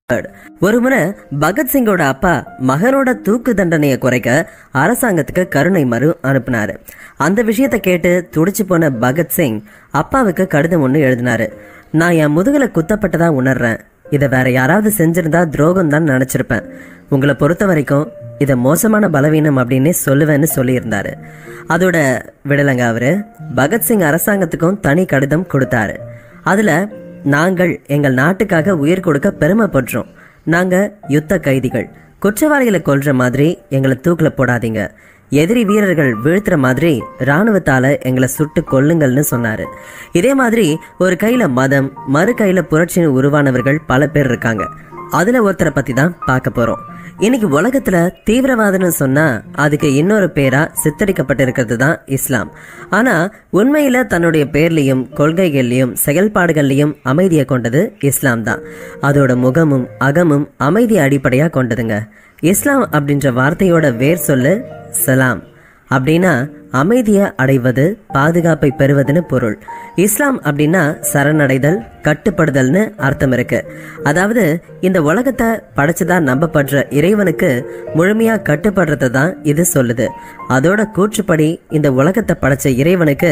ஒருமுறை பகத்சிங்கோட அப்பா மகனோட தூக்கு தண்டனையை குறைக்க அரசாங்கத்துக்கு கருணை மறு அனுப்புனாரு அந்த விஷயத்தை கேட்டு துடிச்சு போன பகத்சிங் அப்பாவுக்கு கடிதம் ஒன்று எழுதினாரு நான் என் முதுகுல குத்தப்பட்டதா உணர்றேன் இதை வேற யாராவது செஞ்சிருந்தா துரோகம் தான் நினைச்சிருப்பேன் உங்களை பொறுத்த வரைக்கும் இதை மோசமான பலவீனம் அப்படின்னே சொல்லுவேன்னு சொல்லியிருந்தாரு அதோட விடலைங்க அவரு பகத்சிங் அரசாங்கத்துக்கும் தனி கடிதம் கொடுத்தாரு அதுல நாங்கள் எங்கள் நாட்டுக்காக உயிர் கொடுக்க பெருமைப்படுறோம் நாங்க யுத்த கைதிகள் குற்றவாளிகளை கொல்ற மாதிரி எங்களை தூக்கில போடாதீங்க எதிரி வீரர்கள் வீழ்த்துற மாதிரி ராணுவத்தால எங்களை சுட்டு கொல்லுங்கள்னு சொன்னாரு இதே மாதிரி ஒரு கையில மதம் மறு கையில புரட்சின்னு உருவானவர்கள் பல பேர் இருக்காங்க அதுல ஒருத்தரை பத்தி தான் பார்க்க போறோம் இன்னைக்கு உலகத்துல தீவிரவாதம்னு சொன்னா அதுக்கு இன்னொரு பேரா சித்தரிக்கப்பட்டிருக்கிறது தான் இஸ்லாம் ஆனா உண்மையில தன்னுடைய பேர்லயும் கொள்கைகள்லயும் செயல்பாடுகள்லயும் அமைதியை கொண்டது இஸ்லாம் தான் அதோட முகமும் அகமும் அமைதி அடிப்படையா கொண்டதுங்க இஸ்லாம் அப்படின்ற வார்த்தையோட வேர் சொல்லு சலாம் அப்படின்னா அமைதியை அடைவது பாதுகாப்பை பெறுவதுன்னு பொருள் இஸ்லாம் அப்படின்னா சரணடைதல் கட்டுப்படுதல்னு அர்த்தம் இருக்கு அதாவது இந்த உலகத்தை படைச்சதா நம்பப்படுற இறைவனுக்கு முழுமையா கட்டுப்படுறத தான் இது சொல்லுது அதோட கூற்றுப்படி இந்த உலகத்தை படைச்ச இறைவனுக்கு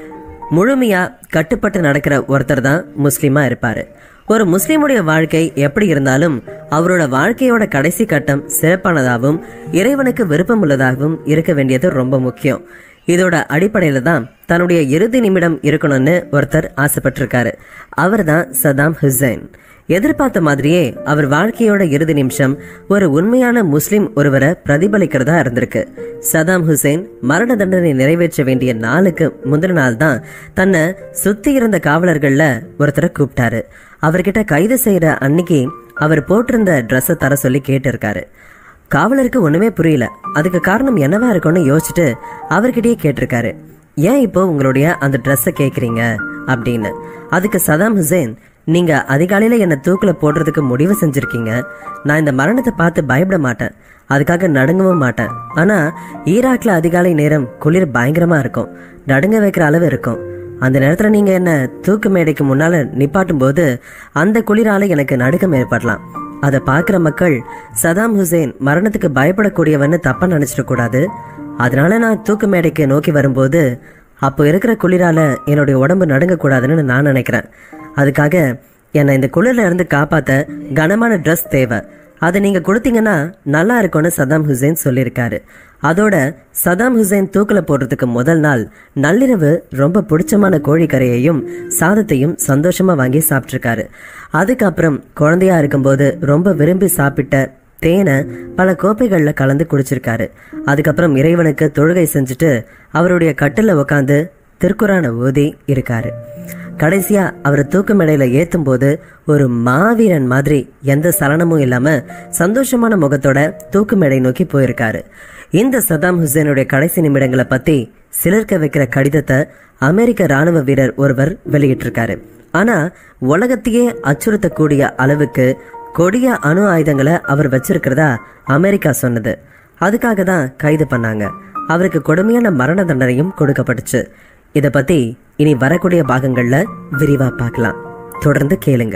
முழுமையா கட்டுப்பட்டு நடக்கிற ஒருத்தர் தான் முஸ்லீமா இருப்பாரு ஒரு முஸ்லீமுடைய வாழ்க்கை எப்படி இருந்தாலும் அவரோட வாழ்க்கையோட கடைசி கட்டம் சிறப்பானதாகவும் இறைவனுக்கு விருப்பமுள்ளதாகவும் இருக்க வேண்டியது ரொம்ப முக்கியம் இதோட அடிப்படையில தான் தன்னுடைய இறுதி நிமிடம் இருக்கணும்னு ஒருத்தர் ஆசைப்பட்டிருக்காரு அவர் தான் சதாம் ஹுசைன் எதிர்பார்த்த மாதிரியே அவர் வாழ்க்கையோட இறுதி நிமிஷம் ஒரு உண்மையான முஸ்லிம் ஒருவரை பிரதிபலிக்கிறதா இருந்திருக்கு சதாம் ஹுசைன் மரண தண்டனை நிறைவேற்ற வேண்டிய நாளுக்கு முந்தின நாள் தான் தன்னை சுத்தி இருந்த காவலர்கள்ல ஒருத்தரை கூப்பிட்டாரு அவர்கிட்ட கைது செய்யற அன்னைக்கு அவர் போட்டிருந்த ட்ரெஸ்ஸை தர சொல்லி கேட்டிருக்காரு காவலருக்கு ஒண்ணுமே புரியல அதுக்கு காரணம் என்னவா இருக்கும்னு யோசிச்சுட்டு அவர்கிட்டயே கேட்டிருக்காரு ஏன் இப்போ உங்களுடைய அந்த ட்ரெஸ்ஸை கேக்குறீங்க அப்படின்னு அதுக்கு சதாம் ஹுசேன் நீங்க அதிகாலையில என்ன தூக்குல போடுறதுக்கு முடிவு செஞ்சிருக்கீங்க நான் இந்த மரணத்தை பார்த்து பயப்பட மாட்டேன் அதுக்காக நடுங்கவும் மாட்டேன் ஆனா ஈராக்ல அதிகாலை நேரம் குளிர் பயங்கரமா இருக்கும் நடுங்க வைக்கிற அளவு இருக்கும் அந்த நேரத்துல நீங்க என்ன தூக்கு மேடைக்கு முன்னால நிப்பாட்டும் போது அந்த குளிரால எனக்கு நடுக்கம் ஏற்படலாம் அதை பார்க்குற மக்கள் சதாம் ஹுசேன் மரணத்துக்கு பயப்படக்கூடியவன்னு தப்பா நினைச்சிட கூடாது அதனால நான் தூக்கு மேடைக்கு நோக்கி வரும்போது அப்போ இருக்கிற குளிரால என்னுடைய உடம்பு நடுங்க கூடாதுன்னு நான் நினைக்கிறேன் அதுக்காக என்னை இந்த குளிர்ல இருந்து காப்பாத்த கனமான ட்ரெஸ் தேவை அதை நீங்க கொடுத்தீங்கன்னா நல்லா இருக்கும்னு சதாம் ஹுசேன் சொல்லியிருக்காரு அதோட சதாம் ஹுசேன் தூக்கில போடுறதுக்கு முதல் நாள் நள்ளிரவு ரொம்ப பிடிச்சமான கோழிக்கரையையும் சாதத்தையும் சந்தோஷமா வாங்கி சாப்பிட்ருக்காரு அதுக்கப்புறம் குழந்தையா இருக்கும்போது ரொம்ப விரும்பி சாப்பிட்ட தேனை பல கோப்பைகள்ல கலந்து குடிச்சிருக்காரு அதுக்கப்புறம் இறைவனுக்கு தொழுகை செஞ்சுட்டு அவருடைய கட்டில உட்காந்து திருக்குறான ஓதி இருக்காரு கடைசியா அவர் தூக்கு மேடையில ஏத்தும் போது ஒரு மாவீரன் மாதிரி எந்த சலனமும் இல்லாம சந்தோஷமான முகத்தோட தூக்கு மேடை நோக்கி போயிருக்காரு இந்த சதாம் ஹுசேனுடைய கடைசி நிமிடங்களை பத்தி சிலர்க்க வைக்கிற கடிதத்தை அமெரிக்க ராணுவ வீரர் ஒருவர் வெளியிட்டிருக்காரு ஆனா உலகத்தையே அச்சுறுத்தக்கூடிய அளவுக்கு கொடிய அணு ஆயுதங்களை அவர் வச்சிருக்கிறதா அமெரிக்கா சொன்னது அதுக்காக தான் கைது பண்ணாங்க அவருக்கு கொடுமையான மரண தண்டனையும் கொடுக்கப்பட்டுச்சு இத பத்தி இனி வரக்கூடிய பாகங்கள்ல விரிவா பார்க்கலாம் தொடர்ந்து கேளுங்க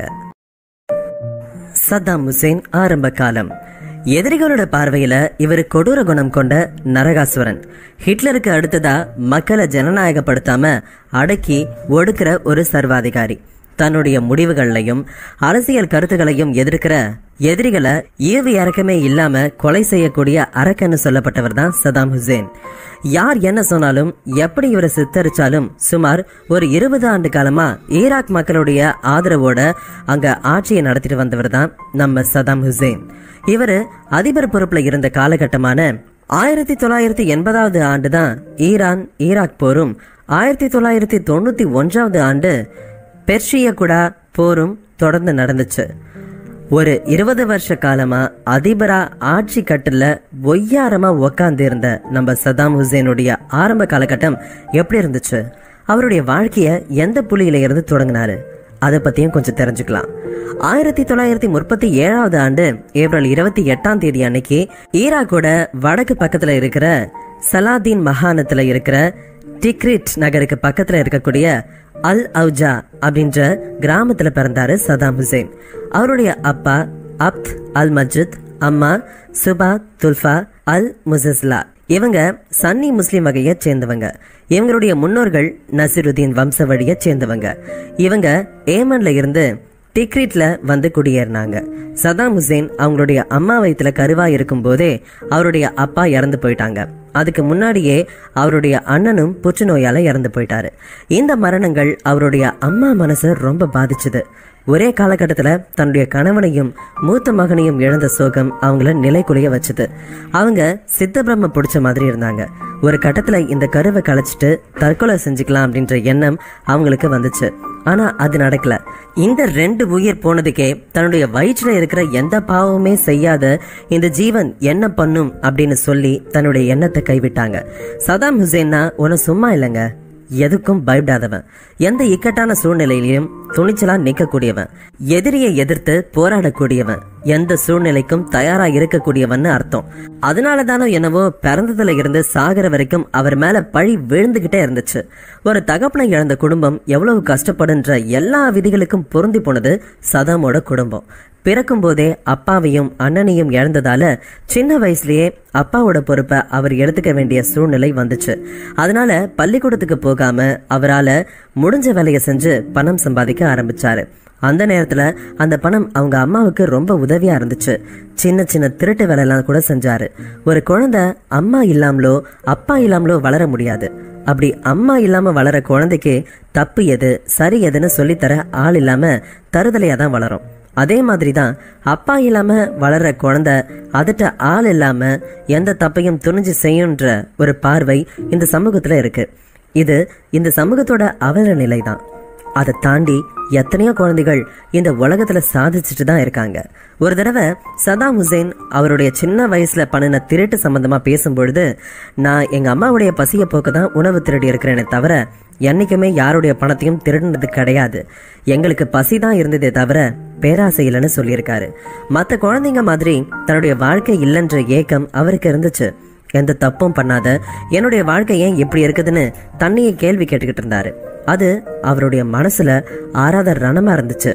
சத்தாம் ஹுசேன் ஆரம்ப காலம் எதிரிகளோட பார்வையில இவர் கொடூர குணம் கொண்ட நரகாசுரன் ஹிட்லருக்கு அடுத்ததா மக்களை ஜனநாயகப்படுத்தாம அடக்கி ஒடுக்கிற ஒரு சர்வாதிகாரி தன்னுடைய முடிவுகளையும் அரசியல் கருத்துக்களையும் எதிர்க்கிற எதிரிகளை ஈவு இறக்கமே இல்லாம கொலை செய்யக்கூடிய அரக்கன்னு சொல்லப்பட்டவர் தான் சதாம் ஹுசேன் யார் என்ன சொன்னாலும் எப்படி இவரை சித்தரிச்சாலும் சுமார் ஒரு இருபது ஆண்டு காலமா ஈராக் மக்களுடைய ஆதரவோட அங்க ஆட்சியை நடத்திட்டு வந்தவர் தான் நம்ம சதாம் ஹுசேன் இவர் அதிபர் பொறுப்புல இருந்த காலகட்டமான ஆயிரத்தி தொள்ளாயிரத்தி எண்பதாவது ஆண்டு தான் ஈரான் ஈராக் போரும் ஆயிரத்தி தொள்ளாயிரத்தி தொண்ணூத்தி ஒன்றாவது ஆண்டு பெர்ஷிய குடா போரும் தொடர்ந்து நடந்துச்சு ஒரு இருபது வருஷ காலமா அதிபரா ஆட்சி கட்டுல ஒய்யாரமா உக்காந்து இருந்த நம்ம சதாம் ஹுசேனுடைய ஆரம்ப காலகட்டம் எப்படி இருந்துச்சு அவருடைய வாழ்க்கைய எந்த புள்ளியில இருந்து தொடங்கினாரு அதை பத்தியும் கொஞ்சம் தெரிஞ்சுக்கலாம் ஆயிரத்தி தொள்ளாயிரத்தி முப்பத்தி ஏழாவது ஆண்டு ஏப்ரல் இருபத்தி எட்டாம் தேதி அன்னைக்கு ஈராக்கோட வடக்கு பக்கத்துல இருக்கிற சலாதீன் மகாணத்துல இருக்கிற டிக்ரிட் நகருக்கு பக்கத்துல இருக்கக்கூடிய அல் அவுஜா அப்படின்ற கிராமத்துல பிறந்தாரு சதாம் ஹுசேன் அவருடைய அப்பா அப்த் அல் மஜித் அம்மா சுபா துல்ஃபா அல் முசஸ்லா இவங்க சன்னி முஸ்லிம் வகையை சேர்ந்தவங்க இவங்களுடைய முன்னோர்கள் நசிருதீன் வம்ச வழியை சேர்ந்தவங்க இவங்க ஏமன்ல இருந்து டிக்ரிட்ல வந்து குடியேறினாங்க சதாம் ஹுசேன் அவங்களுடைய அம்மா வயித்துல கருவா இருக்கும் போதே அவருடைய அப்பா இறந்து போயிட்டாங்க அதுக்கு முன்னாடியே அவருடைய அண்ணனும் புற்றுநோயால இறந்து போயிட்டாரு இந்த மரணங்கள் அவருடைய அம்மா மனசை ரொம்ப பாதிச்சுது ஒரே காலகட்டத்தில் தன்னுடைய கணவனையும் மூத்த மகனையும் இழந்த சோகம் அவங்கள நிலைக்குலைய வச்சுது அவங்க சித்த பிரம்ம பிடிச்ச மாதிரி இருந்தாங்க ஒரு கட்டத்துல இந்த கருவை களைச்சிட்டு தற்கொலை செஞ்சுக்கலாம் அப்படின்ற எண்ணம் அவங்களுக்கு வந்துச்சு ஆனா அது நடக்கல இந்த ரெண்டு உயிர் போனதுக்கே தன்னுடைய வயிற்றுல இருக்கிற எந்த பாவமுமே செய்யாத இந்த ஜீவன் என்ன பண்ணும் அப்படின்னு சொல்லி தன்னுடைய எண்ணத்தை கைவிட்டாங்க சதாம் ஹுசேன்னா உன சும்மா இல்லைங்க எதுக்கும் பயப்படாதவன் எந்த இக்கட்டான சூழ்நிலையிலும் துணிச்சலா நிற்கக்கூடியவன் எதிரியை எதிர்த்து போராடக்கூடியவன் எந்த சூழ்நிலைக்கும் தயாரா இருக்கக்கூடியவன்னு அர்த்தம் அதனால தானோ என்னவோ பிறந்ததுல இருந்து சாகிற வரைக்கும் அவர் மேல பழி விழுந்துகிட்டே இருந்துச்சு ஒரு தகப்பனை இழந்த குடும்பம் எவ்வளவு கஷ்டப்படுன்ற எல்லா விதிகளுக்கும் பொருந்தி போனது சதாமோட குடும்பம் பிறக்கும் போதே அப்பாவையும் அண்ணனையும் இழந்ததால சின்ன வயசுலயே அப்பாவோட பொறுப்பை அவர் எடுத்துக்க வேண்டிய சூழ்நிலை வந்துச்சு அதனால பள்ளிக்கூடத்துக்கு போகாம அவரால முடிஞ்ச வேலையை செஞ்சு பணம் சம்பாதிக்க ஆரம்பிச்சாரு அந்த நேரத்துல அந்த பணம் அவங்க அம்மாவுக்கு ரொம்ப உதவியா இருந்துச்சு சின்ன சின்ன திருட்டு வேலையெல்லாம் கூட செஞ்சாரு ஒரு குழந்தை அம்மா இல்லாமலோ அப்பா இல்லாமலோ வளர முடியாது அப்படி அம்மா இல்லாம வளர குழந்தைக்கு தப்பு எது சரி எதுன்னு சொல்லித்தர ஆள் இல்லாம தருதலையா தான் வளரும் அதே மாதிரி தான் அப்பா இல்லாம வளர்ற குழந்தை அதட்ட ஆள் இல்லாம எந்த தப்பையும் துணிஞ்சு செய்யுன்ற ஒரு பார்வை இந்த சமூகத்துல இருக்கு இது இந்த சமூகத்தோட அவல நிலை தான் அதை தாண்டி எத்தனையோ குழந்தைகள் இந்த உலகத்துல சாதிச்சுட்டு தான் இருக்காங்க ஒரு தடவை சதாம் ஹுசேன் அவருடைய சின்ன வயசுல பண்ணின திருட்டு சம்பந்தமா பேசும்பொழுது நான் எங்க அம்மாவுடைய பசிய போக்க தான் உணவு திருடி இருக்கிறேனே தவிர என்னைக்குமே யாருடைய பணத்தையும் திருடினது கிடையாது எங்களுக்கு பசி தான் இருந்ததே தவிர பேராசை இல்லைன்னு சொல்லியிருக்காரு மற்ற குழந்தைங்க மாதிரி தன்னுடைய வாழ்க்கை இல்லைன்ற ஏக்கம் அவருக்கு இருந்துச்சு எந்த தப்பும் பண்ணாத என்னுடைய வாழ்க்கை ஏன் இப்படி இருக்குதுன்னு தன்னையே கேள்வி கேட்டுக்கிட்டு இருந்தாரு அது அவருடைய மனசுல ஆறாத ரணமா இருந்துச்சு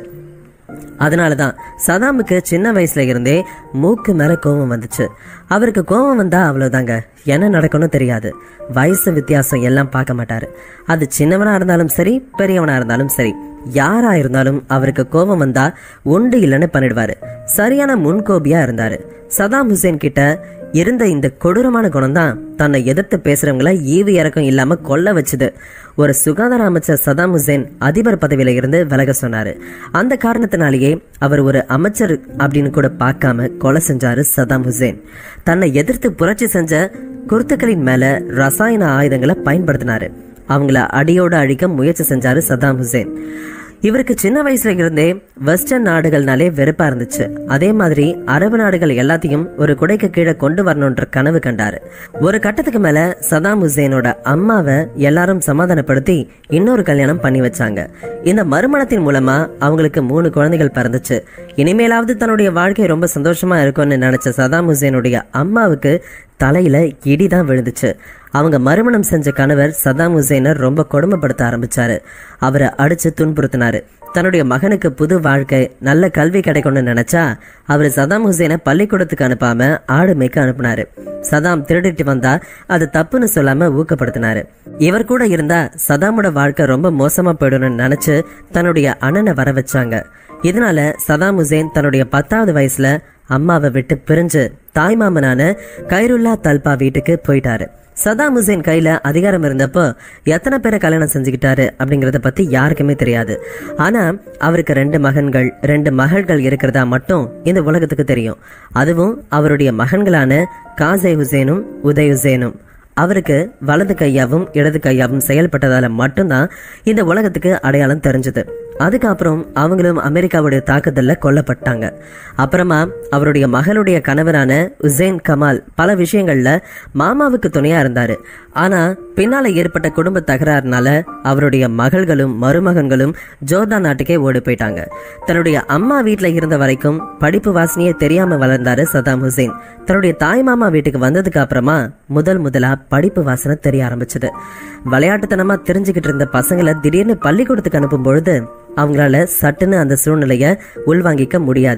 அதனால தான் சதாமுக்கு சின்ன வயசுல இருந்தே மூக்கு மேல கோபம் வந்துச்சு அவருக்கு கோபம் வந்தா அவ்வளவுதாங்க என்ன நடக்கணும் தெரியாது வயசு வித்தியாசம் எல்லாம் பார்க்க மாட்டாரு அது சின்னவனா இருந்தாலும் சரி பெரியவனா இருந்தாலும் சரி யாரா இருந்தாலும் அவருக்கு கோபம் வந்தா உண்டு இல்லைன்னு பண்ணிடுவாரு சரியான முன்கோபியா இருந்தாரு சதாம் ஹுசேன் கிட்ட இருந்த இந்த கொடூரமான குணம் தான் தன்னை எதிர்த்து பேசுறவங்கள ஈவு இறக்கம் இல்லாம கொல்ல வச்சுது ஒரு சுகாதார அமைச்சர் சதாம் ஹுசேன் அதிபர் பதவியில இருந்து விலக சொன்னாரு அந்த காரணத்தினாலேயே அவர் ஒரு அமைச்சர் அப்படின்னு கூட பார்க்காம கொலை செஞ்சாரு சதாம் ஹுசேன் தன்னை எதிர்த்து புரட்சி செஞ்ச குர்த்துக்களின் மேல ரசாயன ஆயுதங்களை பயன்படுத்தினாரு அவங்கள அடியோட அழிக்க முயற்சி செஞ்சாரு சதாம் ஹுசேன் இவருக்கு சின்ன வயசுல இருந்தே வெஸ்டர்ன் நாடுகள்னாலே வெறுப்பா இருந்துச்சு அதே மாதிரி அரபு நாடுகள் எல்லாத்தையும் ஒரு குடைக்கு கீழே கொண்டு வரணும்ன்ற கனவு கண்டாரு ஒரு கட்டத்துக்கு மேல சதாம் ஹுசேனோட அம்மாவை எல்லாரும் சமாதானப்படுத்தி இன்னொரு கல்யாணம் பண்ணி வச்சாங்க இந்த மறுமணத்தின் மூலமா அவங்களுக்கு மூணு குழந்தைகள் பிறந்துச்சு இனிமேலாவது தன்னுடைய வாழ்க்கை ரொம்ப சந்தோஷமா இருக்கும்னு நினைச்ச சதாம் ஹுசேனுடைய அம்மாவுக்கு தலையில இடிதான் விழுந்துச்சு அவங்க மறுமணம் செஞ்ச கணவர் சதாம் ஹுசேனை ரொம்ப கொடுமைப்படுத்த ஆரம்பிச்சாரு அவரை அடிச்சு துன்புறுத்தினாரு தன்னுடைய மகனுக்கு புது வாழ்க்கை நல்ல கல்வி கிடைக்கும்னு நினைச்சா அவர் சதாம் ஹுசேனை பள்ளிக்கூடத்துக்கு அனுப்பாம ஆடு மேய்க்க அனுப்புனாரு சதாம் திருடிட்டு வந்தா அது தப்புன்னு சொல்லாம ஊக்கப்படுத்தினாரு இவர் கூட இருந்தா சதாமோட வாழ்க்கை ரொம்ப மோசமா போயிடும்னு நினைச்சு தன்னுடைய அண்ணனை வர வச்சாங்க இதனால சதாம் ஹுசேன் தன்னுடைய பத்தாவது வயசுல அம்மாவை விட்டு பிரிஞ்சு தாய்மாமனான கைருல்லா தல்பா வீட்டுக்கு போயிட்டாரு சதாம் ஹுசேன் கையில அதிகாரம் இருந்தப்போ எத்தனை பேரை கல்யாணம் செஞ்சுக்கிட்டாரு அப்படிங்கறத பத்தி யாருக்குமே தெரியாது ஆனா அவருக்கு ரெண்டு மகன்கள் ரெண்டு மகள்கள் இருக்கிறதா மட்டும் இந்த உலகத்துக்கு தெரியும் அதுவும் அவருடைய மகன்களான காசே ஹுசேனும் உதய் ஹுசேனும் அவருக்கு வலது கையாவும் இடது கையாவும் செயல்பட்டதால மட்டும்தான் இந்த உலகத்துக்கு அடையாளம் தெரிஞ்சது அதுக்கப்புறம் அவங்களும் அமெரிக்காவுடைய தாக்குதல்ல கொல்லப்பட்டாங்க அப்புறமா அவருடைய மகளுடைய கணவரான உசேன் கமால் பல விஷயங்கள்ல மாமாவுக்கு துணையா இருந்தாரு ஆனா பின்னால ஏற்பட்ட குடும்ப தகராறுனால அவருடைய மகள்களும் மருமகன்களும் ஜோர்தான் நாட்டுக்கே ஓடி போயிட்டாங்க தன்னுடைய அம்மா வீட்ல இருந்த வரைக்கும் படிப்பு வாசனையே தெரியாம வளர்ந்தாரு சதாம் ஹுசேன் தன்னுடைய தாய் மாமா வீட்டுக்கு வந்ததுக்கு அப்புறமா முதல் முதலா படிப்பு வாசனை தெரிய ஆரம்பிச்சது விளையாட்டுத்தனமா தெரிஞ்சுக்கிட்டு இருந்த பசங்களை திடீர்னு பள்ளிக்கூடத்துக்கு அனுப்பும் பொழுது அவங்களால சட்டுன்னு அந்த சூழ்நிலைய உள்வாங்கிக்க முடியாது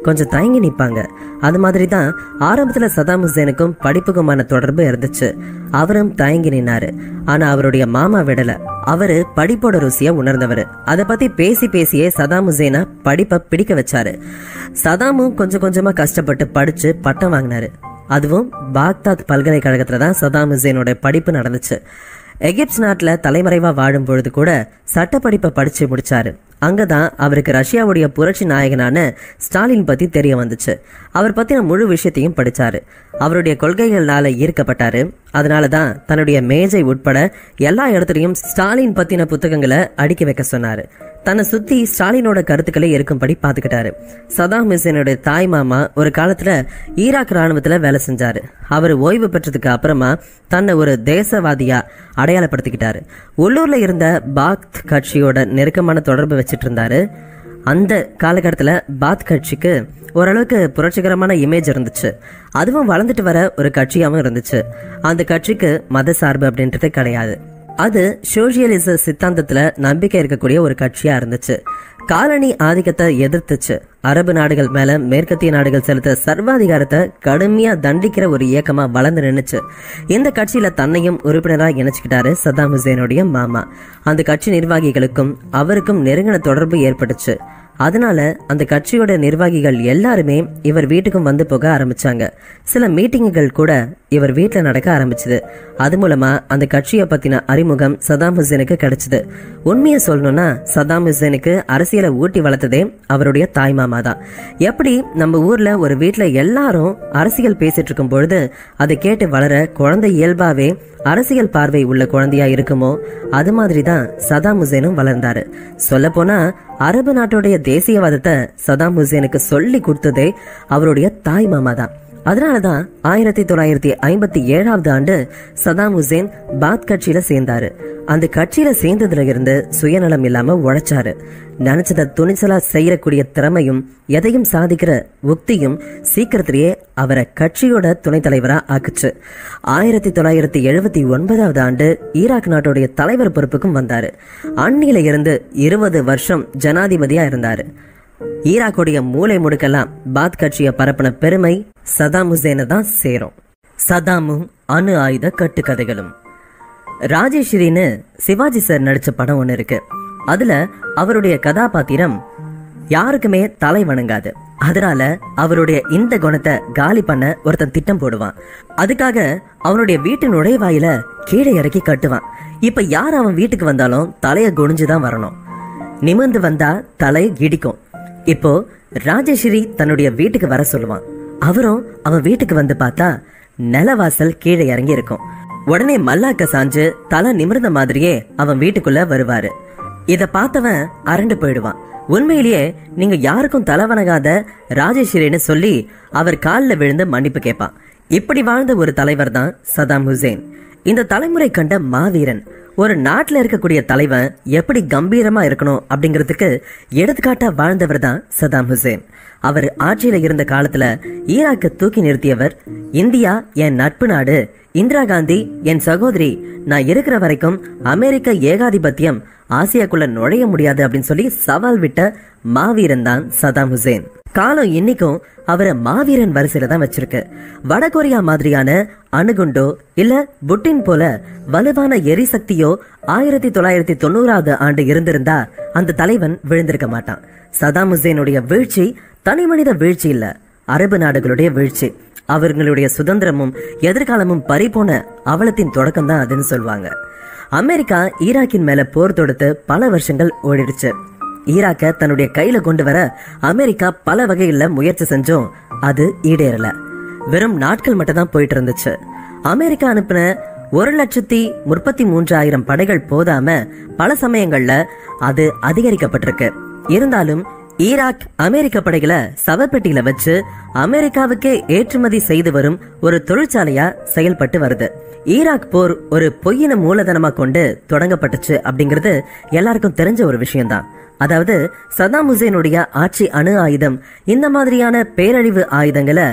கொஞ்சம் தயங்கி நிற்பாங்க அது மாதிரி தான் ஆரம்பத்தில் சதாம் ஹுசேனுக்கும் படிப்புக்குமான தொடர்பு இருந்துச்சு அவரும் தயங்கி நின்னாரு ஆனா அவருடைய மாமா விடல அவரு படிப்போட ருசியை உணர்ந்தவர் அதை பத்தி பேசி பேசியே சதாம் ஹுசேனை படிப்பை பிடிக்க வச்சாரு சதாமும் கொஞ்சம் கொஞ்சமா கஷ்டப்பட்டு படிச்சு பட்டம் வாங்கினாரு அதுவும் பாக்தாத் பல்கலைக்கழகத்துல தான் சதாம் ஹுசேனோட படிப்பு நடந்துச்சு எகிப்ஸ் நாட்டில் தலைமறைவாக வாழும் பொழுது கூட சட்டப்படிப்பை படித்து முடிச்சாரு அங்கே தான் அவருக்கு ரஷ்யாவுடைய புரட்சி நாயகனான ஸ்டாலின் பற்றி தெரிய வந்துச்சு அவர் பற்றின முழு விஷயத்தையும் படித்தார் அவருடைய கொள்கைகளால் ஈர்க்கப்பட்டாரு அதனால தான் தன்னுடைய மேஜை உட்பட எல்லா இடத்துலையும் ஸ்டாலின் பற்றின புத்தகங்களை அடுக்கி வைக்க சொன்னார் தன்னை சுத்தி ஸ்டாலினோட கருத்துக்களை இருக்கும்படி பாத்துக்கிட்டாரு சதாம் ஹுசேனோட தாய் மாமா ஒரு காலத்துல ஈராக் ராணுவத்துல வேலை செஞ்சாரு அவர் ஓய்வு பெற்றதுக்கு அப்புறமா தன்னை ஒரு தேசவாதியா அடையாளப்படுத்திக்கிட்டாரு உள்ளூர்ல இருந்த பாத் கட்சியோட நெருக்கமான தொடர்பு வச்சிட்டு இருந்தாரு அந்த காலகட்டத்தில் பாத் கட்சிக்கு ஓரளவுக்கு புரட்சிகரமான இமேஜ் இருந்துச்சு அதுவும் வளர்ந்துட்டு வர ஒரு கட்சியாகவும் இருந்துச்சு அந்த கட்சிக்கு மத சார்பு அப்படின்றது கிடையாது அது சோசியலிச சித்தாந்தத்துல நம்பிக்கை இருக்கக்கூடிய ஒரு கட்சியா இருந்துச்சு காலனி ஆதிக்கத்தை எதிர்த்துச்சு அரபு நாடுகள் மேல மேற்கத்திய நாடுகள் செலுத்த சர்வாதிகாரத்தை கடுமையா தண்டிக்கிற ஒரு இயக்கமா வளர்ந்து நின்னுச்சு இந்த கட்சியில தன்னையும் உறுப்பினரா இணைச்சுக்கிட்டாரு சதாம் ஹுசேனுடைய மாமா அந்த கட்சி நிர்வாகிகளுக்கும் அவருக்கும் நெருங்கின தொடர்பு ஏற்பட்டுச்சு அதனால அந்த கட்சியோட நிர்வாகிகள் எல்லாருமே இவர் வீட்டுக்கும் வந்து போக ஆரம்பிச்சாங்க சில மீட்டிங்குகள் கூட இவர் வீட்டில் நடக்க ஆரம்பிச்சது அது மூலமா அந்த கட்சியை பத்தின அறிமுகம் சதாம் ஹுசேனுக்கு கிடைச்சது உண்மையை சொல்லணும்னா சதாம் ஹுசேனுக்கு அரசியலை ஊட்டி வளர்த்ததே அவருடைய தாய் மாமா தான் எப்படி நம்ம ஊர்ல ஒரு வீட்ல எல்லாரும் அரசியல் பேசிட்டு இருக்கும் பொழுது அதை கேட்டு வளர குழந்தை இயல்பாவே அரசியல் பார்வை உள்ள குழந்தையா இருக்குமோ அது மாதிரி தான் சதாம் ஹுசேனும் வளர்ந்தாரு சொல்ல போனா அரபு நாட்டுடைய தேசியவாதத்தை சதாம் ஹுசேனுக்கு சொல்லி கொடுத்ததே அவருடைய தாய் மாமா தான் அதனாலதான் ஆயிரத்தி தொள்ளாயிரத்தி ஐம்பத்தி ஏழாவது ஆண்டு சதாம் ஹுசேன் பாத் கட்சியில சேர்ந்தாரு அந்த கட்சியில சேர்ந்ததுல இருந்து சுயநலம் இல்லாம உழைச்சாரு நினைச்சத துணிச்சலா செய்யக்கூடிய திறமையும் எதையும் சாதிக்கிற உக்தியும் சீக்கிரத்திலேயே அவரை கட்சியோட துணைத் தலைவரா ஆக்குச்சு ஆயிரத்தி தொள்ளாயிரத்தி எழுபத்தி ஒன்பதாவது ஆண்டு ஈராக் நாட்டுடைய தலைவர் பொறுப்புக்கும் வந்தாரு அன்னில இருந்து இருபது வருஷம் ஜனாதிபதியா இருந்தாரு ஈராக்குடைய மூளை முடுக்கெல்லாம் பாத் கட்சியை பரப்பின பெருமை சதாம் ஹுசேனை தான் சேரும் சதாமும் அணு ஆயுத கட்டுக்கதைகளும் ராஜேஸ்வரின்னு சிவாஜி சார் நடிச்ச படம் ஒன்று இருக்கு அதுல அவருடைய கதாபாத்திரம் யாருக்குமே தலை வணங்காது அதனால அவருடைய இந்த குணத்தை காலி பண்ண ஒருத்தன் திட்டம் போடுவான் அதுக்காக அவனுடைய வீட்டு நுழைவாயில கீழே இறக்கி கட்டுவான் இப்ப யார் அவன் வீட்டுக்கு வந்தாலும் தலைய குனிஞ்சுதான் வரணும் நிமிர்ந்து வந்தா தலை இடிக்கும் இப்போ ராஜேஸ்வரி தன்னுடைய வீட்டுக்கு வர சொல்லுவான் அவரும் அவன் வீட்டுக்கு வந்து பார்த்தா நிலவாசல் கீழே இறங்கி இருக்கும் உடனே மல்லாக்க சாஞ்சு தலை நிமிர்ந்த மாதிரியே அவன் வீட்டுக்குள்ள வருவாரு இத பார்த்தவன் அரண்டு போயிடுவான் உண்மையிலேயே நீங்க யாருக்கும் தலை வணங்காத ராஜேஸ்வரின்னு சொல்லி அவர் காலில் விழுந்து மன்னிப்பு கேட்பான் இப்படி வாழ்ந்த ஒரு தலைவர் தான் சதாம் ஹுசேன் இந்த தலைமுறை கண்ட மாவீரன் ஒரு நாட்டில் இருக்கக்கூடிய தலைவன் எப்படி கம்பீரமா இருக்கணும் அப்படிங்கிறதுக்கு எடுத்துக்காட்டா வாழ்ந்தவர் தான் சதாம் ஹுசேன் அவர் ஆட்சியில இருந்த காலத்துல ஈராக்கை தூக்கி நிறுத்தியவர் இந்தியா என் நட்பு நாடு இந்திரா காந்தி என் சகோதரி நான் இருக்கிற வரைக்கும் அமெரிக்க ஏகாதிபத்தியம் ஆசியாக்குள்ள நுழைய முடியாது அப்படின்னு சொல்லி சவால் விட்ட மாவீரன் தான் சதாம் ஹுசேன் காலம் இன்னைக்கும் அவரை மாவீரன் வரிசையில தான் வச்சிருக்கு வடகொரியா மாதிரியான அணுகுண்டோ இல்ல புட்டின் போல வலுவான எரிசக்தியோ ஆயிரத்தி தொள்ளாயிரத்தி தொண்ணூறாவது ஆண்டு இருந்திருந்தா அந்த தலைவன் விழுந்திருக்க மாட்டான் சதாம் ஹுசேனுடைய வீழ்ச்சி தனி மனித வீழ்ச்சி இல்ல அரபு நாடுகளுடைய வீழ்ச்சி அவர்களுடைய சுதந்திரமும் எதிர்காலமும் பறிபோன அவலத்தின் தொடக்கம் தான் அதுன்னு சொல்லுவாங்க அமெரிக்கா ஈராக்கின் மேல போர் தொடுத்து பல வருஷங்கள் ஓடிடுச்சு ஈராக்க தன்னுடைய கையில கொண்டு வர அமெரிக்கா பல வகையில முயற்சி செஞ்சும் அது ஈடேறல வெறும் நாட்கள் மட்டும் தான் போயிட்டு இருந்துச்சு அமெரிக்கா அனுப்பின ஒரு லட்சத்தி முப்பத்தி மூன்றாயிரம் படைகள் போதாம பல சமயங்கள்ல அது அதிகரிக்கப்பட்டிருக்கு இருந்தாலும் ஈராக் அமெரிக்க படைகளை சவப்பெட்டியில வச்சு அமெரிக்காவுக்கே ஏற்றுமதி செய்து வரும் ஒரு தொழிற்சாலையா செயல்பட்டு வருது ஈராக் போர் ஒரு பொய்யின மூலதனமா கொண்டு தொடங்கப்பட்டுச்சு அப்படிங்கிறது எல்லாருக்கும் தெரிஞ்ச ஒரு விஷயம்தான் அதாவது சதாம் ஹுசேனுடைய ஆட்சி அணு ஆயுதம் இந்த மாதிரியான பேரழிவு ஆயுதங்களை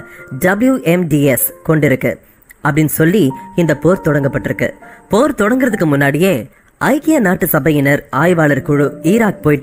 WMDS கொண்டிருக்கு அப்படின்னு சொல்லி இந்த போர் தொடங்கப்பட்டிருக்கு போர் தொடங்குறதுக்கு முன்னாடியே ஐக்கிய நாட்டு சபையினர் ஆய்வாளர் குழு ஈராக் போயிட்டு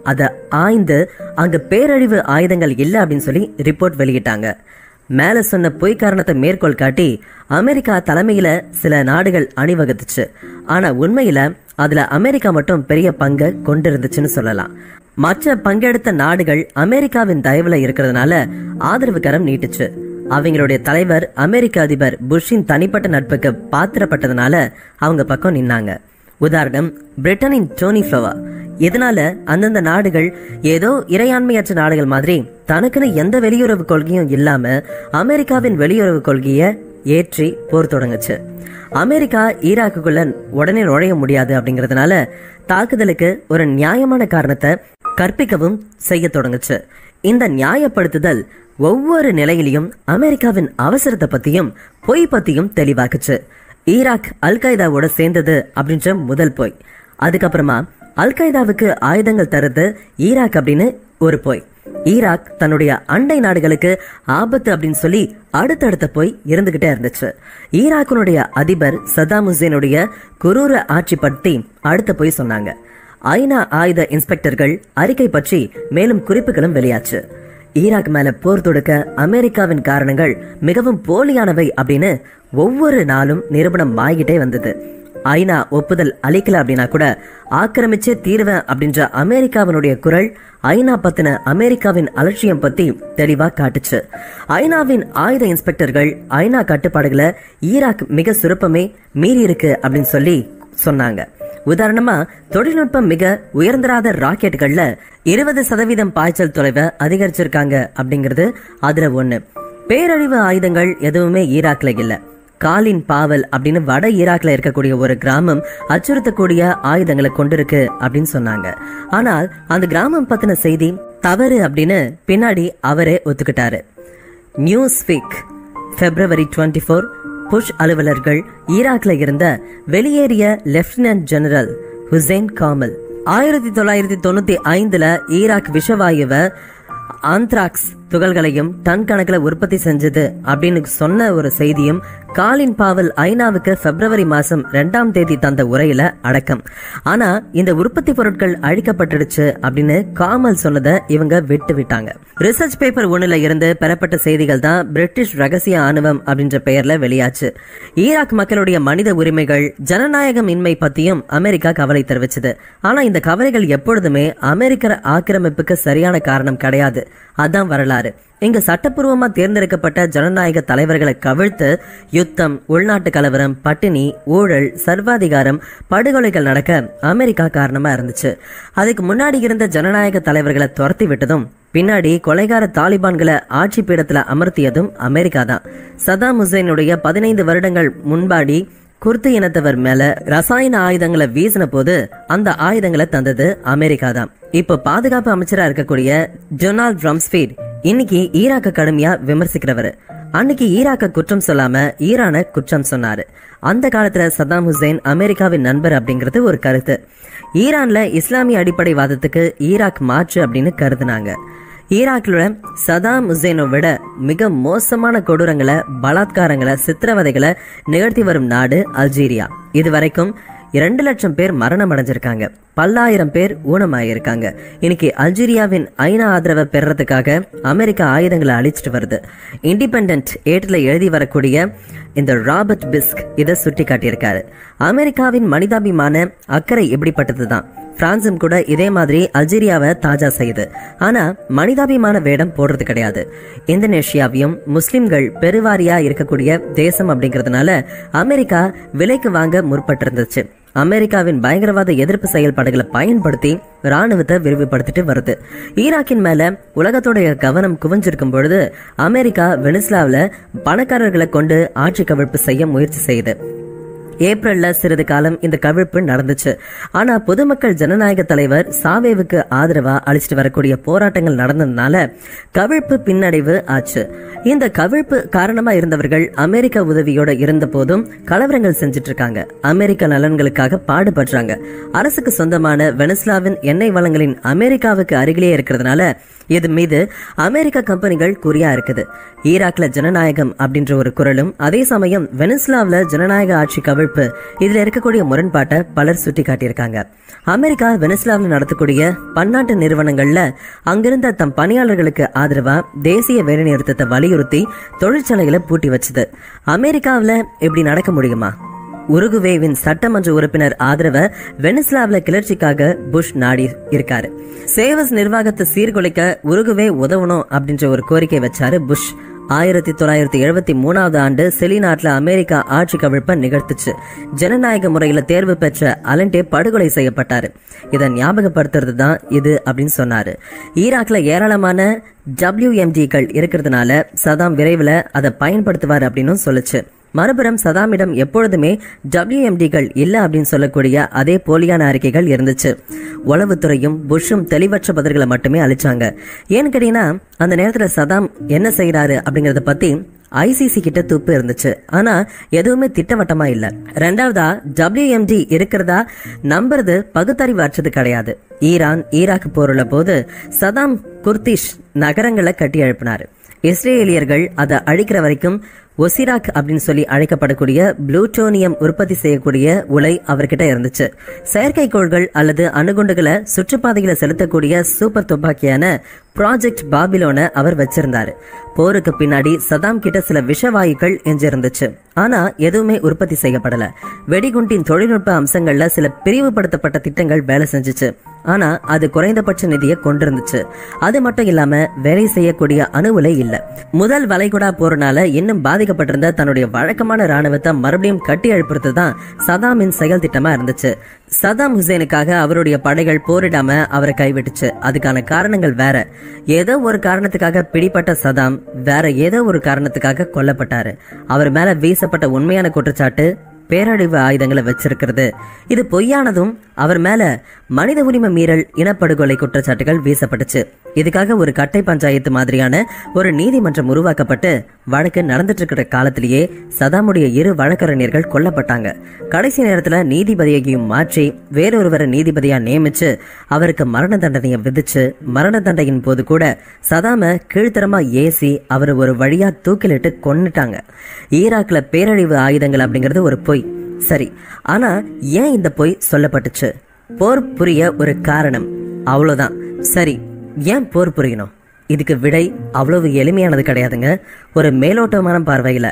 அதை ஆய்ந்து அங்க பேரழிவு ஆயுதங்கள் இல்லை அப்படின்னு சொல்லி ரிப்போர்ட் வெளியிட்டாங்க மேல சொன்ன பொய் காரணத்தை மேற்கோள் காட்டி அமெரிக்கா தலைமையில சில நாடுகள் அணிவகுத்துச்சு ஆனா உண்மையில அதுல அமெரிக்கா மட்டும் பெரிய பங்கை கொண்டிருந்துச்சுன்னு சொல்லலாம் மற்ற பங்கெடுத்த நாடுகள் அமெரிக்காவின் தயவுல இருக்கிறதுனால ஆதரவு கரம் நீட்டுச்சு அவங்களுடைய தலைவர் அமெரிக்க அதிபர் புஷ்ஷின் தனிப்பட்ட நட்புக்கு பாத்திரப்பட்டதுனால அவங்க பக்கம் நின்னாங்க உதாரணம் பிரிட்டனின் டோனி ஃப்ளவா இதனால அந்தந்த நாடுகள் ஏதோ இறையாண்மையற்ற நாடுகள் மாதிரி தனக்குன்னு எந்த வெளியுறவு கொள்கையும் இல்லாம அமெரிக்காவின் வெளியுறவு கொள்கையை ஏற்றி போர் தொடங்குச்சு அமெரிக்கா ஈராக்குக்குள்ள உடனே நுழைய முடியாது அப்படிங்கறதுனால தாக்குதலுக்கு ஒரு நியாயமான காரணத்தை கற்பிக்கவும் செய்ய தொடங்குச்சு இந்த நியாயப்படுத்துதல் ஒவ்வொரு நிலையிலையும் அமெரிக்காவின் அவசரத்தை பத்தியும் பொய் பத்தியும் தெளிவாக்குச்சு ஈராக் அல் qaedaவோட சேர்ந்தது அப்படின்ற முதல் பொய் அதுக்கப்புறமா அல் qaedaவுக்கு ஆயுதங்கள் தருது ஈராக் அப்படின்னு ஒரு பொய் ஈராக் தன்னுடைய அண்டை நாடுகளுக்கு ஆபத்து அப்படின்னு சொல்லி அடுத்தடுத்த போய் இருந்துகிட்டே இருந்துச்சு ஈராக்கினுடைய அதிபர் சதாம் ஹுசேனுடைய குரூர ஆட்சி பற்றி அடுத்த போய் சொன்னாங்க ஐநா ஆயுத இன்ஸ்பெக்டர்கள் அறிக்கை பற்றி மேலும் குறிப்புகளும் வெளியாச்சு ஈராக் மேல போர் தொடுக்க அமெரிக்காவின் காரணங்கள் மிகவும் போலியானவை அப்படின்னு ஒவ்வொரு நாளும் நிரூபணம் ஆகிட்டே வந்தது ஐநா ஒப்புதல் அளிக்கல அப்படின்னா கூட ஆக்கிரமிச்சே தீர்வேன் அப்படின்ற அமெரிக்காவினுடைய குரல் ஐநா பத்தின அமெரிக்காவின் அலட்சியம் பத்தி தெளிவா காட்டுச்சு ஐநாவின் ஆயுத இன்ஸ்பெக்டர்கள் ஐநா கட்டுப்பாடுகளை ஈராக் மிக சுருப்பமே மீறி இருக்கு அப்படின்னு சொல்லி சொன்னாங்க உதாரணமா தொழில்நுட்பம் மிக உயர்ந்தராத ராக்கெட்டுகள்ல இருபது சதவீதம் பாய்ச்சல் தொலைவை அதிகரிச்சிருக்காங்க அப்படிங்கிறது அதுல ஒண்ணு பேரழிவு ஆயுதங்கள் எதுவுமே ஈராக்ல இல்ல காலின் பாவல் அப்படின்னு வட ஈராக்ல இருக்கக்கூடிய ஒரு கிராமம் அச்சுறுத்தக்கூடிய ஆயுதங்களை கொண்டிருக்கு அப்படின்னு சொன்னாங்க ஆனால் அந்த கிராமம் பத்தின செய்தி தவறு அப்படின்னு பின்னாடி அவரே ஒத்துக்கிட்டாரு Newsweek February twenty four Bush அலுவலர்கள் ஈராக்ல இருந்த வெளியேறிய லெப்டினன்ட் ஜெனரல் ஹுசைன் காமல் ஆயிரத்தி தொள்ளாயிரத்தி தொண்ணூத்தி ஐந்துல ஈராக் விஷவாயுவை ஆந்த்ராக்ஸ் துகள்களையும் டன் கணக்கில் உற்பத்தி செஞ்சது அப்படின்னு சொன்ன ஒரு செய்தியும் காலின் பாவல் ஐநாவுக்கு பிப்ரவரி மாசம் ரெண்டாம் தேதி தந்த உரையில அடக்கம் ஆனா இந்த உற்பத்தி பொருட்கள் அழிக்கப்பட்டுடுச்சு அப்படின்னு காமல் சொன்னதை இவங்க விட்டு விட்டாங்க ரிசர்ச் பேப்பர் ஒண்ணுல இருந்து பெறப்பட்ட செய்திகள் தான் பிரிட்டிஷ் ரகசிய ஆணவம் அப்படின்ற பெயர்ல வெளியாச்சு ஈராக் மக்களுடைய மனித உரிமைகள் ஜனநாயகம் இன்மை பத்தியும் அமெரிக்கா கவலை தெரிவிச்சது ஆனா இந்த கவலைகள் எப்பொழுதுமே அமெரிக்க ஆக்கிரமிப்புக்கு சரியான காரணம் கிடையாது அதான் வரலாறு இங்க சட்டப்பூர்வமா தேர்ந்தெடுக்கப்பட்ட ஜனநாயக தலைவர்களை கவிழ்த்து யுத்தம் உள்நாட்டு கலவரம் பட்டினி ஊழல் சர்வாதிகாரம் படுகொலைகள் நடக்க அமெரிக்கா காரணமா இருந்துச்சு அதுக்கு முன்னாடி இருந்த ஜனநாயக தலைவர்களை துரத்தி விட்டதும் பின்னாடி கொலைகார தாலிபான்களை ஆட்சி பீடத்துல அமர்த்தியதும் அமெரிக்கா தான் சதாம் ஹுசைனுடைய பதினைந்து வருடங்கள் முன்பாடி குர்து இனத்தவர் மேல ரசாயன ஆயுதங்களை வீசின போது அந்த ஆயுதங்களை தந்தது அமெரிக்கா தான் இப்ப பாதுகாப்பு அமைச்சரா இருக்கக்கூடிய டொனால்ட் ரம்ஸ்பீட் இன்னைக்கு ஈராக்க கடுமையா விமர்சிக்கிறவரு அன்னைக்கு ஈராக்க குற்றம் சொல்லாம ஈரான குற்றம் சொன்னாரு அந்த காலத்துல சதாம் ஹுசைன் அமெரிக்காவின் நண்பர் அப்படிங்கிறது ஒரு கருத்து ஈரான்ல இஸ்லாமிய அடிப்படைவாதத்துக்கு ஈராக் மாற்று அப்படின்னு கருதுனாங்க ஈராக்ல சதாம் ஹுசேனை விட மிக மோசமான கொடூரங்களை பலாத்காரங்களை சித்திரவதைகளை நிகழ்த்தி வரும் நாடு அல்ஜீரியா இதுவரைக்கும் இரண்டு லட்சம் பேர் மரணம் அடைஞ்சிருக்காங்க பல்லாயிரம் பேர் ஊனமாயிருக்காங்க இன்னைக்கு அல்ஜீரியாவின் ஐநா ஆதரவை பெறறதுக்காக அமெரிக்கா ஆயுதங்களை அழிச்சிட்டு வருது இண்டிபெண்ட் ஏட்டில் எழுதி வரக்கூடிய இந்த ராபர்ட் பிஸ்க் இதை சுட்டி காட்டியிருக்காரு அமெரிக்காவின் மனிதாபிமான அக்கறை எப்படிப்பட்டது தான் பிரான்சும் கூட இதே மாதிரி அல்ஜீரியாவை தாஜா செய்யுது ஆனா மனிதாபிமான வேடம் போடுறது கிடையாது இந்தோனேஷியாவையும் முஸ்லிம்கள் பெருவாரியா இருக்கக்கூடிய தேசம் அப்படிங்கிறதுனால அமெரிக்கா விலைக்கு வாங்க முற்பட்டிருந்துச்சு அமெரிக்காவின் பயங்கரவாத எதிர்ப்பு செயல்பாடுகளை பயன்படுத்தி ராணுவத்தை விரிவுபடுத்திட்டு வருது ஈராக்கின் மேல உலகத்தோடைய கவனம் குவிஞ்சிருக்கும் பொழுது அமெரிக்கா வெனிஸ்லாவில் பணக்காரர்களை கொண்டு ஆட்சி கவிழ்ப்பு செய்ய முயற்சி செய்யுது ஏப்ரல்ல சிறிது காலம் இந்த கவிழ்ப்பு நடந்துச்சு ஆனா பொதுமக்கள் ஜனநாயக தலைவர் சாவேவுக்கு ஆதரவா அழிச்சிட்டு வரக்கூடிய போராட்டங்கள் நடந்ததுனால கவிழ்ப்பு பின்னடைவு ஆச்சு இந்த கவிழ்ப்பு காரணமா இருந்தவர்கள் அமெரிக்க உதவியோட இருந்த போதும் கலவரங்கள் செஞ்சுட்டு இருக்காங்க அமெரிக்க நலன்களுக்காக பாடுபடுறாங்க அரசுக்கு சொந்தமான வெனிஸ்லாவின் எண்ணெய் வளங்களின் அமெரிக்காவுக்கு அருகிலே இருக்கிறதுனால இது மீது அமெரிக்க கம்பெனிகள் குறியா இருக்குது ஈராக்ல ஜனநாயகம் அப்படின்ற ஒரு குரலும் அதே சமயம் வெனிஸ்லாவில் ஜனநாயக ஆட்சி கவிழ்ப்பு எதிர்ப்பு இதுல இருக்கக்கூடிய முரண்பாட்டை பலர் சுட்டி காட்டியிருக்காங்க அமெரிக்கா வெனிஸ்லாவில் நடத்தக்கூடிய பன்னாட்டு நிறுவனங்கள்ல அங்கிருந்த தம் பணியாளர்களுக்கு ஆதரவா தேசிய வேலைநிறுத்தத்தை வலியுறுத்தி தொழிற்சாலைகளை பூட்டி வச்சது அமெரிக்காவில் இப்படி நடக்க முடியுமா உருகுவேவின் சட்டமன்ற உறுப்பினர் ஆதரவ வெனிஸ்லாவில கிளர்ச்சிக்காக புஷ் நாடி இருக்காரு சேவஸ் நிர்வாகத்தை சீர்குலைக்க உருகுவே உதவணும் அப்படின்ற ஒரு கோரிக்கை வச்சாரு புஷ் ஆயிரத்தி தொள்ளாயிரத்தி எழுபத்தி மூணாவது ஆண்டு செலி நாட்டுல அமெரிக்கா ஆட்சி கவிழ்ப்ப நிகழ்த்துச்சு ஜனநாயக முறையில தேர்வு பெற்ற அலண்டே படுகொலை செய்யப்பட்டாரு இதை ஞாபகப்படுத்துறது தான் இது அப்படின்னு சொன்னாரு ஈராக்ல ஏராளமான டபிள்யூஎம்டிக்கள் இருக்கிறதுனால சதாம் விரைவில் அதை பயன்படுத்துவார் அப்படின்னு சொல்லுச்சு மறுபுறம் சதாமிடம் எப்பொழுதுமே டபிள்யூஎம்டிகள் இல்ல அப்படின்னு சொல்லக்கூடிய அதே போலியான அறிக்கைகள் இருந்துச்சு உளவுத்துறையும் புஷ்ஷும் தெளிவற்ற பதில்களை மட்டுமே அளிச்சாங்க ஏன்னு கேட்டீங்கன்னா அந்த நேரத்துல சதாம் என்ன செய்யறாரு அப்படிங்கறத பத்தி ஐசிசி கிட்ட துப்பு இருந்துச்சு ஆனா எதுவுமே திட்டவட்டமா இல்ல ரெண்டாவதா டபிள்யூஎம்டி இருக்கிறதா நம்புறது பகுத்தறிவு அற்றது கிடையாது ஈரான் ஈராக் போருள்ள போது சதாம் குர்திஷ் நகரங்களை கட்டி எழுப்பினாரு இஸ்ரேலியர்கள் அதை அழிக்கிற வரைக்கும் ஒசிராக் அப்படின்னு சொல்லி அழைக்கப்படக்கூடிய ப்ளூட்டோனியம் உற்பத்தி செய்யக்கூடிய உலை அவர்கிட்ட இருந்துச்சு செயற்கைக்கோள்கள் அல்லது அணுகுண்டுகளை சுற்றுப்பாதைகளை செலுத்தக்கூடிய சூப்பர் துப்பாக்கியான ப்ராஜெக்ட் பாபிலோனை அவர் வச்சிருந்தாரு போருக்கு பின்னாடி சதாம் கிட்ட சில விஷவாயுக்கள் எஞ்சிருந்துச்சு ஆனா எதுவுமே உற்பத்தி செய்யப்படல வெடிகுண்டின் தொழில்நுட்ப அம்சங்கள்ல சில பிரிவுபடுத்தப்பட்ட திட்டங்கள் வேலை செஞ்சுச்சு ஆனா அது குறைந்தபட்ச நிதியை கொண்டிருந்துச்சு அது மட்டும் இல்லாம வேலை செய்யக்கூடிய அணுவுலை இல்ல முதல் வளைகுடா போறனால இன்னும் பாதிக்கப்பட்டிருந்த தன்னுடைய வழக்கமான ராணுவத்தை மறுபடியும் கட்டி எழுப்புறது தான் சதாமின் செயல் திட்டமா இருந்துச்சு சதாம் ஹுசேனுக்காக அவருடைய படைகள் போரிடாம அவரை கைவிட்டுச்சு அதுக்கான காரணங்கள் வேற ஏதோ ஒரு காரணத்துக்காக பிடிப்பட்ட சதாம் வேற ஏதோ ஒரு காரணத்துக்காக கொல்லப்பட்டாரு அவர் மேல வீசப்பட்ட உண்மையான குற்றச்சாட்டு பேரழிவு ஆயுதங்களை வச்சிருக்கிறது இது பொய்யானதும் அவர் மேல மனித உரிமை மீறல் இனப்படுகொலை குற்றச்சாட்டுகள் வீசப்பட்டுச்சு இதுக்காக ஒரு கட்டை பஞ்சாயத்து மாதிரியான ஒரு நீதிமன்றம் உருவாக்கப்பட்டு வழக்கு நடந்துட்டு இருக்கிற காலத்திலேயே சதாமுடைய இரு வழக்கறிஞர்கள் கொல்லப்பட்டாங்க கடைசி நேரத்துல நீதிபதியையும் மாற்றி வேறொருவரை நீதிபதியா நியமிச்சு அவருக்கு மரண தண்டனையை விதிச்சு மரண தண்டையின் போது கூட சதாம கீழ்த்தரமா ஏசி அவர் ஒரு வழியா தூக்கிலிட்டு கொன்னுட்டாங்க ஈராக்ல பேரழிவு ஆயுதங்கள் அப்படிங்கிறது ஒரு பொய் சரி ஆனா ஏன் இந்த பொய் சொல்லப்பட்டுச்சு போர் புரிய ஒரு காரணம் அவ்வளவுதான் சரி ஏன் போர் புரியணும் இதுக்கு விடை அவ்வளவு எளிமையானது கிடையாதுங்க ஒரு மேலோட்டமான பார்வையில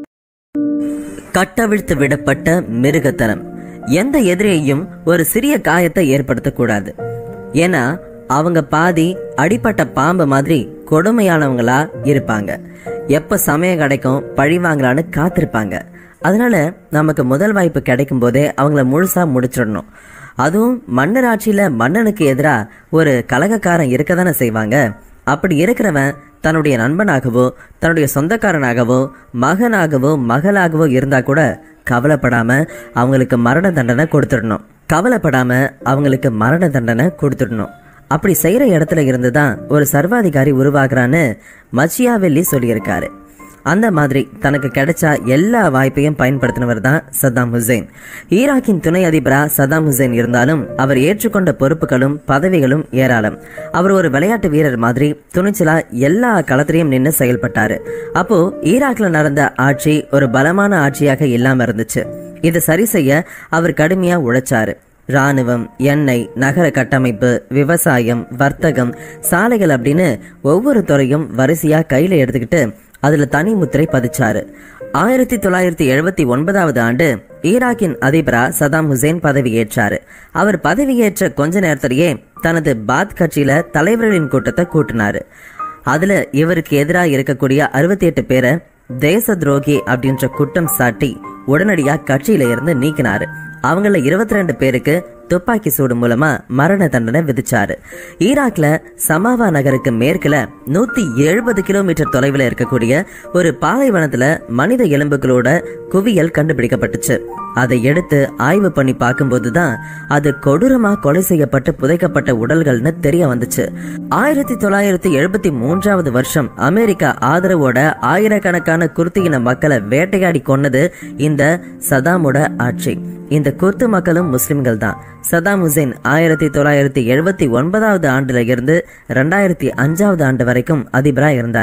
கட்டவிழ்த்து விடப்பட்ட மிருகத்தனம் எந்த எதிரியையும் ஒரு சிறிய காயத்தை ஏற்படுத்தக்கூடாது ஏன்னா அவங்க பாதி அடிப்பட்ட பாம்பு மாதிரி கொடுமையானவங்களா இருப்பாங்க எப்ப சமயம் கிடைக்கும் பழி வாங்கலான்னு காத்திருப்பாங்க அதனால நமக்கு முதல் வாய்ப்பு கிடைக்கும் போதே அவங்கள முழுசா முடிச்சிடணும் அதுவும் மன்னர் ஆட்சியில மன்னனுக்கு எதிரா ஒரு கலகக்காரன் இருக்க தானே செய்வாங்க அப்படி இருக்கிறவன் தன்னுடைய நண்பனாகவோ தன்னுடைய சொந்தக்காரனாகவோ மகனாகவோ மகளாகவோ இருந்தா கூட கவலைப்படாம அவங்களுக்கு மரண தண்டனை கொடுத்துடணும் கவலைப்படாம அவங்களுக்கு மரண தண்டனை கொடுத்துடணும் அப்படி செய்யற இடத்துல இருந்து தான் ஒரு சர்வாதிகாரி உருவாகிறான்னு மச்சியாவெல்லி சொல்லியிருக்காரு அந்த மாதிரி தனக்கு கிடைச்ச எல்லா வாய்ப்பையும் பயன்படுத்தினவர் தான் சதாம் ஹுசேன் ஈராக்கின் துணை அதிபரா சதாம் ஹுசேன் இருந்தாலும் அவர் ஏற்றுக்கொண்ட பொறுப்புகளும் பதவிகளும் ஏராளம் அவர் ஒரு விளையாட்டு வீரர் மாதிரி துணிச்சலா எல்லா களத்திலையும் நின்று செயல்பட்டாரு அப்போ ஈராக்ல நடந்த ஆட்சி ஒரு பலமான ஆட்சியாக இல்லாம இருந்துச்சு இதை சரி செய்ய அவர் கடுமையா உழைச்சாரு ராணுவம் எண்ணெய் நகர கட்டமைப்பு விவசாயம் வர்த்தகம் சாலைகள் அப்படின்னு ஒவ்வொரு துறையும் வரிசையா கையில எடுத்துக்கிட்டு அதுல தனி முத்திரை பதிச்சாரு ஆயிரத்தி தொள்ளாயிரத்தி எழுபத்தி ஒன்பதாவது ஆண்டு ஈராக்கின் அதிபரா சதாம் ஹுசேன் பதவியேற்றாரு அவர் பதவியேற்ற கொஞ்ச நேரத்திலேயே தனது பாத் கட்சியில தலைவர்களின் கூட்டத்தை கூட்டினாரு அதுல இவருக்கு எதிராக இருக்கக்கூடிய அறுபத்தி எட்டு பேரை தேச துரோகி அப்படின்ற குற்றம் சாட்டி உடனடியா கட்சியில இருந்து நீக்கினாரு அவங்கள இருபத்தி ரெண்டு பேருக்கு துப்பாக்கி சூடு மூலமா மரண தண்டனை விதிச்சாரு ஈராக்ல சமாவா நகருக்கு மேற்குல நூத்தி எழுபது கிலோமீட்டர் தொலைவில் இருக்கக்கூடிய ஒரு பாலைவனத்துல மனித எலும்புகளோட குவியல் கண்டுபிடிக்கப்பட்டுச்சு அதை எடுத்து ஆய்வு பண்ணி பார்க்கும்போது தான் அது கொடூரமா கொலை செய்யப்பட்டு புதைக்கப்பட்ட உடல்கள்னு தெரிய வந்துச்சு ஆயிரத்தி தொள்ளாயிரத்தி எழுபத்தி மூன்றாவது வருஷம் அமெரிக்கா ஆதரவோட ஆயிரக்கணக்கான குர்தியின மக்களை வேட்டையாடி கொன்னது இந்த சதாமோட ஆட்சி இந்த குர்து மக்களும் முஸ்லிம்கள் தான் சதாம் ஹுசேன் ஆயிரத்தி தொள்ளாயிரத்தி எழுபத்தி ஒன்பதாவது ஆண்டுல இருந்து ரெண்டாயிரத்தி அஞ்சாவது ஆண்டு வரைக்கும் அதிபரா இருந்தாரு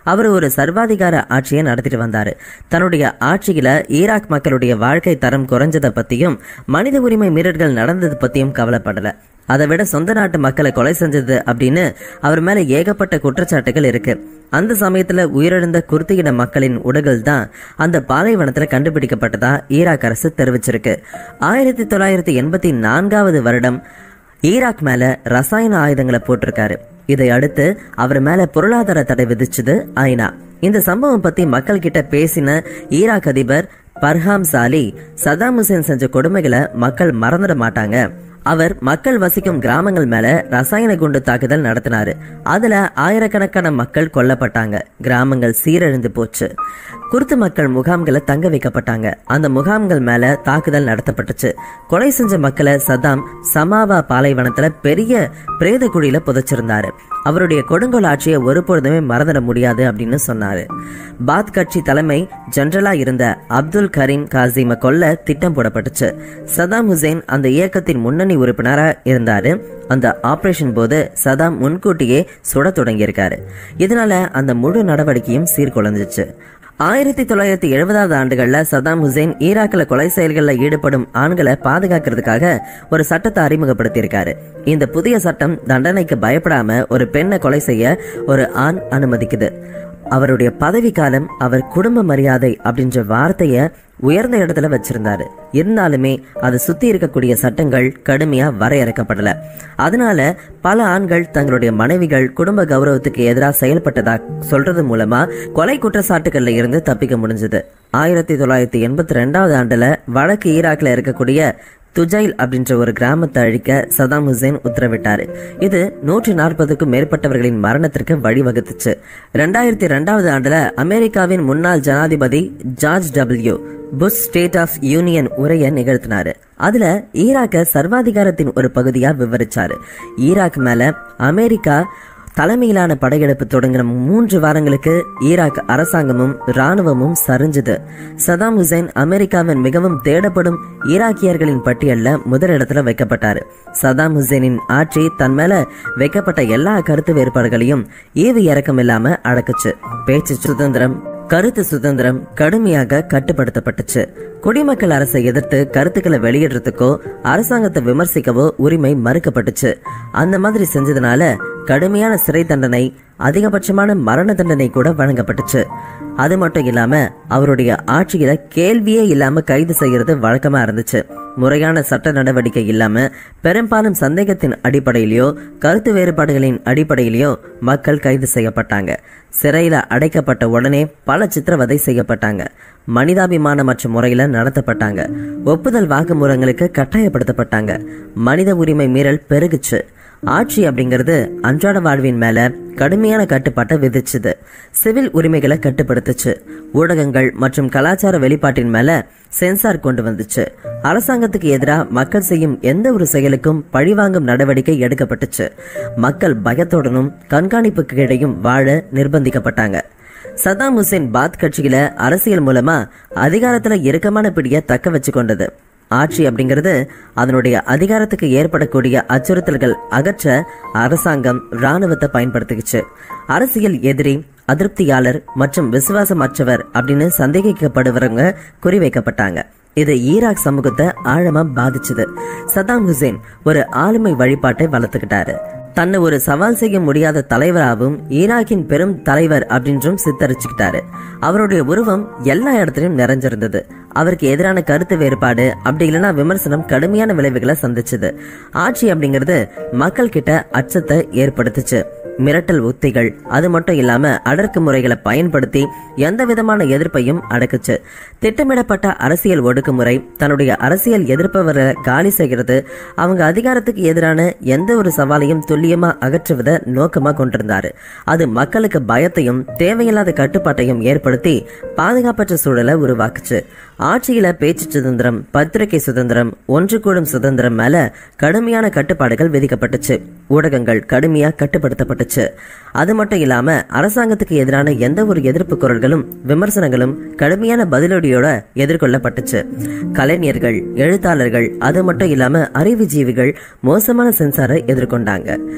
அவர் ஒரு சர்வாதிகார ஆட்சியை நடத்திட்டு வந்தாரு தன்னுடைய ஆட்சியில ஈராக் மக்களுடைய வாழ்க்கை தரம் குறைஞ்சதை பத்தியும் மனித உரிமை மீறல்கள் நடந்தது பத்தியும் கவலைப்படல அதை விட சொந்த நாட்டு மக்களை கொலை செஞ்சது அப்படின்னு அவர் மேல ஏகப்பட்ட குற்றச்சாட்டுகள் இருக்கு அந்த சமயத்துல உயிரிழந்த குர்தியின மக்களின் உடல்கள் தான் அந்த பாலைவனத்துல கண்டுபிடிக்கப்பட்டதா ஈராக் அரசு தெரிவிச்சிருக்கு ஆயிரத்தி தொள்ளாயிரத்தி எண்பத்தி நான்காவது வருடம் ஈராக் மேல ரசாயன ஆயுதங்களை போட்டிருக்காரு இதை அடுத்து அவர் மேல பொருளாதார தடை விதிச்சது ஐநா இந்த சம்பவம் பத்தி மக்கள் கிட்ட பேசின ஈராக் அதிபர் பர்ஹாம் சாலி சதாம் ஹுசேன் செஞ்ச கொடுமைகளை மக்கள் மறந்துட மாட்டாங்க அவர் மக்கள் வசிக்கும் கிராமங்கள் மேல ரசாயன குண்டு தாக்குதல் நடத்தினாரு அதுல ஆயிரக்கணக்கான மக்கள் கொல்லப்பட்டாங்க கிராமங்கள் சீரழிந்து போச்சு குருத்து மக்கள் முகாம்களை தங்க வைக்கப்பட்டாங்க அந்த முகாம்கள் மேல தாக்குதல் நடத்தப்பட்டுச்சு கொலை செஞ்ச மக்களை சதாம் சமாவா பாலைவனத்துல பெரிய பிரேத குழியில புதைச்சிருந்தாரு அவருடைய கொடுங்கோல் ஆட்சியை ஒருபொழுதுமே மறந்துட முடியாது அப்படின்னு சொன்னாரு பாத் கட்சி தலைமை ஜெனரலா இருந்த அப்துல் கரீம் காசிம கொல்ல திட்டம் போடப்பட்டுச்சு சதாம் ஹுசேன் அந்த இயக்கத்தின் முன்னணி உறுப்பினரா இருந்தாரு அந்த ஆபரேஷன் போது சதாம் முன்கூட்டியே சுட தொடங்கியிருக்காரு இதனால அந்த முழு நடவடிக்கையும் சீர்குலைஞ்சிச்சு ஆயிரத்தி தொள்ளாயிரத்தி எழுபதாவது ஆண்டுகள்ல சதாம் ஹுசேன் ஈராக்கில் கொலை செயல்களில் ஈடுபடும் ஆண்களை பாதுகாக்கிறதுக்காக ஒரு சட்டத்தை அறிமுகப்படுத்தியிருக்காரு இந்த புதிய சட்டம் தண்டனைக்கு பயப்படாம ஒரு பெண்ணை கொலை செய்ய ஒரு ஆண் அனுமதிக்குது அவருடைய பதவி காலம் அவர் குடும்ப மரியாதை அப்படின்ற வார்த்தைய உயர்ந்த இடத்துல வச்சிருந்தாரு இருந்தாலுமே அதை சுத்தி இருக்கக்கூடிய சட்டங்கள் கடுமையா வரையறுக்கப்படல அதனால பல ஆண்கள் தங்களுடைய மனைவிகள் குடும்ப கௌரவத்துக்கு எதிராக செயல்பட்டதா சொல்றது மூலமா கொலை குற்றச்சாட்டுகள்ல இருந்து தப்பிக்க முடிஞ்சது ஆயிரத்தி தொள்ளாயிரத்தி எண்பத்தி ரெண்டாவது ஆண்டுல வடக்கு ஈராக்ல இருக்கக்கூடிய துஜைல் அப்படின்ற ஒரு கிராமத்தை அழிக்க சதாம் ஹுசேன் உத்தரவிட்டாரு இது நூற்றி நாற்பதுக்கும் மேற்பட்டவர்களின் மரணத்திற்கு வழிவகுத்துச்சு ரெண்டாயிரத்தி ரெண்டாவது ஆண்டுல அமெரிக்காவின் முன்னாள் ஜனாதிபதி George W Bush state of union உரையை நிகழ்த்தினாரு அதுல ஈராக்க சர்வாதிகாரத்தின் ஒரு பகுதியா விவரிச்சாரு ஈராக் மேல அமெரிக்கா தலைமையிலான படையெடுப்பு தொடங்கின மூன்று வாரங்களுக்கு ஈராக் அரசாங்கமும் ராணுவமும் சரிஞ்சுது சதாம் ஹுசைன் அமெரிக்காவின் மிகவும் தேடப்படும் ஈராக்கியர்களின் பட்டியல்ல முதலிடத்துல வைக்கப்பட்டாரு சதாம் ஹுசைனின் ஆட்சி தன் மேல வைக்கப்பட்ட எல்லா கருத்து வேறுபாடுகளையும் ஈவு இறக்கம் இல்லாம அடக்குச்சு பேச்சு சுதந்திரம் கருத்து சுதந்திரம் கடுமையாக கட்டுப்படுத்தப்பட்டுச்சு குடிமக்கள் அரசை எதிர்த்து கருத்துக்களை வெளியிடுறதுக்கோ அரசாங்கத்தை விமர்சிக்கவோ உரிமை மறுக்கப்பட்டுச்சு அந்த மாதிரி செஞ்சதுனால கடுமையான சிறை தண்டனை அதிகபட்சமான மரண தண்டனை கூட வழங்கப்பட்டுச்சு அது மட்டும் இல்லாம அவருடைய ஆட்சியில கேள்வியே இல்லாம கைது செய்யறது வழக்கமா இருந்துச்சு முறையான சட்ட நடவடிக்கை இல்லாம பெரும்பாலும் சந்தேகத்தின் அடிப்படையிலயோ கருத்து வேறுபாடுகளின் அடிப்படையிலயோ மக்கள் கைது செய்யப்பட்டாங்க சிறையில அடைக்கப்பட்ட உடனே பல சித்திரவதை செய்யப்பட்டாங்க மனிதாபிமானமற்ற முறையில நடத்தப்பட்டாங்க ஒப்புதல் வாக்குமூலங்களுக்கு கட்டாயப்படுத்தப்பட்டாங்க மனித உரிமை மீறல் பெருகுச்சு ஆட்சி அப்படிங்கிறது அன்றாட வாழ்வின் மேல கடுமையான கட்டுப்பாட்டை விதிச்சுது சிவில் உரிமைகளை கட்டுப்படுத்துச்சு ஊடகங்கள் மற்றும் கலாச்சார வெளிப்பாட்டின் மேல சென்சார் கொண்டு வந்துச்சு அரசாங்கத்துக்கு எதிராக மக்கள் செய்யும் எந்த ஒரு செயலுக்கும் பழிவாங்கும் நடவடிக்கை எடுக்கப்பட்டுச்சு மக்கள் பயத்துடனும் கண்காணிப்புக்கு இடையும் வாழ நிர்பந்திக்கப்பட்டாங்க சதாம் ஹுசேன் பாத் கட்சியில அரசியல் மூலமா அதிகாரத்துல இறுக்கமான பிடிய தக்க வச்சு கொண்டது ஆட்சி அப்படிங்கிறது அதனுடைய அதிகாரத்துக்கு ஏற்படக்கூடிய அச்சுறுத்தல்கள் அகற்ற அரசாங்கம் ராணுவத்தை பயன்படுத்திக்கிச்சு அரசியல் எதிரி அதிருப்தியாளர் மற்றும் விசுவாசமற்றவர் அப்படின்னு சந்தேகிக்கப்படுறவங்க குறிவைக்கப்பட்டாங்க இது ஈராக் சமூகத்தை ஆழமா பாதிச்சது சதாம் ஹுசேன் ஒரு ஆளுமை வழிபாட்டை வளர்த்துக்கிட்டாரு தன்னை ஒரு சவால் செய்ய முடியாத தலைவராகவும் ஈராக்கின் பெரும் தலைவர் அப்படின்றும் சித்தரிச்சுக்கிட்டாரு அவருடைய உருவம் எல்லா இடத்துலயும் நிறைஞ்சிருந்தது அவருக்கு எதிரான கருத்து வேறுபாடு அப்படி இல்லைன்னா விமர்சனம் கடுமையான விளைவுகளை சந்திச்சது ஆட்சி அப்படிங்கிறது மக்கள் கிட்ட அச்சத்தை ஏற்படுத்துச்சு மிரட்டல் உத்திகள் அது மட்டும் இல்லாம அடக்குமுறைகளை பயன்படுத்தி எந்த விதமான எதிர்ப்பையும் அடக்குச்சு திட்டமிடப்பட்ட அரசியல் ஒடுக்குமுறை தன்னுடைய அரசியல் எதிர்ப்பவரை காலி செய்கிறது அவங்க அதிகாரத்துக்கு எதிரான எந்த ஒரு சவாலையும் துல்லியமா அகற்றுவதை நோக்கமா கொண்டிருந்தாரு அது மக்களுக்கு பயத்தையும் தேவையில்லாத கட்டுப்பாட்டையும் ஏற்படுத்தி பாதுகாப்பற்ற சூழலை உருவாக்குச்சு ஆட்சியில பேச்சு சுதந்திரம் பத்திரிகை சுதந்திரம் ஒன்று கூடும் சுதந்திரம் மேல கடுமையான கட்டுப்பாடுகள் விதிக்கப்பட்டுச்சு ஊடகங்கள் கடுமையா கட்டுப்படுத்தப்பட்டுச்சு அது மட்டும் இல்லாம அரசாங்கத்துக்கு எதிரான எந்த ஒரு எதிர்ப்பு குரல்களும் விமர்சனங்களும் கடுமையான பதிலடியோட எதிர்கொள்ளப்பட்டுச்சு கலைஞர்கள் எழுத்தாளர்கள் அது மட்டும் இல்லாம அறிவுஜீவிகள் மோசமான சென்சாரை எதிர்கொண்டாங்க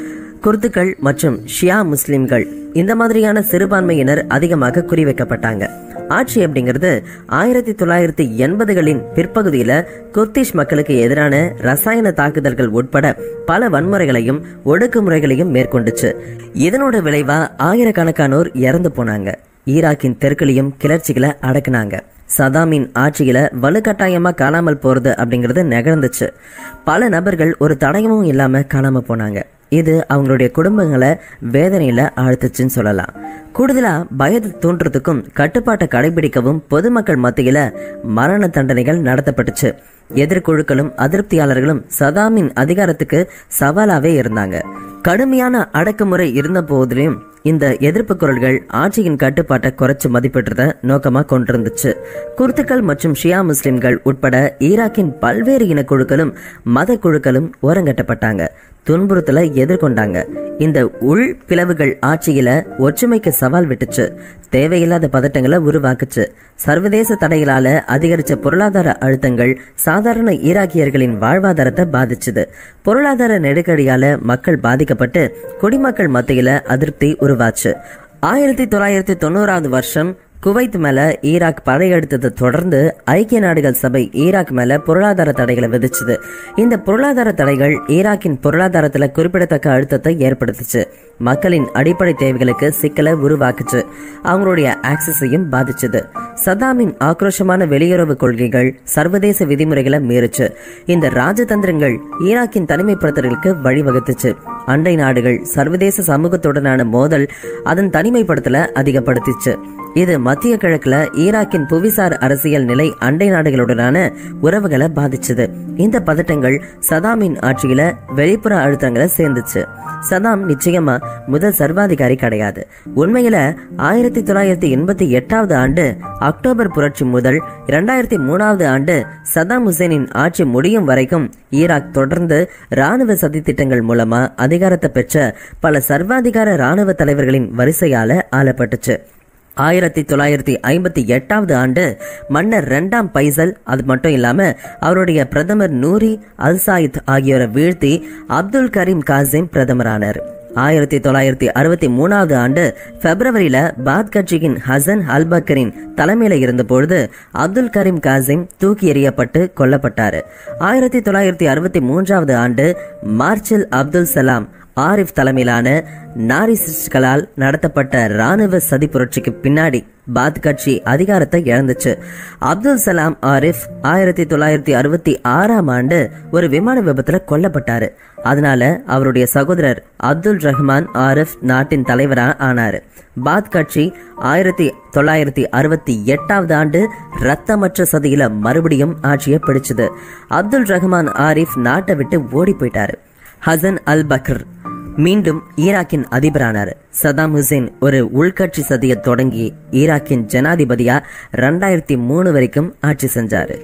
குர்துக்கள் மற்றும் ஷியா முஸ்லிம்கள் இந்த மாதிரியான சிறுபான்மையினர் அதிகமாக குறிவைக்கப்பட்டாங்க ஆட்சி அப்படிங்கிறது ஆயிரத்தி தொள்ளாயிரத்தி எண்பதுகளின் பிற்பகுதியில குர்திஷ் மக்களுக்கு எதிரான ரசாயன தாக்குதல்கள் உட்பட பல வன்முறைகளையும் ஒடுக்குமுறைகளையும் மேற்கொண்டுச்சு இதனோட விளைவா ஆயிரக்கணக்கானோர் இறந்து போனாங்க ஈராக்கின் தெற்குலையும் கிளர்ச்சிகளை அடக்குனாங்க சதாமின் ஆட்சியில வலுக்கட்டாயமா காணாமல் போறது அப்படிங்கிறது நிகழ்ந்துச்சு பல நபர்கள் ஒரு தடயமும் இல்லாம காணாம போனாங்க இது அவங்களுடைய குடும்பங்களை வேதனையில ஆழ்த்துச்சுன்னு சொல்லலாம் கூடுதலா பயத்தை தூண்டுறதுக்கும் கட்டுப்பாட்டை கடைபிடிக்கவும் பொதுமக்கள் மத்தியில மரண தண்டனைகள் நடத்தப்பட்டுச்சு எதிர்குழுக்களும் அதிருப்தியாளர்களும் சதாமின் அதிகாரத்துக்கு சவாலாவே இருந்தாங்க கடுமையான அடக்குமுறை இருந்த போதிலும் இந்த எதிர்ப்பு குரல்கள் ஆட்சியின் கட்டுப்பாட்டை குறைச்சு மதிப்பிடுறத நோக்கமா கொண்டிருந்துச்சு குர்துக்கள் மற்றும் ஷியா முஸ்லிம்கள் உட்பட ஈராக்கின் பல்வேறு இனக்குழுக்களும் மத குழுக்களும் ஓரங்கட்டப்பட்டாங்க துன்புறுத்தலை எதிர்கொண்டாங்க இந்த உள் பிளவுகள் ஆட்சியில ஒற்றுமைக்கு சவால் விட்டுச்சு தேவையில்லாத பதட்டங்களை உருவாக்குச்சு சர்வதேச தடைகளால அதிகரிச்ச பொருளாதார அழுத்தங்கள் சாதாரண ஈராக்கியர்களின் வாழ்வாதாரத்தை பாதிச்சுது பொருளாதார நெருக்கடியால மக்கள் பாதிக்கப்பட்டு குடிமக்கள் மத்தியில அதிருப்தி உருவாச்சு ஆயிரத்தி தொள்ளாயிரத்தி தொண்ணூறாவது வருஷம் குவைத் மேல ஈராக் படையெடுத்ததை தொடர்ந்து ஐக்கிய நாடுகள் சபை ஈராக் மேல பொருளாதார தடைகளை விதிச்சுது இந்த பொருளாதார தடைகள் ஈராக்கின் பொருளாதாரத்துல குறிப்பிடத்தக்க அழுத்தத்தை ஏற்படுத்துச்சு மக்களின் அடிப்படை தேவைகளுக்கு சிக்கலை உருவாக்குச்சு அவங்களுடைய ஆக்சஸையும் பாதிச்சது சதாமின் ஆக்ரோஷமான வெளியுறவு கொள்கைகள் சர்வதேச விதிமுறைகளை மீறுச்சு இந்த ராஜதந்திரங்கள் ஈராக்கின் தனிமைப்படுத்தலுக்கு வழிவகுத்துச்சு அண்டை நாடுகள் சர்வதேச சமூகத்துடனான மோதல் அதன் தனிமைப்படுத்தலை அதிகப்படுத்திச்சு இது மத்திய கிழக்குல ஈராக்கின் புவிசார் அரசியல் நிலை அண்டை நாடுகளுடனான உறவுகளை பாதிச்சது இந்த பதட்டங்கள் சதாமின் ஆட்சியில வெளிப்புற அழுத்தங்களை சேர்ந்துச்சு சதாம் நிச்சயமா முதல் சர்வாதிகாரி கிடையாது உண்மையில ஆயிரத்தி தொள்ளாயிரத்தி எண்பத்தி எட்டாவது ஆண்டு அக்டோபர் புரட்சி முதல் இரண்டாயிரத்தி மூணாவது ஆண்டு சதாம் ஹுசேனின் ஆட்சி முடியும் வரைக்கும் ஈராக் தொடர்ந்து ராணுவ சதித்திட்டங்கள் மூலமா அதிகாரத்தை பெற்ற பல சர்வாதிகார ராணுவ தலைவர்களின் வரிசையால ஆளப்பட்டுச்சு ஆயிரத்தி தொள்ளாயிரத்தி ஐம்பத்தி எட்டாவது ஆண்டு மன்னர் ரெண்டாம் பைசல் அது மட்டும் இல்லாம அவருடைய பிரதமர் நூரி அல் சாயித் ஆகியோரை வீழ்த்தி அப்துல் கரீம் காசிம் பிரதமரானார் ஆயிரத்தி தொள்ளாயிரத்தி அறுபத்தி மூணாவது ஆண்டு பிப்ரவரியில பாத் கட்சியின் ஹசன் அல்பக்கரின் தலைமையில இருந்த பொழுது அப்துல் கரீம் காசிம் தூக்கி எறியப்பட்டு கொல்லப்பட்டாரு ஆயிரத்தி தொள்ளாயிரத்தி அறுபத்தி மூன்றாவது ஆண்டு மார்ச்சில் அப்துல் சலாம் ஆரிஃப் தலைமையிலான நாரிசிஸ்ட்களால் நடத்தப்பட்ட ராணுவ சதி புரட்சிக்கு பின்னாடி பாத் கட்சி அதிகாரத்தை இழந்துச்சு அப்துல் சலாம் ஆரிஃப் ஆயிரத்தி தொள்ளாயிரத்தி அறுபத்தி ஆறாம் ஆண்டு ஒரு விமான விபத்துல கொல்லப்பட்டாரு அதனால அவருடைய சகோதரர் அப்துல் ரஹ்மான் ஆரிஃப் நாட்டின் தலைவரா ஆனாரு பாத் கட்சி ஆயிரத்தி தொள்ளாயிரத்தி அறுபத்தி எட்டாவது ஆண்டு ரத்தமற்ற சதியில மறுபடியும் ஆட்சியை பிடிச்சது அப்துல் ரஹ்மான் ஆரிஃப் நாட்டை விட்டு ஓடி போயிட்டாரு ஹசன் அல் பக்ர் மீண்டும் ஈராக்கின் அதிபரானார் சதாம் ஹுசேன் ஒரு உள்கட்சி சதியை தொடங்கி ஈராக்கின் ஜனாதிபதியா ரெண்டாயிரத்தி மூணு வரைக்கும் ஆட்சி செஞ்சாரு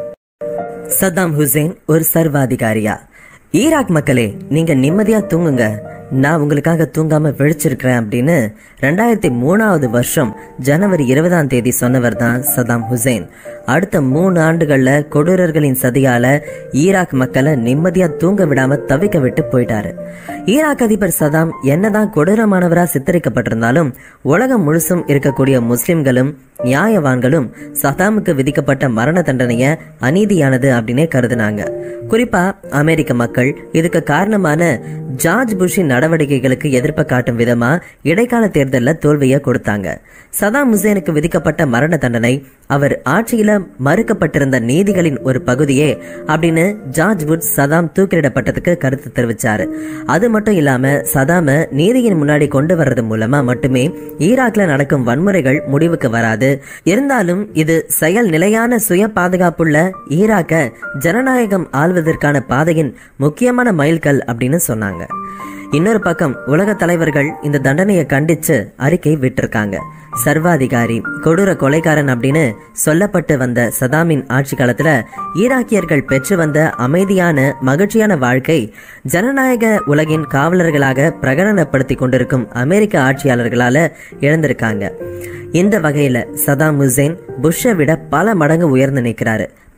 சதாம் ஹுசேன் ஒரு சர்வாதிகாரியா ஈராக் மக்களே நீங்க நிம்மதியா தூங்குங்க நான் உங்களுக்காக தூங்காம விழிச்சிருக்கிறேன் அப்படின்னு ரெண்டாயிரத்தி மூணாவது வருஷம் ஜனவரி இருபதாம் தேதி சொன்னவர் தான் சதாம் ஹுசேன் அடுத்த மூணு ஆண்டுகள்ல கொடூரர்களின் சதியால ஈராக் மக்களை நிம்மதியா தூங்க விடாம தவிக்க விட்டு போயிட்டாரு ஈராக் அதிபர் சதாம் என்னதான் கொடூரமானவரா சித்தரிக்கப்பட்டிருந்தாலும் உலகம் முழுசும் இருக்கக்கூடிய முஸ்லிம்களும் நியாயவான்களும் சதாமுக்கு விதிக்கப்பட்ட மரண தண்டனைய அநீதியானது அப்படின்னே கருதுனாங்க குறிப்பா அமெரிக்க மக்கள் இதுக்கு காரணமான ஜார்ஜ் புஷின் நடவடிக்கைகளுக்கு எதிர்ப்பை காட்டும் விதமா இடைக்கால தேர்தலில் தோல்வியை கொடுத்தாங்க சதாம் ஹுசேனுக்கு விதிக்கப்பட்ட மரண தண்டனை அவர் ஆட்சியில மறுக்கப்பட்டிருந்த நீதிகளின் ஒரு பகுதியே அப்படின்னு ஜார்ஜ் வுட் சதாம் தூக்கிலிடப்பட்டதுக்கு கருத்து தெரிவிச்சாரு அது மட்டும் இல்லாம சதாம நீதியின் முன்னாடி கொண்டு வர்றது மூலமா மட்டுமே ஈராக்ல நடக்கும் வன்முறைகள் முடிவுக்கு வராது இருந்தாலும் இது செயல் நிலையான சுய பாதுகாப்புள்ள ஈராக்க ஜனநாயகம் ஆள்வதற்கான பாதையின் முக்கியமான மைல்கல் அப்படின்னு சொன்னாங்க இன்னொரு பக்கம் உலக தலைவர்கள் இந்த தண்டனையை கண்டிச்சு அறிக்கை விட்டிருக்காங்க சர்வாதிகாரி கொடூர கொலைகாரன் அப்படின்னு சொல்லப்பட்டு வந்த சதாமின் ஆட்சி காலத்துல ஈராக்கியர்கள் பெற்று வந்த அமைதியான மகிழ்ச்சியான வாழ்க்கை ஜனநாயக உலகின் காவலர்களாக பிரகடனப்படுத்தி கொண்டிருக்கும் அமெரிக்க ஆட்சியாளர்களால இழந்திருக்காங்க இந்த வகையில சதாம் ஹுசேன் புஷ்ஷை விட பல மடங்கு உயர்ந்து நிற்கிறாரு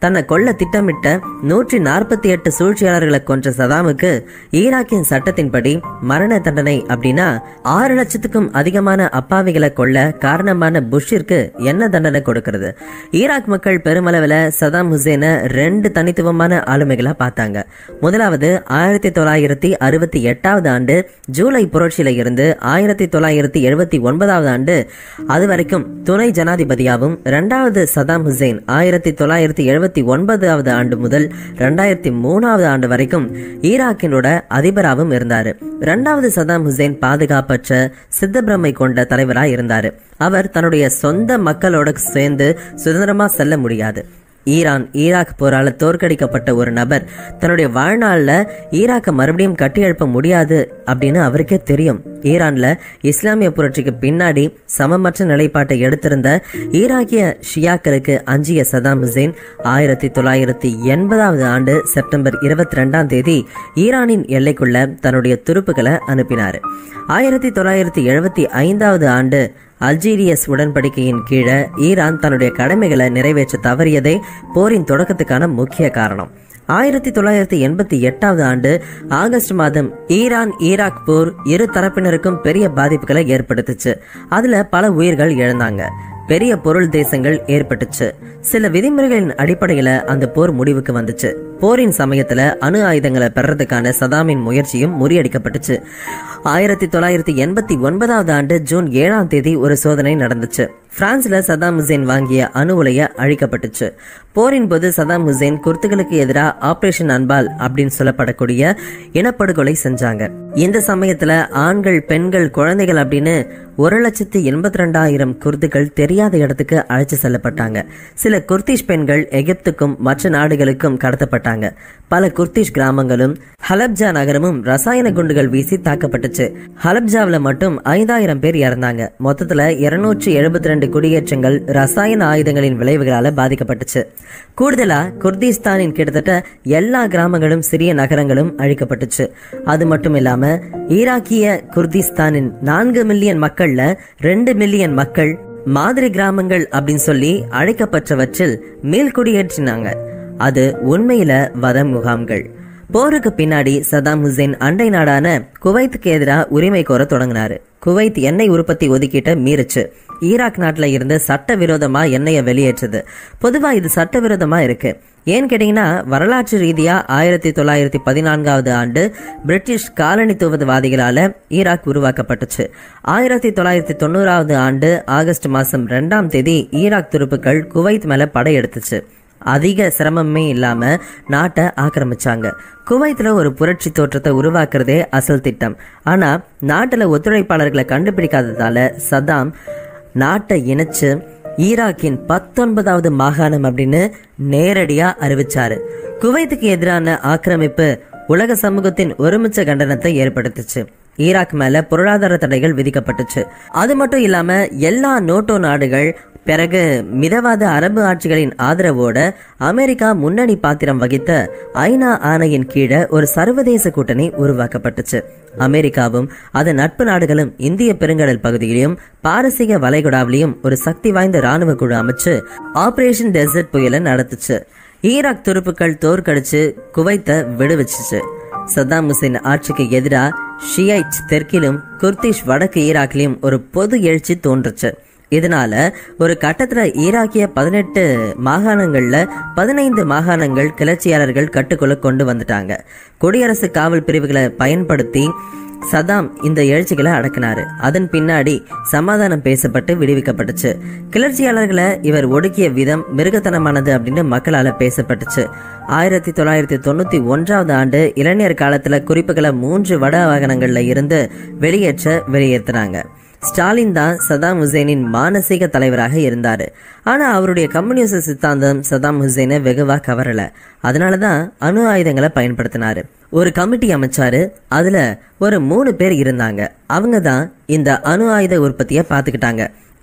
தன்னை கொல்ல திட்டமிட்ட நூற்றி நாற்பத்தி எட்டு சூழ்ச்சியாளர்களை கொன்ற சதாமுக்கு ஈராக்கின் சட்டத்தின்படி மரண தண்டனை அப்படின்னா ஆறு லட்சத்துக்கும் அதிகமான அப்பாவிகளை கொல்ல காரணமான புஷ்ஷிற்கு என்ன தண்டனை கொடுக்கிறது ஈராக் மக்கள் பெருமளவில் சதாம் ஹுசேனை ரெண்டு தனித்துவமான ஆளுமைகளா பார்த்தாங்க முதலாவது ஆயிரத்தி தொள்ளாயிரத்தி அறுபத்தி எட்டாவது ஆண்டு ஜூலை புரட்சியில இருந்து ஆயிரத்தி தொள்ளாயிரத்தி எழுபத்தி ஒன்பதாவது ஆண்டு அது வரைக்கும் துணை ஜனாதிபதியாகவும் இரண்டாவது சதாம் ஹுசேன் ஆயிரத்தி தொள்ளாயிரத்தி எழுபத்தி ஒன்பதாவது ஆண்டு முதல் ரெண்டாயிரத்தி மூணாவது ஆண்டு வரைக்கும் ஈராக்கினோட அதிபராகவும் இருந்தாரு இரண்டாவது சதாம் ஹுசேன் பாதுகாப்பற்ற சித்தப்பிரமை கொண்ட தலைவராக இருந்தாரு அவர் தன்னுடைய சொந்த மக்களோட சேர்ந்து சுதந்திரமா செல்ல முடியாது ஈரான் ஈராக் போரால தோற்கடிக்கப்பட்ட ஒரு நபர் தன்னுடைய வாழ்நாள்ல ஈராக்கை மறுபடியும் கட்டியெழுப்ப முடியாது அப்படின்னு அவருக்கே தெரியும் ஈரான்ல இஸ்லாமிய புரட்சிக்கு பின்னாடி சமமற்ற நிலைப்பாட்டை எடுத்திருந்த ஈராக்கிய ஷியாக்களுக்கு அஞ்சிய சதாம் ஹுசேன் ஆயிரத்தி தொள்ளாயிரத்தி எண்பதாவது ஆண்டு செப்டம்பர் இருபத்தி ரெண்டாம் தேதி ஈரானின் எல்லைக்குள்ள தன்னுடைய துருப்புகளை அனுப்பினார் ஆயிரத்தி தொள்ளாயிரத்தி எழுபத்தி ஐந்தாவது ஆண்டு அல்ஜீரியஸ் உடன்படிக்கையின் கீழே ஈரான் தன்னுடைய கடமைகளை நிறைவேற்ற தவறியதே போரின் தொடக்கத்துக்கான முக்கிய காரணம் ஆயிரத்தி தொள்ளாயிரத்தி எண்பத்தி எட்டாவது ஆண்டு ஆகஸ்ட் மாதம் ஈரான் ஈராக் போர் இரு தரப்பினருக்கும் பெரிய பாதிப்புகளை ஏற்படுத்துச்சு அதுல பல உயிர்கள் இழந்தாங்க பெரிய பொருள் தேசங்கள் ஏற்பட்டுச்சு சில விதிமுறைகளின் அடிப்படையில அந்த போர் முடிவுக்கு வந்துச்சு போரின் சமயத்துல அணு ஆயுதங்களை பெறறதுக்கான சதாமின் முயற்சியும் முறியடிக்கப்பட்டுச்சு ஆயிரத்தி தொள்ளாயிரத்தி எண்பத்தி ஒன்பதாவது ஆண்டு ஜூன் ஏழாம் தேதி ஒரு சோதனை நடந்துச்சு பிரான்ஸ்ல சதாம் ஹுசேன் வாங்கிய அணு உலைய அழிக்கப்பட்டுச்சு போரின் போது சதாம் ஹுசேன் குர்த்துகளுக்கு எதிராக ஆபரேஷன் அன்பால் அப்படின்னு சொல்லப்படக்கூடிய இனப்படுகொலை செஞ்சாங்க இந்த சமயத்துல ஆண்கள் பெண்கள் குழந்தைகள் அப்படின்னு ஒரு லட்சத்தி எண்பத்தி ரெண்டாயிரம் குர்துகள் தெரியாத இடத்துக்கு அழைச்சு செல்லப்பட்டாங்க சில குர்திஷ் பெண்கள் எகிப்துக்கும் மற்ற நாடுகளுக்கும் கடத்தப்பட்டாங்க பல குர்திஷ் கிராமங்களும் ஹலப்ஜா நகரமும் ரசாயன குண்டுகள் வீசி தாக்கப்பட்டுச்சு ஹலப்ஜாவில் மட்டும் ஐந்தாயிரம் பேர் இறந்தாங்க மொத்தத்துல இருநூற்றி எழுபத்தி ரெண்டு குடியேற்றங்கள் ரசாயன ஆயுதங்களின் விளைவுகளால பாதிக்கப்பட்டுச்சு கூடுதலா குர்திஸ்தானின் கிட்டத்தட்ட எல்லா கிராமங்களும் சிறிய நகரங்களும் அழிக்கப்பட்டுச்சு அது மட்டும் இல்லாம ஈராக்கிய குர்திஸ்தானின் நான்கு மில்லியன் மக்கள்ல ரெண்டு மில்லியன் மக்கள் மாதிரி கிராமங்கள் அப்படின்னு சொல்லி அழைக்கப்பட்டவற்றில் மீள் குடியேற்றினாங்க அது உண்மையில வத முகாம்கள் போருக்கு பின்னாடி சதாம் ஹுசேன் அண்டை நாடான குவைத்துக்கு எதிராக உரிமை கோர தொடங்கினாரு குவைத் எண்ணெய் உற்பத்தி ஒதுக்கீட்டை மீறுச்சு ஈராக் நாட்டில் இருந்து சட்டவிரோதமா எண்ணெயை வெளியேற்றுது பொதுவா இது சட்டவிரோதமா இருக்கு ஏன்னு கேட்டீங்கன்னா வரலாற்று ரீதியா ஆயிரத்தி தொள்ளாயிரத்தி பதினான்காவது ஆண்டு பிரிட்டிஷ் காலனித்துவவாதிகளால ஈராக் உருவாக்கப்பட்டுச்சு ஆயிரத்தி தொள்ளாயிரத்தி தொண்ணூறாவது ஆண்டு ஆகஸ்ட் மாசம் ரெண்டாம் தேதி ஈராக் துருப்புக்கள் குவைத் மேல படையெடுத்துச்சு அதிக சிரமமே இல்லாம நாட்டை ஆக்கிரமிச்சாங்க குவைத்துல ஒரு புரட்சி தோற்றத்தை உருவாக்குறதே அசல் திட்டம் ஆனா நாட்டுல ஒத்துழைப்பாளர்களை கண்டுபிடிக்காததால சதாம் நாட்டை இணைச்சு ஈராக்கின் பத்தொன்பதாவது மாகாணம் அப்படின்னு நேரடியா அறிவிச்சாரு குவைத்துக்கு எதிரான ஆக்கிரமிப்பு உலக சமூகத்தின் ஒருமிச்ச கண்டனத்தை ஏற்படுத்துச்சு ஈராக் மேல பொருளாதார தடைகள் விதிக்கப்பட்டுச்சு அது மட்டும் இல்லாம எல்லா நோட்டோ நாடுகள் பிறகு மிதவாத அரபு ஆட்சிகளின் ஆதரவோட அமெரிக்கா முன்னணி பாத்திரம் வகித்த ஐநா ஆணையின் கீழே ஒரு சர்வதேச கூட்டணி உருவாக்கப்பட்டுச்சு அமெரிக்காவும் அதன் நட்பு நாடுகளும் இந்திய பெருங்கடல் பகுதியிலும் பாரசீக வளைகுடாவிலையும் ஒரு சக்தி வாய்ந்த ராணுவ குழு அமைச்சு ஆபரேஷன் டெசர்ட் புயலை நடத்துச்சு ஈராக் துருப்புக்கள் தோற்கடிச்சு குவைத்தை விடுவிச்சுச்சு சத்தாம் ஹுசேன் ஆட்சிக்கு எதிராக ஷியைட் தெற்கிலும் குர்திஷ் வடக்கு ஈராக்லையும் ஒரு பொது எழுச்சி தோன்றுச்சு இதனால ஒரு கட்டத்துல ஈராக்கிய பதினெட்டு மாகாணங்கள்ல பதினைந்து மாகாணங்கள் கிளர்ச்சியாளர்கள் கட்டுக்குள்ள கொண்டு வந்துட்டாங்க குடியரசு காவல் பிரிவுகளை பயன்படுத்தி சதாம் இந்த எழுச்சிகளை அடக்கினாரு அதன் பின்னாடி சமாதானம் பேசப்பட்டு விடுவிக்கப்பட்டுச்சு கிளர்ச்சியாளர்களை இவர் ஒடுக்கிய விதம் மிருகத்தனமானது அப்படின்னு மக்களால பேசப்பட்டுச்சு ஆயிரத்தி தொள்ளாயிரத்தி தொண்ணூத்தி ஒன்றாவது ஆண்டு இளைஞர் காலத்துல குறிப்புகளை மூன்று வட வாகனங்கள்ல இருந்து வெளியேற்ற வெளியேற்றினாங்க ஸ்டாலின் தான் சதாம் ஹுசேனின் மானசீக தலைவராக இருந்தாரு ஆனா அவருடைய கம்யூனிச சித்தாந்தம் சதாம் ஹுசேனை வெகுவா கவரல அதனாலதான் அணு ஆயுதங்களை பயன்படுத்தினாரு ஒரு கமிட்டி அமைச்சாரு அதுல ஒரு மூணு பேர் இருந்தாங்க அவங்க தான் இந்த அணு ஆயுத உற்பத்தியை பார்த்துக்கிட்டாங்க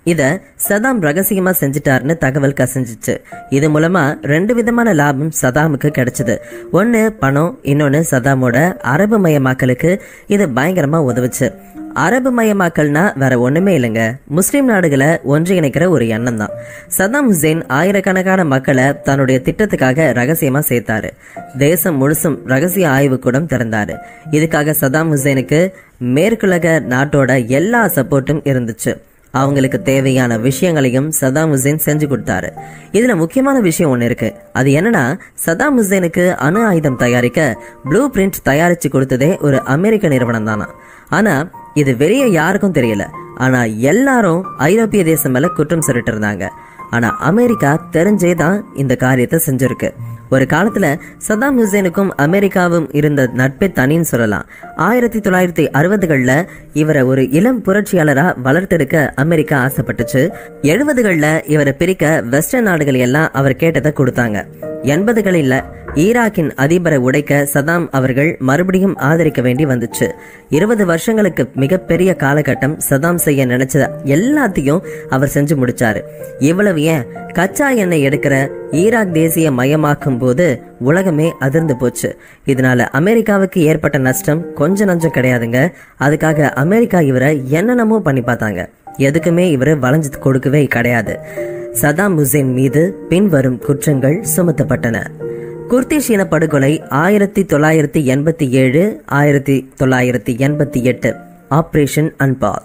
இத சதாம் ரகசியமா செஞ்சுட்டாருன்னு தகவல் கசிஞ்சிச்சு இது மூலமா ரெண்டு விதமான லாபம் சதாமுக்கு கிடைச்சது ஒன்னு பணம் இன்னொன்னு சதாமோட அரபு மயமாக்கலுக்கு இது பயங்கரமா உதவுச்சு அரபு மயமாக்கல்னா வேற ஒண்ணுமே இல்லைங்க முஸ்லிம் நாடுகளை ஒன்றிணைக்கிற ஒரு எண்ணம் தான் சதாம் ஹுசேன் ஆயிரக்கணக்கான மக்களை தன்னுடைய திட்டத்துக்காக ரகசியமா சேர்த்தாரு தேசம் முழுசும் ரகசிய ஆய்வுக்கூடம் திறந்தாரு இதுக்காக சதாம் ஹுசேனுக்கு மேற்குலக நாட்டோட எல்லா சப்போர்ட்டும் இருந்துச்சு அவங்களுக்கு தேவையான விஷயங்களையும் சதாம் ஹுசேன் செஞ்சு கொடுத்தாரு இதுல முக்கியமான விஷயம் ஒண்ணு இருக்கு அது என்னன்னா சதாம் ஹுசேனுக்கு அணு ஆயுதம் தயாரிக்க ப்ளூ பிரிண்ட் தயாரிச்சு கொடுத்ததே ஒரு அமெரிக்க நிறுவனம் தானா ஆனா இது வெளியே யாருக்கும் தெரியல ஆனா எல்லாரும் ஐரோப்பிய தேசம் மேல குற்றம் சுரிட்டு இருந்தாங்க ஆனா அமெரிக்கா தெரிஞ்சே தான் இந்த காரியத்தை செஞ்சிருக்கு ஒரு காலத்துல சதாம் ஹுசேனுக்கும் அமெரிக்காவும் இருந்த நட்பே தனின்னு சொல்லலாம் ஆயிரத்தி தொள்ளாயிரத்தி அறுபதுகள்ல இவரை ஒரு இளம் புரட்சியாளரா வளர்த்தெடுக்க அமெரிக்கா ஆசைப்பட்டுச்சு எழுபதுகள்ல இவரை பிரிக்க வெஸ்டர்ன் நாடுகள் எல்லாம் அவர் கேட்டதை கொடுத்தாங்க எண்பதுகளில் ஈராக்கின் அதிபரை உடைக்க சதாம் அவர்கள் மறுபடியும் ஆதரிக்க வேண்டி வந்துச்சு இருபது வருஷங்களுக்கு மிகப்பெரிய காலகட்டம் சதாம் செய்ய நினைச்ச எல்லாத்தையும் அவர் செஞ்சு முடிச்சாரு இவ்வளவு ஏன் கச்சா எண்ணெய் எடுக்கிற ஈராக் தேசிய மயமாக்கும் போது உலகமே அதிர்ந்து போச்சு இதனால அமெரிக்காவுக்கு ஏற்பட்ட நஷ்டம் கொஞ்சம் நஞ்சம் கிடையாதுங்க அதுக்காக அமெரிக்கா இவரை என்னென்னமோ பண்ணி பார்த்தாங்க எதுக்குமே இவரு வளைஞ்சு கொடுக்கவே கிடையாது சதாம் ஹுசேன் மீது பின்வரும் குற்றங்கள் சுமத்தப்பட்டன குர்திஷ் இன படுகொலை ஆயிரத்தி தொள்ளாயிரத்தி எண்பத்தி ஏழு ஆயிரத்தி தொள்ளாயிரத்தி எண்பத்தி எட்டு ஆபரேஷன் அன்பால்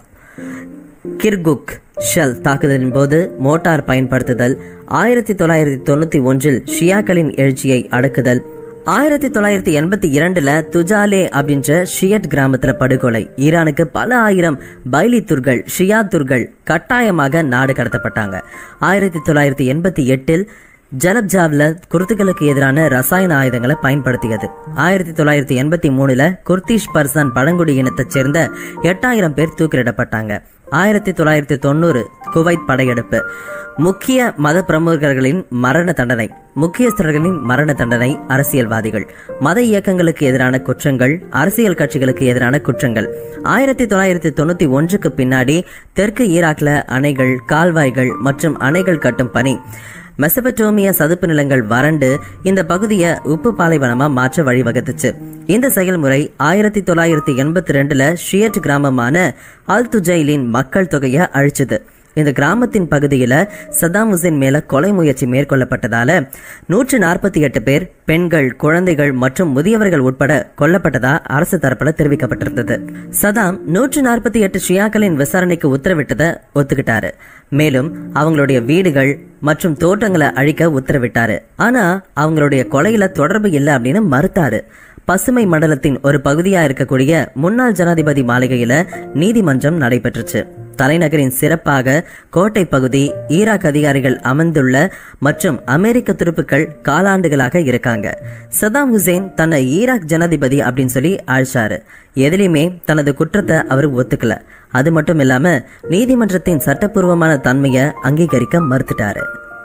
கிர்குக் ஷெல் தாக்குதலின் போது மோட்டார் பயன்படுத்துதல் ஆயிரத்தி தொள்ளாயிரத்தி தொண்ணூத்தி ஒன்றில் ஷியாக்களின் எழுச்சியை அடக்குதல் ஆயிரத்தி தொள்ளாயிரத்தி எண்பத்தி இரண்டுல துஜாலே அப்படின்ற ஷியட் கிராமத்துல படுகொலை ஈரானுக்கு பல ஆயிரம் பைலித்துர்கள் ஷியாத்துர்கள் கட்டாயமாக நாடு கடத்தப்பட்டாங்க ஆயிரத்தி தொள்ளாயிரத்தி எண்பத்தி எட்டில் ஜலப்ஜாவில் குர்துகளுக்கு எதிரான ரசாயன ஆயுதங்களை பயன்படுத்தியது ஆயிரத்தி தொள்ளாயிரத்தி எண்பத்தி மூணுல குர்திஷ் பர்சான் பழங்குடி இனத்தைச் சேர்ந்த எட்டாயிரம் பேர் தூக்கிலிடப்பட்டாங்க ஆயிரத்தி தொள்ளாயிரத்தி தொண்ணூறு குவைத் படையெடுப்பு முக்கிய மத பிரமுகர்களின் மரண தண்டனை முக்கியஸ்தர்களின் மரண தண்டனை அரசியல்வாதிகள் மத இயக்கங்களுக்கு எதிரான குற்றங்கள் அரசியல் கட்சிகளுக்கு எதிரான குற்றங்கள் ஆயிரத்தி தொள்ளாயிரத்தி தொண்ணூத்தி ஒன்றுக்கு பின்னாடி தெற்கு ஈராக்ல அணைகள் கால்வாய்கள் மற்றும் அணைகள் கட்டும் பணி மெசபட்டோமிய சதுப்பு நிலங்கள் வறண்டு இந்த பகுதியை உப்பு பாலைவனமா மாற்ற வழிவகுத்துச்சு இந்த செயல்முறை ஆயிரத்தி தொள்ளாயிரத்தி எண்பத்தி ரெண்டுல ஷியட் கிராமமான அல் துஜைலின் மக்கள் தொகையை அழிச்சது இந்த கிராமத்தின் பகுதியில சதாம் ஹுசேன் மேல கொலை முயற்சி மேற்கொள்ளப்பட்டதால நூற்று நாற்பத்தி எட்டு பேர் பெண்கள் குழந்தைகள் மற்றும் முதியவர்கள் உட்பட கொல்லப்பட்டதா அரசு தரப்புல தெரிவிக்கப்பட்டிருந்தது சதாம் நூற்று நாற்பத்தி எட்டு ஷியாக்களின் விசாரணைக்கு உத்தரவிட்டதை ஒத்துக்கிட்டாரு மேலும் அவங்களுடைய வீடுகள் மற்றும் தோட்டங்களை அழிக்க உத்தரவிட்டாரு ஆனா அவங்களுடைய கொலையில தொடர்பு இல்லை அப்படின்னு மறுத்தாரு பசுமை மண்டலத்தின் ஒரு பகுதியா இருக்கக்கூடிய முன்னாள் ஜனாதிபதி மாளிகையில நீதிமன்றம் நடைபெற்றுச்சு தலைநகரின் சிறப்பாக கோட்டை பகுதி ஈராக் அதிகாரிகள் அமர்ந்துள்ள மற்றும் அமெரிக்க துருப்புக்கள் காலாண்டுகளாக இருக்காங்க சதாம் ஹுசேன் தன்னை ஈராக் ஜனாதிபதி அப்படின்னு சொல்லி அழைச்சாரு எதிலையுமே தனது குற்றத்தை அவர் ஒத்துக்கல அது மட்டும் இல்லாம நீதிமன்றத்தின் சட்டப்பூர்வமான தன்மையை அங்கீகரிக்க மறுத்துட்டாரு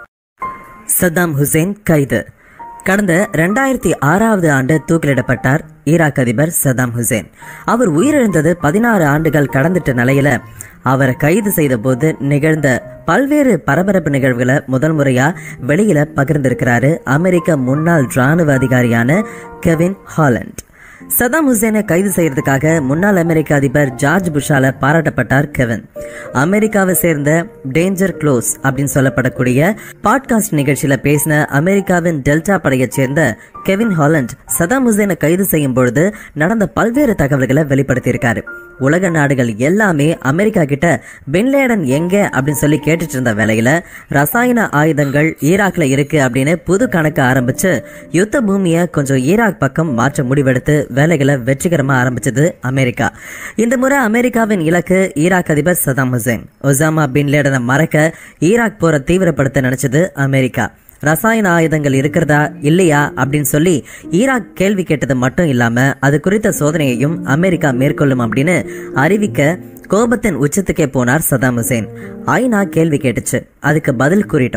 சதாம் ஹுசேன் கைது கடந்த ரெண்டாயிரத்தி ஆறாவது ஆண்டு தூக்கிலிடப்பட்டார் ஈராக் அதிபர் சதாம் ஹுசேன் அவர் உயிரிழந்தது பதினாறு ஆண்டுகள் கடந்துட்ட நிலையில அவரை கைது செய்த போது நிகழ்ந்த பல்வேறு பரபரப்பு நிகழ்வுகளை முதல் முறையா வெளியில பகிர்ந்திருக்கிறாரு அமெரிக்க முன்னாள் ராணுவ அதிகாரியான கெவின் ஹாலண்ட் சதாம் ஹுசேனை கைது செய்யறதுக்காக முன்னாள் அமெரிக்க அதிபர் ஜார்ஜ் புஷால பாராட்டப்பட்டார் கெவின் அமெரிக்காவை சேர்ந்த டேஞ்சர் க்ளோஸ் அப்படின்னு சொல்லப்படக்கூடிய பாட்காஸ்ட் நிகழ்ச்சியில பேசின அமெரிக்காவின் டெல்டா படையைச் சேர்ந்த கெவின் ஹாலண்ட் சதாம் ஹுசேனை கைது செய்யும் பொழுது நடந்த பல்வேறு தகவல்களை வெளிப்படுத்தியிருக்காரு உலக நாடுகள் எல்லாமே அமெரிக்கா கிட்ட பின்லேடன் எங்க அப்படின்னு சொல்லி கேட்டுட்டு இருந்த வேலையில ரசாயன ஆயுதங்கள் ஈராக்ல இருக்கு அப்படின்னு புது கணக்கு ஆரம்பிச்சு யுத்த பூமியை கொஞ்சம் ஈராக் பக்கம் மாற்ற முடிவெடுத்து வேலைகளை வெற்றிகரமா ஆரம்பிச்சது அமெரிக்கா இந்த முறை அமெரிக்காவின் இலக்கு ஈராக் அதிபர் சதாம் ஹுசேன் ஒசாமா பின்லேடனை மறைக்க ஈராக் போரை தீவிரப்படுத்த நினைச்சது அமெரிக்கா ரசாயன ஆயுதங்கள் இருக்கிறதா இல்லையா அப்படின்னு சொல்லி ஈராக் கேள்வி கேட்டது மட்டும் இல்லாம அது குறித்த சோதனையையும் அமெரிக்கா மேற்கொள்ளும் அப்படின்னு அறிவிக்க கோபத்தின் உச்சத்துக்கே போனார் சதாம் ஹுசேன் ஐநா கேள்வி கேட்டுச்சு அதுக்கு பதில் கூறிட்டோம்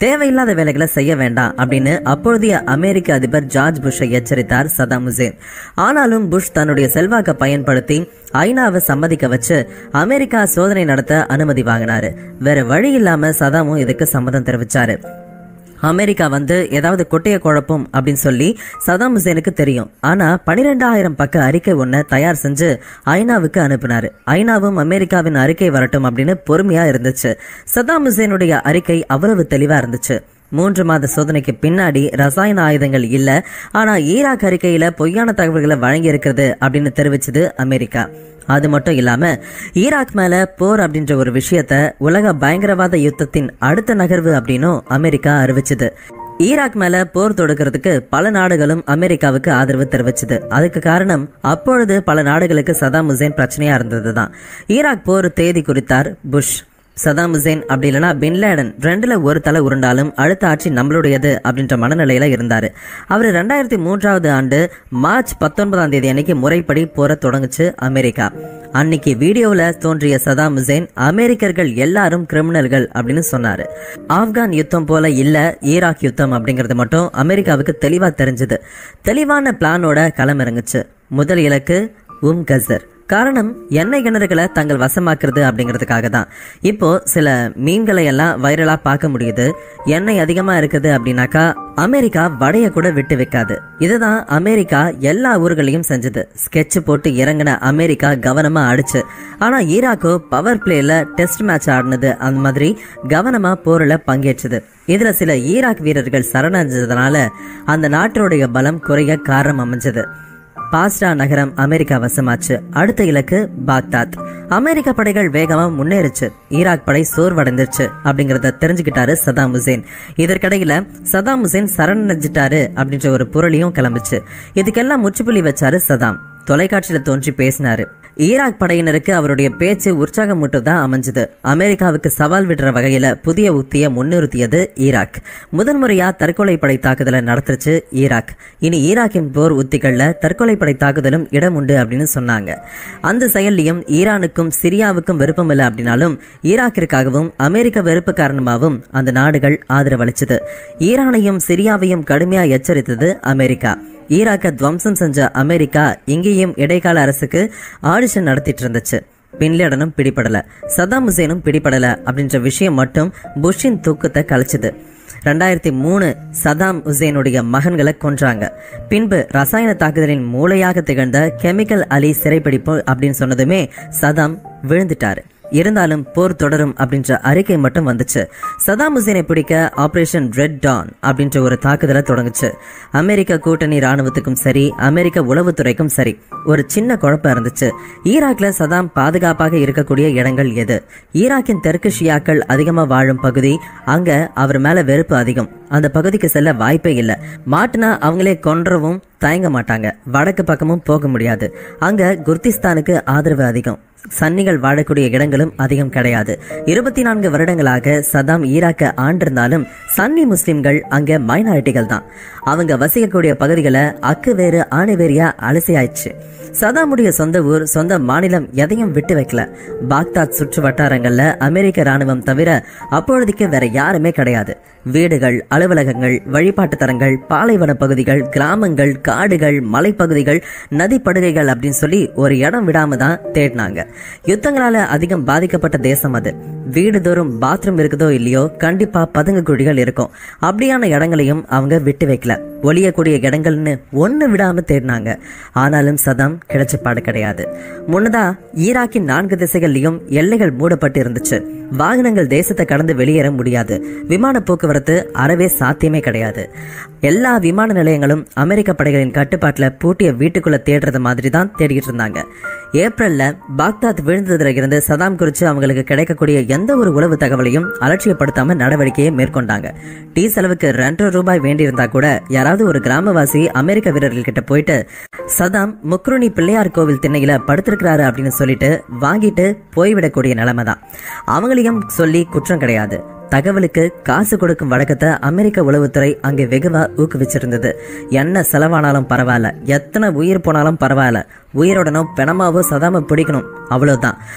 தேவையில்லாத வேலைகளை செய்ய வேண்டாம் அப்படின்னு அப்பொழுதைய அமெரிக்க அதிபர் ஜார்ஜ் புஷை எச்சரித்தார் சதாம் ஹுசேன் ஆனாலும் புஷ் தன்னுடைய செல்வாக்கை பயன்படுத்தி ஐநாவை சம்மதிக்க வச்சு அமெரிக்கா சோதனை நடத்த அனுமதி வாங்கினாரு வேற வழி இல்லாம சதாமும் இதுக்கு சம்மதம் தெரிவிச்சாரு அமெரிக்கா வந்து ஏதாவது கொட்டைய குழப்பம் அப்படின்னு சொல்லி சதாம் ஹுசேனுக்கு தெரியும் ஆனா பனிரெண்டாயிரம் பக்க அறிக்கை ஒன்றை தயார் செஞ்சு ஐநாவுக்கு அனுப்பினாரு ஐநாவும் அமெரிக்காவின் அறிக்கை வரட்டும் அப்படின்னு பொறுமையா இருந்துச்சு சதாம் ஹுசேனுடைய அறிக்கை அவ்வளவு தெளிவா இருந்துச்சு மூன்று மாத சோதனைக்கு பின்னாடி ரசாயன ஆயுதங்கள் இல்ல ஆனா ஈராக் அறிக்கையில பொய்யான தகவல்களை வழங்கி இருக்கிறது அப்படின்னு தெரிவிச்சது அமெரிக்கா அது மட்டும் இல்லாம ஈராக் மேல போர் அப்படின்ற ஒரு விஷயத்த உலக பயங்கரவாத யுத்தத்தின் அடுத்த நகர்வு அப்படின்னும் அமெரிக்கா அறிவிச்சது ஈராக் மேல போர் தொடுக்கிறதுக்கு பல நாடுகளும் அமெரிக்காவுக்கு ஆதரவு தெரிவிச்சது அதுக்கு காரணம் அப்பொழுது பல நாடுகளுக்கு சதாம் ஹுசேன் பிரச்சனையா இருந்ததுதான் ஈராக் போர் தேதி குறித்தார் புஷ் சதாம் ஹுசேன் அப்படி இல்லைனா பின்லேடன் ரெண்டுல ஒரு தலை உருண்டாலும் அடுத்த ஆட்சி நம்மளுடையது அப்படின்ற மனநிலையில இருந்தாரு அவர் ரெண்டாயிரத்தி மூன்றாவது ஆண்டு மார்ச் பத்தொன்பதாம் தேதி அன்னைக்கு முறைப்படி போற தொடங்குச்சு அமெரிக்கா அன்னைக்கு வீடியோவில் தோன்றிய சதாம் ஹுசேன் அமெரிக்கர்கள் எல்லாரும் கிரிமினல்கள் அப்படின்னு சொன்னாரு ஆப்கான் யுத்தம் போல இல்ல ஈராக் யுத்தம் அப்படிங்கிறது மட்டும் அமெரிக்காவுக்கு தெளிவா தெரிஞ்சது தெளிவான பிளானோட களமிறங்குச்சு முதல் இலக்கு உம் கசர் காரணம் எண்ணெய் கிணறுகளை தங்கள் வசமாக்குறது அப்படிங்கிறதுக்காக தான் இப்போ சில மீன்களை எல்லாம் வைரலா பார்க்க முடியுது எண்ணெய் அதிகமா இருக்குது அப்படின்னாக்கா அமெரிக்கா வடைய கூட விட்டு வைக்காது இதுதான் அமெரிக்கா எல்லா ஊர்களையும் செஞ்சது ஸ்கெட்ச் போட்டு இறங்கின அமெரிக்கா கவனமா அடிச்சு ஆனா ஈராக்கோ பவர் பிளேல டெஸ்ட் மேட்ச் ஆடினது அந்த மாதிரி கவனமா போரில் பங்கேற்றது இதுல சில ஈராக் வீரர்கள் சரணடைஞ்சதுனால அந்த நாட்டினுடைய பலம் குறைய காரணம் அமைஞ்சது பாஸ்டா நகரம் அமெரிக்கா வசமாச்சு அடுத்த இலக்கு பாக்தாத் அமெரிக்க படைகள் வேகமா முன்னேறிச்சு ஈராக் படை சோர்வடைந்துருச்சு அப்படிங்கறத தெரிஞ்சுக்கிட்டாரு சதாம் ஹுசேன் இதற்கிடையில சதாம் ஹுசேன் சரணடைஞ்சிட்டாரு அப்படின்ற ஒரு பொருளையும் கிளம்பிச்சு இதுக்கெல்லாம் முற்றுப்புள்ளி வச்சாரு சதாம் தொலைக்காட்சியில தோன்றி பேசினாரு ஈராக் படையினருக்கு அவருடைய பேச்சு உற்சாகம் மட்டும் தான் அமைஞ்சது அமெரிக்காவுக்கு சவால் விடுற வகையில புதிய உத்தியை முன்னிறுத்தியது ஈராக் முதன்முறையா தற்கொலை படை தாக்குதலை நடத்துச்சு ஈராக் இனி ஈராக்கின் போர் உத்திகள்ல தற்கொலை படை தாக்குதலும் இடம் உண்டு அப்படின்னு சொன்னாங்க அந்த செயல்லையும் ஈரானுக்கும் சிரியாவுக்கும் விருப்பம் இல்லை அப்படின்னாலும் ஈராக்கிற்காகவும் அமெரிக்க வெறுப்பு காரணமாகவும் அந்த நாடுகள் ஆதரவளிச்சது ஈரானையும் சிரியாவையும் கடுமையா எச்சரித்தது அமெரிக்கா ஈராக்க துவம்சம் செஞ்ச அமெரிக்கா இங்கேயும் இடைக்கால அரசுக்கு ஆடிஷன் நடத்திட்டு இருந்துச்சு பின்லேடனும் பிடிபடல சதாம் ஹுசேனும் பிடிபடல அப்படின்ற விஷயம் மட்டும் புஷ்ஷின் தூக்கத்தை கலைச்சது ரெண்டாயிரத்தி மூணு சதாம் ஹுசேனுடைய மகன்களை கொன்றாங்க பின்பு ரசாயன தாக்குதலின் மூளையாக திகழ்ந்த கெமிக்கல் அலி சிறைப்பிடிப்பு அப்படின்னு சொன்னதுமே சதாம் விழுந்துட்டாரு இருந்தாலும் போர் தொடரும் அப்படின்ற அறிக்கை மட்டும் வந்துச்சு சதாம் ஹுசேனை பிடிக்க ஆபரேஷன் ரெட் டான் அப்படின்ற ஒரு தாக்குதலை தொடங்குச்சு அமெரிக்க கூட்டணி ராணுவத்துக்கும் சரி அமெரிக்க உளவுத்துறைக்கும் சரி ஒரு சின்ன குழப்பம் இருந்துச்சு ஈராக்ல சதாம் பாதுகாப்பாக இருக்கக்கூடிய இடங்கள் எது ஈராக்கின் தெற்கு ஷியாக்கள் அதிகமா வாழும் பகுதி அங்க அவர் மேல வெறுப்பு அதிகம் அந்த பகுதிக்கு செல்ல வாய்ப்பே இல்லை மாட்டுனா அவங்களே கொன்றவும் தயங்க மாட்டாங்க வடக்கு பக்கமும் போக முடியாது அங்க குர்திஸ்தானுக்கு ஆதரவு அதிகம் சன்னிகள் வாழக்கூடிய இடங்களும் அதிகம் கிடையாது இருபத்தி நான்கு வருடங்களாக சதாம் ஈராக்க ஆண்டிருந்தாலும் சன்னி முஸ்லிம்கள் அங்க மைனாரிட்டிகள் தான் அவங்க வசிக்கக்கூடிய பகுதிகளை அக்கு வேறு ஆணை வேறியா அலசியாயிடுச்சு சதாமுடைய சொந்த ஊர் சொந்த மாநிலம் எதையும் விட்டு வைக்கல பாக்தாத் சுற்று வட்டாரங்கள்ல அமெரிக்க ராணுவம் தவிர அப்பொழுதைக்கு வேற யாருமே கிடையாது வீடுகள் அலுவலகங்கள் வழிபாட்டு தரங்கள் பாலைவன பகுதிகள் கிராமங்கள் காடுகள் மலைப்பகுதிகள் நதிப்படுகைகள் அப்படின்னு சொல்லி ஒரு இடம் விடாம தான் தேடினாங்க யுத்தங்களால அதிகம் பாதிக்கப்பட்ட தேசம் அது வீடுதோறும் பாத்ரூம் இருக்குதோ இல்லையோ கண்டிப்பா பதுங்கு குழிகள் இருக்கும் அப்படியான இடங்களையும் அவங்க விட்டு வைக்கல ஒளியக்கூடிய இடங்கள்னு ஒண்ணு விடாம தேடினாங்க ஆனாலும் சதம் கிடைச்ச பாடு கிடையாது முன்னதா ஈராக்கின் நான்கு திசைகள்லயும் எல்லைகள் மூடப்பட்டு இருந்துச்சு வாகனங்கள் தேசத்தை கடந்து வெளியேற முடியாது விமான போக்குவரத்து அறவே சாத்தியமே கிடையாது எல்லா விமான நிலையங்களும் அமெரிக்க படைகளின் கட்டுப்பாட்டுல பூட்டிய வீட்டுக்குள்ள தேடுறது மாதிரி தான் தேடிட்டு இருந்தாங்க ஏப்ரல்ல பாக்தாத் விழுந்ததுல இருந்து சதாம் குறித்து அவங்களுக்கு கிடைக்கக்கூடிய எந்த ஒரு உளவு தகவலையும் அலட்சியப்படுத்தாம நடவடிக்கையை மேற்கொண்டாங்க டீ செலவுக்கு ரெண்டரை ரூபாய் வேண்டியிருந்தா கூட யாராவது ஒரு கிராமவாசி அமெரிக்க வீரர்கள் கிட்ட போயிட்டு சதாம் முக்ருனி பிள்ளையார் கோவில் திண்ணையில படுத்திருக்கிறாரு அப்படின்னு சொல்லிட்டு வாங்கிட்டு போய்விடக்கூடிய நிலைமை தான் அவங்களையும் சொல்லி குற்றம் கிடையாது தகவலுக்கு காசு கொடுக்கும் வழக்கத்தை அமெரிக்க உளவுத்துறை அங்கே வெகுவா ஊக்குவிச்சிருந்தது என்ன செலவானாலும் பரவாயில்ல எத்தனை உயிர் போனாலும் பரவாயில்ல உயிரோடனோ பிணமாவோ சதாம பிடிக்கணும் அவ்வளவுதான்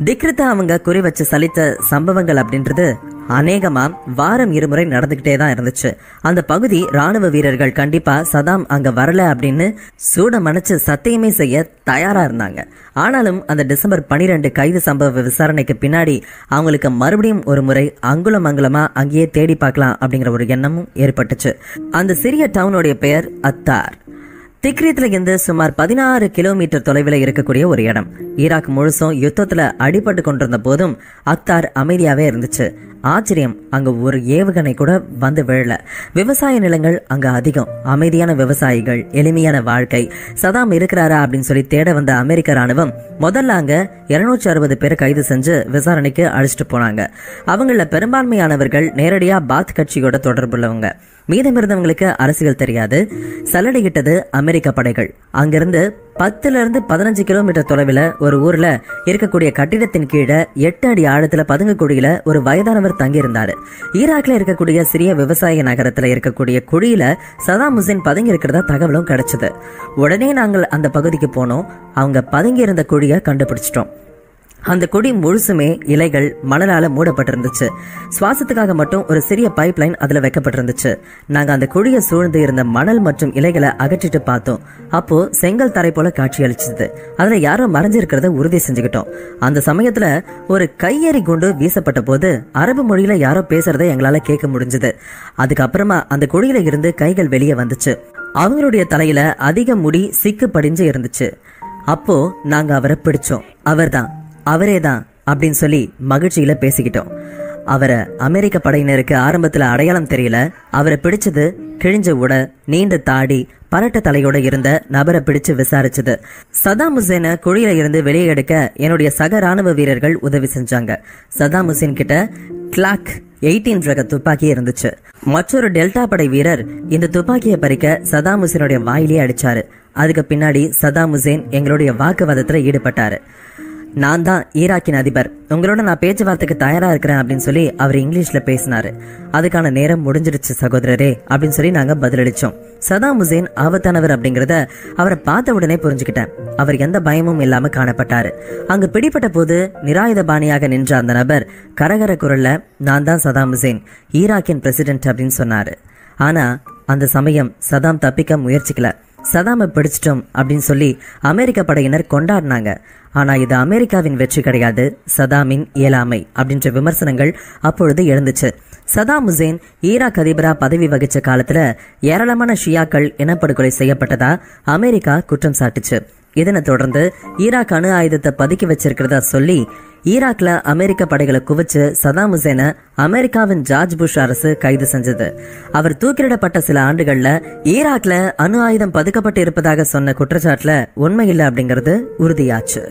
திக்ரிதா அவங்க குறி வச்சு சலித்த சம்பவங்கள் அப்படின்றது அநேகமா வாரம் இருமுறை நடந்துகிட்டே தான் இருந்துச்சு அந்த பகுதி ராணுவ வீரர்கள் கண்டிப்பா சதாம் அங்க வரல அப்படின்னு சூட மனைச்சு சத்தியமே செய்ய தயாரா இருந்தாங்க ஆனாலும் அந்த டிசம்பர் பனிரெண்டு கைது சம்பவ விசாரணைக்கு பின்னாடி அவங்களுக்கு மறுபடியும் ஒரு முறை அங்குலம் அங்குலமா அங்கேயே தேடி பார்க்கலாம் அப்படிங்கிற ஒரு எண்ணமும் ஏற்பட்டுச்சு அந்த சிறிய டவுனுடைய பெயர் அத்தார் திக்ரீத்ல இருந்து சுமார் பதினாறு கிலோமீட்டர் தொலைவில் இருக்கக்கூடிய ஒரு இடம் ஈராக் முழுசும் யுத்தத்துல அடிபட்டு கொண்டிருந்த போதும் அக்தார் அமைதியாவே இருந்துச்சு ஆச்சரியம் அங்க ஒரு ஏவுகணை கூட வந்து விழல விவசாய நிலங்கள் அங்க அதிகம் அமைதியான விவசாயிகள் எளிமையான வாழ்க்கை சதாம் இருக்கிறாரா அப்படின்னு சொல்லி தேட வந்த அமெரிக்க ராணுவம் முதல்ல அங்க இருநூற்றி அறுபது பேரை கைது செஞ்சு விசாரணைக்கு அழைச்சிட்டு போனாங்க அவங்கள பெரும்பான்மையானவர்கள் நேரடியா பாத் கட்சியோட தொடர்புள்ளவங்க மீதம் இருந்தவங்களுக்கு அரசியல் தெரியாது சல்லடையிட்டது அமெரிக்க படைகள் அங்கிருந்து பத்துல இருந்து பதினஞ்சு கிலோமீட்டர் தொலைவில் ஒரு ஊர்ல இருக்கக்கூடிய கட்டிடத்தின் கீழே எட்டு அடி ஆழத்துல பதுங்கக்குழியில ஒரு வயதானவர் தங்கியிருந்தாரு ஈராக்ல இருக்கக்கூடிய சிறிய விவசாய நகரத்துல இருக்கக்கூடிய குழியில சதாம் ஹுசேன் பதுங்கி இருக்கிறதா தகவலும் கிடைச்சது உடனே நாங்கள் அந்த பகுதிக்கு போனோம் அவங்க பதுங்கி இருந்த குழியை கண்டுபிடிச்சிட்டோம் அந்த கொடி முழுசுமே இலைகள் மணலால மூடப்பட்டிருந்துச்சு சுவாசத்துக்காக மட்டும் ஒரு சிறிய பைப் லைன் அதுல வைக்கப்பட்டிருந்துச்சு நாங்க அந்த குழியை சூழ்ந்து இருந்த மணல் மற்றும் இலைகளை அகற்றிட்டு பார்த்தோம் அப்போ செங்கல் தரை போல காட்சி அளிச்சது அதுல யாரோ மறைஞ்சிருக்கிறத உறுதி செஞ்சுக்கிட்டோம் அந்த சமயத்துல ஒரு கையெறி குண்டு வீசப்பட்ட போது அரபு மொழியில யாரோ பேசுறதை எங்களால கேட்க முடிஞ்சது அதுக்கப்புறமா அந்த குழியில இருந்து கைகள் வெளியே வந்துச்சு அவங்களுடைய தலையில அதிக முடி சிக்கு படிஞ்சு இருந்துச்சு அப்போ நாங்க அவரை பிடிச்சோம் அவர்தான் அவரே தான் அப்படின்னு சொல்லி மகிழ்ச்சியில பேசிக்கிட்டோம் அவரை அமெரிக்க படையினருக்கு ஆரம்பத்துல அடையாளம் தெரியல அவரை பிடிச்சது கிழிஞ்ச உட நீண்ட தாடி பரட்ட தலையோட இருந்த நபரை பிடிச்சு விசாரிச்சது சதாம் ஹுசேனை குழியில இருந்து வெளியே எடுக்க என்னுடைய சக ராணுவ வீரர்கள் உதவி செஞ்சாங்க சதாம் ஹுசேன் கிட்ட கிளாக் எயிட்டீன் ரக துப்பாக்கி இருந்துச்சு மற்றொரு டெல்டா படை வீரர் இந்த துப்பாக்கியை பறிக்க சதாம் ஹுசேனுடைய வாயிலே அடிச்சாரு அதுக்கு பின்னாடி சதாம் ஹுசேன் எங்களுடைய வாக்குவாதத்துல ஈடுபட்டாரு நான் தான் ஈராக்கின் அதிபர் உங்களோட நான் பேச்சுவார்த்தைக்கு தயாரா இருக்கிறேன் அப்படின்னு சொல்லி அவர் இங்கிலீஷ்ல பேசினாரு அதுக்கான நேரம் முடிஞ்சிருச்சு சகோதரரே அப்படின்னு சொல்லி நாங்க பதிலளிச்சோம் சதாம் ஹுசேன் ஆபத்தானவர் அப்படிங்கறத அவரை பார்த்த உடனே புரிஞ்சுக்கிட்டேன் அவர் எந்த பயமும் இல்லாம காணப்பட்டாரு அங்கு பிடிப்பட்ட போது நிராயுத பாணியாக நின்ற அந்த நபர் கரகர குரல்ல நான் தான் சதாம் ஹுசேன் ஈராக்கின் பிரசிடென்ட் அப்படின்னு சொன்னாரு ஆனா அந்த சமயம் சதாம் தப்பிக்க முயற்சிக்கல சதாமை பிடிச்சிட்டோம் அப்படின்னு சொல்லி அமெரிக்க படையினர் கொண்டாடினாங்க ஆனா இது அமெரிக்காவின் வெற்றி கிடையாது சதாமின் இயலாமை அப்படின்ற விமர்சனங்கள் அப்பொழுது எழுந்துச்சு சதாம் ஹுசேன் ஈராக் அதிபரா பதவி வகிச்ச காலத்துல ஏராளமான ஷியாக்கள் இனப்படுகொலை செய்யப்பட்டதா அமெரிக்கா குற்றம் சாட்டுச்சு இதனை தொடர்ந்து ஈராக் அணு ஆயுதத்தை பதுக்கி வச்சிருக்கிறதா சொல்லி ஈராக்ல அமெரிக்க படைகளை குவிச்சு சதாம் ஹுசேனை அமெரிக்காவின் ஜார்ஜ் புஷ் அரசு கைது செஞ்சது அவர் தூக்கிலிடப்பட்ட சில ஆண்டுகள்ல ஈராக்ல அணு ஆயுதம் பதுக்கப்பட்டு இருப்பதாக சொன்ன குற்றச்சாட்டுல உண்மை இல்லை அப்படிங்கிறது உறுதியாச்சு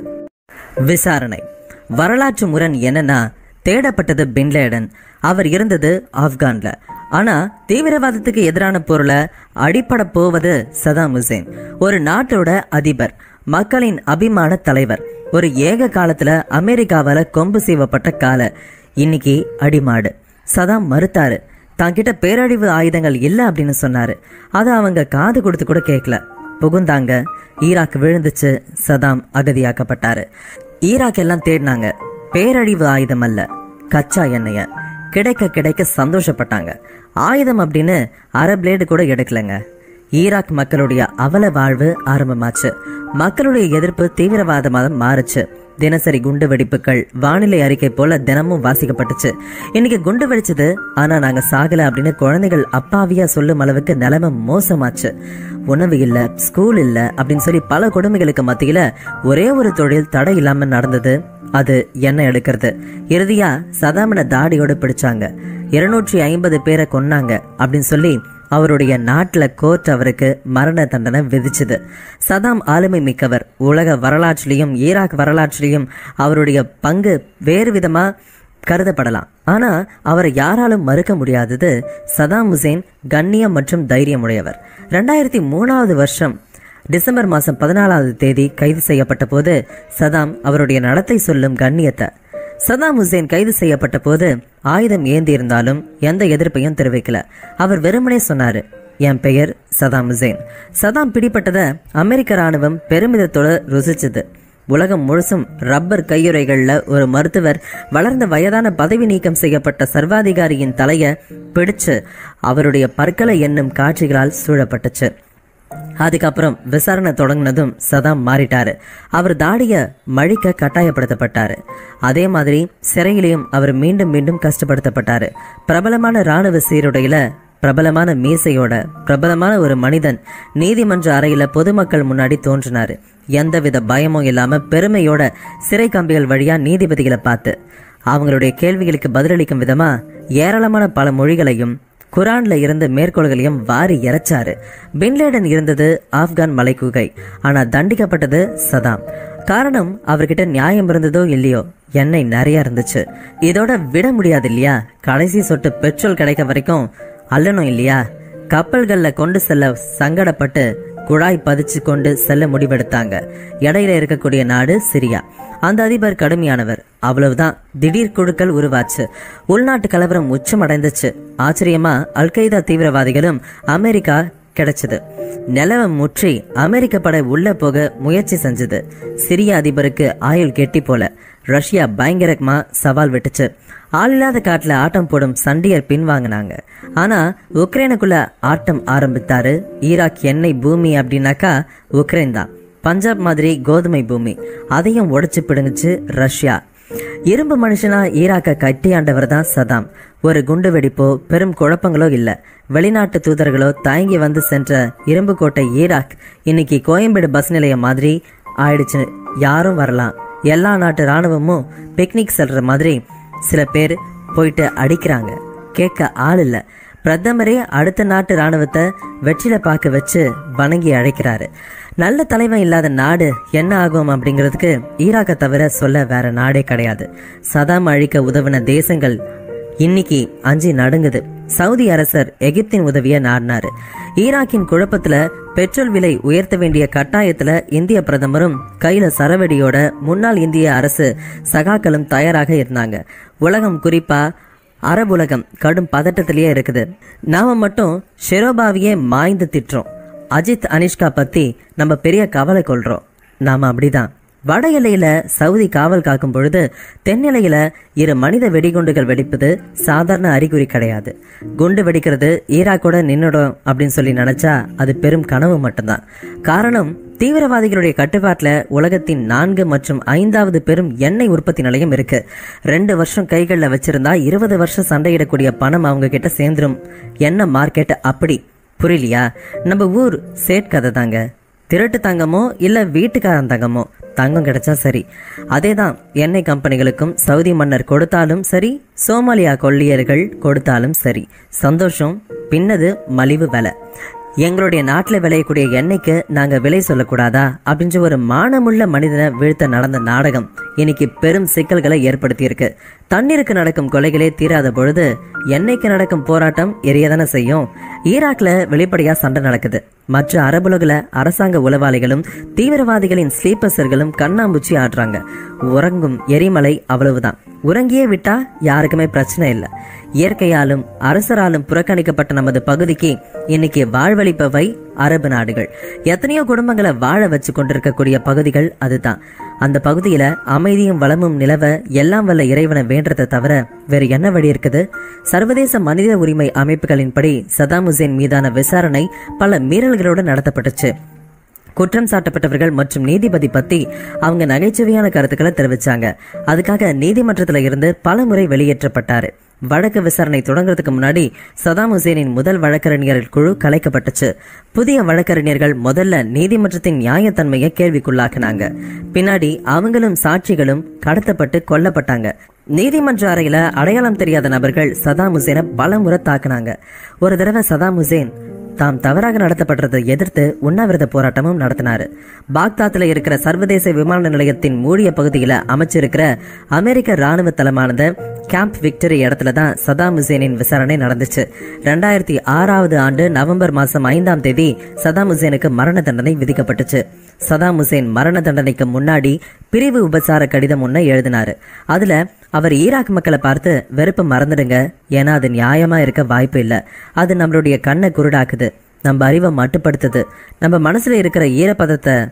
விசாரணை வரலாற்று முரண் என்னன்னா தேடப்பட்டது பின்லேடன் அவர் இருந்தது ஆப்கான்ல ஆனா தீவிரவாதத்துக்கு எதிரான பொருளை அடிப்பட போவது சதாம் ஹுசேன் ஒரு நாட்டோட அதிபர் மக்களின் அபிமான தலைவர் ஒரு ஏக காலத்துல அமெரிக்காவால கொம்பு சீவப்பட்ட கால இன்னைக்கு அடிமாடு சதாம் மறுத்தாரு தாங்கிட்ட பேரழிவு ஆயுதங்கள் இல்லை அப்படின்னு சொன்னாரு அதை அவங்க காது கொடுத்து கூட கேட்கல புகுந்தாங்க ஈராக் விழுந்துச்சு சதாம் அகதியாக்கப்பட்டாரு ஈராக் எல்லாம் தேடினாங்க பேரழிவு ஆயுதம் அல்ல கச்சா எண்ணெய கிடைக்க கிடைக்க சந்தோஷப்பட்டாங்க ஆயுதம் அப்படின்னு அரை பிளேடு கூட எடுக்கலங்க ஈராக் மக்களுடைய அவல வாழ்வு ஆரம்பமாச்சு மக்களுடைய எதிர்ப்பு தீவிரவாதமாக மாறுச்சு தினசரி குண்டு வெடிப்புகள் வானிலை அறிக்கை போல தினமும் வாசிக்கப்பட்டுச்சு இன்னைக்கு குண்டு வெடிச்சது ஆனா நாங்க சாகல அப்படின்னு குழந்தைகள் அப்பாவியா சொல்லும் அளவுக்கு நிலைமை மோசமாச்சு உணவு இல்ல ஸ்கூல் இல்ல அப்படின்னு சொல்லி பல கொடுமைகளுக்கு மத்தியில ஒரே ஒரு தொழில் தடை இல்லாம நடந்தது அது எண்ணெய் எடுக்கிறது இறுதியா சதாமன தாடியோட பிடிச்சாங்க இருநூற்றி ஐம்பது பேரை கொன்னாங்க அப்படின்னு சொல்லி அவருடைய நாட்டுல கோர்ட் அவருக்கு மரண தண்டனை விதிச்சது சதாம் ஆளுமை மிக்கவர் உலக வரலாற்றிலையும் ஈராக் வரலாற்றிலையும் அவருடைய பங்கு வேறு விதமா கருதப்படலாம் ஆனா அவரை யாராலும் மறுக்க முடியாதது சதாம் ஹுசேன் கண்ணியம் மற்றும் தைரியமுடையவர் ரெண்டாயிரத்தி மூணாவது வருஷம் டிசம்பர் மாதம் பதினாலாவது தேதி கைது செய்யப்பட்ட போது சதாம் அவருடைய நடத்தை சொல்லும் கண்ணியத்தை சதாம் ஹுசேன் கைது செய்யப்பட்ட போது ஆயுதம் ஏந்தி இருந்தாலும் எந்த எதிர்ப்பையும் தெரிவிக்கல அவர் வெறுமனே சொன்னாரு என் பெயர் சதாம் ஹுசேன் சதாம் பிடிப்பட்டதை அமெரிக்க ராணுவம் பெருமிதத்தோட ருசிச்சது உலகம் முழுசும் ரப்பர் கையுறைகள்ல ஒரு மருத்துவர் வளர்ந்த வயதான பதவி நீக்கம் செய்யப்பட்ட சர்வாதிகாரியின் தலைய பிடிச்சு அவருடைய பற்களை எண்ணும் காட்சிகளால் சூழப்பட்டுச்சு அதுக்கப்புறம் விசாரணை தொடங்கினதும் சதாம் மாறிட்டாரு அவர் தாடிய மழிக்க கட்டாயப்படுத்தப்பட்டாரு அதே மாதிரி சிறையிலையும் அவர் மீண்டும் மீண்டும் கஷ்டப்படுத்தப்பட்டாரு பிரபலமான ராணுவ சீருடையில பிரபலமான மீசையோட பிரபலமான ஒரு மனிதன் நீதிமன்ற அறையில பொதுமக்கள் முன்னாடி தோன்றினாரு எந்தவித பயமும் இல்லாம பெருமையோட சிறை கம்பிகள் வழியா நீதிபதிகளை பார்த்து அவங்களுடைய கேள்விகளுக்கு பதிலளிக்கும் விதமா ஏராளமான பல மொழிகளையும் குரான்ல இருந்த மேற்கோள்களையும் வாரி இறைச்சாரு பின்லேடன் இருந்தது ஆப்கான் மலைக்குகை ஆனா தண்டிக்கப்பட்டது சதாம் காரணம் அவர்கிட்ட நியாயம் இருந்ததோ இல்லையோ எண்ணெய் நிறைய இருந்துச்சு இதோட விட முடியாது இல்லையா கடைசி சொட்டு பெட்ரோல் கிடைக்க வரைக்கும் அல்லணும் இல்லையா கப்பல்கள்ல கொண்டு செல்ல சங்கடப்பட்டு குழாய் பதிச்சு கொண்டு செல்ல முடிவெடுத்தாங்க இடையில இருக்கக்கூடிய நாடு சிரியா அந்த அதிபர் கடுமையானவர் அவ்வளவுதான் திடீர் குழுக்கள் உருவாச்சு உள்நாட்டு கலவரம் உச்சமடைந்துச்சு ஆச்சரியமா அல்கைதா தீவிரவாதிகளும் அமெரிக்கா கிடைச்சது நிலவம் முற்றி அமெரிக்க படை உள்ள போக முயற்சி செஞ்சது சிரிய அதிபருக்கு ஆயுள் கெட்டி போல ரஷ்யா பயங்கரமா சவால் விட்டுச்சு ஆள் இல்லாத காட்டுல ஆட்டம் போடும் சண்டியர் பின்வாங்கினாங்க ஆனா உக்ரைனுக்குள்ள ஆட்டம் ஆரம்பித்தாரு ஈராக் எண்ணெய் பூமி அப்படின்னாக்கா உக்ரைன் தான் பஞ்சாப் மாதிரி கோதுமை பூமி அதையும் உடைச்சு பிடுங்குச்சு ரஷ்யா இரும்பு மனுஷனா ஈராக்க கட்டியாண்டவர் தான் சதாம் ஒரு குண்டு வெடிப்போ பெரும் குழப்பங்களோ இல்ல வெளிநாட்டு தூதர்களோ தயங்கி வந்து சென்ற இரும்பு கோட்டை ஈராக் இன்னைக்கு கோயம்பேடு பஸ் நிலையம் மாதிரி ஆயிடுச்சு யாரும் வரலாம் எல்லா நாட்டு ராணுவமும் பிக்னிக் செல்ற மாதிரி சில பேர் போயிட்டு அடிக்கிறாங்க கேட்க ஆள் இல்ல பிரதமரே அடுத்த நாட்டு ராணுவத்தை வெற்றில பார்க்க வச்சு வணங்கி அழைக்கிறாரு நல்ல தலைவன் இல்லாத நாடு என்ன ஆகும் அப்படிங்கிறதுக்கு ஈராக்கை தவிர சொல்ல வேற நாடே கிடையாது சதாம் அழிக்க உதவின தேசங்கள் இன்னைக்கு அஞ்சு நடுங்குது சவுதி அரசர் எகிப்தின் உதவிய நாடினாரு ஈராக்கின் குழப்பத்துல பெட்ரோல் விலை உயர்த்த வேண்டிய கட்டாயத்துல இந்திய பிரதமரும் கையில சரவெடியோட முன்னாள் இந்திய அரசு சகாக்களும் தயாராக இருந்தாங்க உலகம் குறிப்பா அரபுலகம் கடும் பதட்டத்திலேயே இருக்குது நாம மட்டும் ஷெரோபாவியே மாய்ந்து திட்டுறோம் அஜித் அனிஷ்கா பத்தி நம்ம பெரிய கவலை கொள்றோம் நாம அப்படிதான் வட எல்லையில சவுதி காவல் காக்கும் பொழுது தென் எல்லையில இரு மனித வெடிகுண்டுகள் வெடிப்பது சாதாரண அறிகுறி கிடையாது குண்டு வெடிக்கிறது ஈராக்கோட நின்னுடும் அப்படின்னு சொல்லி நினைச்சா அது பெரும் கனவு மட்டும்தான் காரணம் தீவிரவாதிகளுடைய கட்டுப்பாட்டில் உலகத்தின் நான்கு மற்றும் ஐந்தாவது பெரும் எண்ணெய் உற்பத்தி நிலையம் இருக்கு ரெண்டு வருஷம் கைகளில் வச்சிருந்தா இருபது வருஷம் சண்டையிடக்கூடிய பணம் அவங்க கிட்ட சேர்ந்துரும் எண்ணெய் மார்க்கெட் அப்படி புரியலையா நம்ம ஊர் சேட் கதை தாங்க திருட்டு தங்கமோ இல்ல வீட்டுக்காரன் தங்கமோ தங்கம் கிடைச்சா சரி அதேதான் எண்ணெய் கம்பெனிகளுக்கும் சவுதி மன்னர் கொடுத்தாலும் சரி சோமாலியா கொள்ளியர்கள் கொடுத்தாலும் சரி சந்தோஷம் பின்னது மலிவு விலை எங்களுடைய நாட்டில் விளையக்கூடிய எண்ணெய்க்கு நாங்க விலை சொல்லக்கூடாதா அப்படின்ற ஒரு மானமுள்ள மனிதனை வீழ்த்த நடந்த நாடகம் இன்னைக்கு பெரும் சிக்கல்களை ஏற்படுத்தியிருக்கு தண்ணீருக்கு நடக்கும் கொலைகளே தீராத பொழுது எண்ணெய்க்கு நடக்கும் போராட்டம் எரியதானே செய்யும் ஈராக்ல வெளிப்படையா சண்டை நடக்குது மற்ற அரபுலகுல அரசாங்க உளவாளிகளும் தீவிரவாதிகளின் ஸ்லீப்பர்ஸர்களும் கண்ணாம்பூச்சி ஆடுறாங்க உறங்கும் எரிமலை அவ்வளவுதான் உறங்கியே விட்டா யாருக்குமே பிரச்சனை இல்லை இயற்கையாலும் அரசராலும் புறக்கணிக்கப்பட்ட நமது பகுதிக்கு இன்னைக்கு வாழ்வளிப்பவை அரபு நாடுகள் எத்தனையோ குடும்பங்களை வாழ வச்சு கொண்டிருக்கக்கூடிய பகுதிகள் அதுதான் அந்த பகுதியில அமைதியும் வளமும் நிலவ எல்லாம் வல்ல இறைவனை வேண்டதை தவிர வேறு என்ன வழி இருக்குது சர்வதேச மனித உரிமை அமைப்புகளின்படி சதாம் ஹுசேன் மீதான விசாரணை பல மீறல்களோடு நடத்தப்பட்டுச்சு குற்றம் சாட்டப்பட்டவர்கள் மற்றும் நீதிபதி பத்தி அவங்க நகைச்சுவையான கருத்துக்களை தெரிவிச்சாங்க அதுக்காக நீதிமன்றத்துல இருந்து பல முறை வெளியேற்றப்பட்டாரு வழக்கு விசாரணை தொடங்குறதுக்கு முன்னாடி சதாம் ஹுசேனின் முதல் வழக்கறிஞர்கள் குழு கலைக்கப்பட்டுச்சு புதிய வழக்கறிஞர்கள் முதல்ல நீதிமன்றத்தின் நியாயத்தன்மையை கேள்விக்குள்ளாக்குனாங்க பின்னாடி அவங்களும் சாட்சிகளும் கடத்தப்பட்டு கொல்லப்பட்டாங்க நீதிமன்ற அறையில அடையாளம் தெரியாத நபர்கள் சதாம் ஹுசேனை பல முறை தாக்குனாங்க ஒரு தடவை சதாம் ஹுசேன் தாம் தவறாக நடத்தப்படுறதை எதிர்த்து உண்ணாவிரத போராட்டமும் நடத்தினாரு பாக்தாத்ல இருக்கிற சர்வதேச விமான நிலையத்தின் மூடிய பகுதியில அமைச்சிருக்கிற அமெரிக்க ராணுவ தளமானது கேம்ப் விக்டரி இடத்துல தான் சதாம் ஹுசேனின் விசாரணை நடந்துச்சு ரெண்டாயிரத்தி ஆறாவது ஆண்டு நவம்பர் மாசம் ஐந்தாம் தேதி சதாம் ஹுசேனுக்கு மரண தண்டனை விதிக்கப்பட்டுச்சு சதாம் ஹுசேன் மரண தண்டனைக்கு முன்னாடி பிரிவு உபசார கடிதம் ஒன்று எழுதினாரு அதுல அவர் ஈராக் மக்களை பார்த்து வெறுப்பை மறந்துடுங்க ஏன்னா அது நியாயமா இருக்க வாய்ப்பு இல்லை அது நம்மளுடைய கண்ணை குருடாக்குது நம்ம அறிவை மட்டுப்படுத்துது நம்ம மனசுல இருக்கிற ஈரப்பதத்தை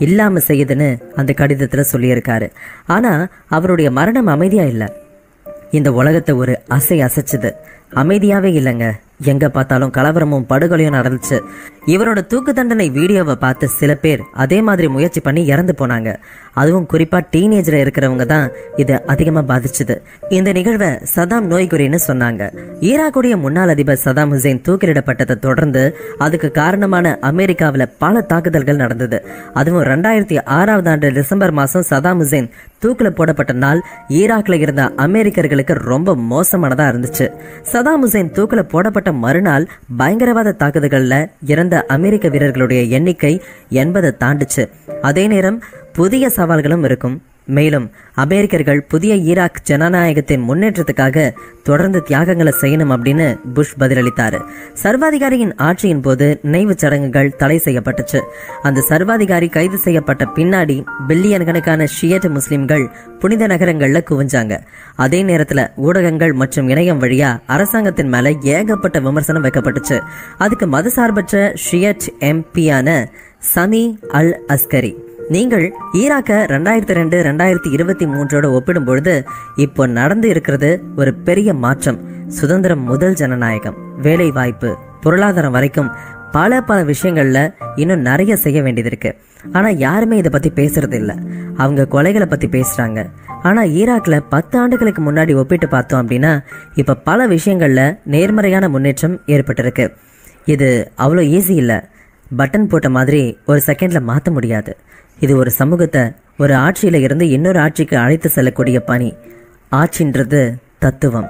இல்லாம செய்யுதுன்னு அந்த கடிதத்துல சொல்லியிருக்காரு ஆனா அவருடைய மரணம் அமைதியா இல்லை இந்த உலகத்தை ஒரு அசை அசைச்சுது அமைதியாவே இல்லைங்க எங்க பார்த்தாலும் கலவரமும் படுகொலையும் நடந்துச்சு இவரோட தூக்கு தண்டனை வீடியோவை பார்த்து சில பேர் அதே மாதிரி முயற்சி பண்ணி இறந்து போனாங்க அதுவும் குறிப்பா டீனேஜ்ல இருக்கிறவங்க தான் இது அதிகமா பாதிச்சுது இந்த நிகழ்வை சதாம் நோய்குறின்னு சொன்னாங்க ஈராக்குடைய முன்னாள் அதிபர் சதாம் ஹுசேன் தூக்கிலிடப்பட்டதை தொடர்ந்து அதுக்கு காரணமான அமெரிக்காவில் பல தாக்குதல்கள் நடந்தது அதுவும் ரெண்டாயிரத்தி ஆறாவது ஆண்டு டிசம்பர் மாசம் சதாம் ஹுசேன் தூக்கில போடப்பட்ட நாள் ஈராக்ல இருந்த அமெரிக்கர்களுக்கு ரொம்ப மோசமானதா இருந்துச்சு சதாம் ஹுசேன் தூக்கில போடப்பட்ட மறுநாள் பயங்கரவாத தாக்குதல்கள்ல இறந்த அமெரிக்க வீரர்களுடைய எண்ணிக்கை எண்பதை தாண்டுச்சு அதே நேரம் புதிய சவால்களும் இருக்கும் மேலும் அமெரிக்கர்கள் புதிய ஈராக் ஜனநாயகத்தின் முன்னேற்றத்துக்காக தொடர்ந்து தியாகங்களை செய்யணும் அப்படின்னு புஷ் பதிலளித்தாரு சர்வாதிகாரியின் ஆட்சியின் போது நினைவு சடங்குகள் தடை செய்யப்பட்டுச்சு அந்த சர்வாதிகாரி கைது செய்யப்பட்ட பின்னாடி பில்லியன் கணக்கான ஷியட் முஸ்லிம்கள் புனித நகரங்கள்ல குவிஞ்சாங்க அதே நேரத்துல ஊடகங்கள் மற்றும் இணையம் வழியா அரசாங்கத்தின் மேல ஏகப்பட்ட விமர்சனம் வைக்கப்பட்டுச்சு அதுக்கு மதசார்பற்ற ஷியட் எம்பியான சமி அல் அஸ்கரி நீங்கள் ஈராக்க ரெண்டாயிரத்தி ரெண்டு ரெண்டாயிரத்தி இருபத்தி மூன்றோட ஒப்பிடும் பொழுது இப்போ நடந்து இருக்கிறது ஒரு பெரிய மாற்றம் சுதந்திரம் முதல் ஜனநாயகம் வேலை வாய்ப்பு பொருளாதாரம் வரைக்கும் பல பல விஷயங்கள்ல இன்னும் நிறைய செய்ய வேண்டியது இருக்கு ஆனா யாருமே இதை பத்தி பேசுறது இல்ல அவங்க கொலைகளை பத்தி பேசுறாங்க ஆனா ஈராக்ல பத்து ஆண்டுகளுக்கு முன்னாடி ஒப்பிட்டு பார்த்தோம் அப்படின்னா இப்ப பல விஷயங்கள்ல நேர்மறையான முன்னேற்றம் ஏற்பட்டிருக்கு இது அவ்வளோ ஈஸி இல்லை பட்டன் போட்ட மாதிரி ஒரு செகண்ட்ல மாற்ற முடியாது இது ஒரு சமூகத்தை ஒரு ஆட்சியில இருந்து இன்னொரு ஆட்சிக்கு அழைத்து செல்லக்கூடிய பணி ஆட்சின்றது தத்துவம்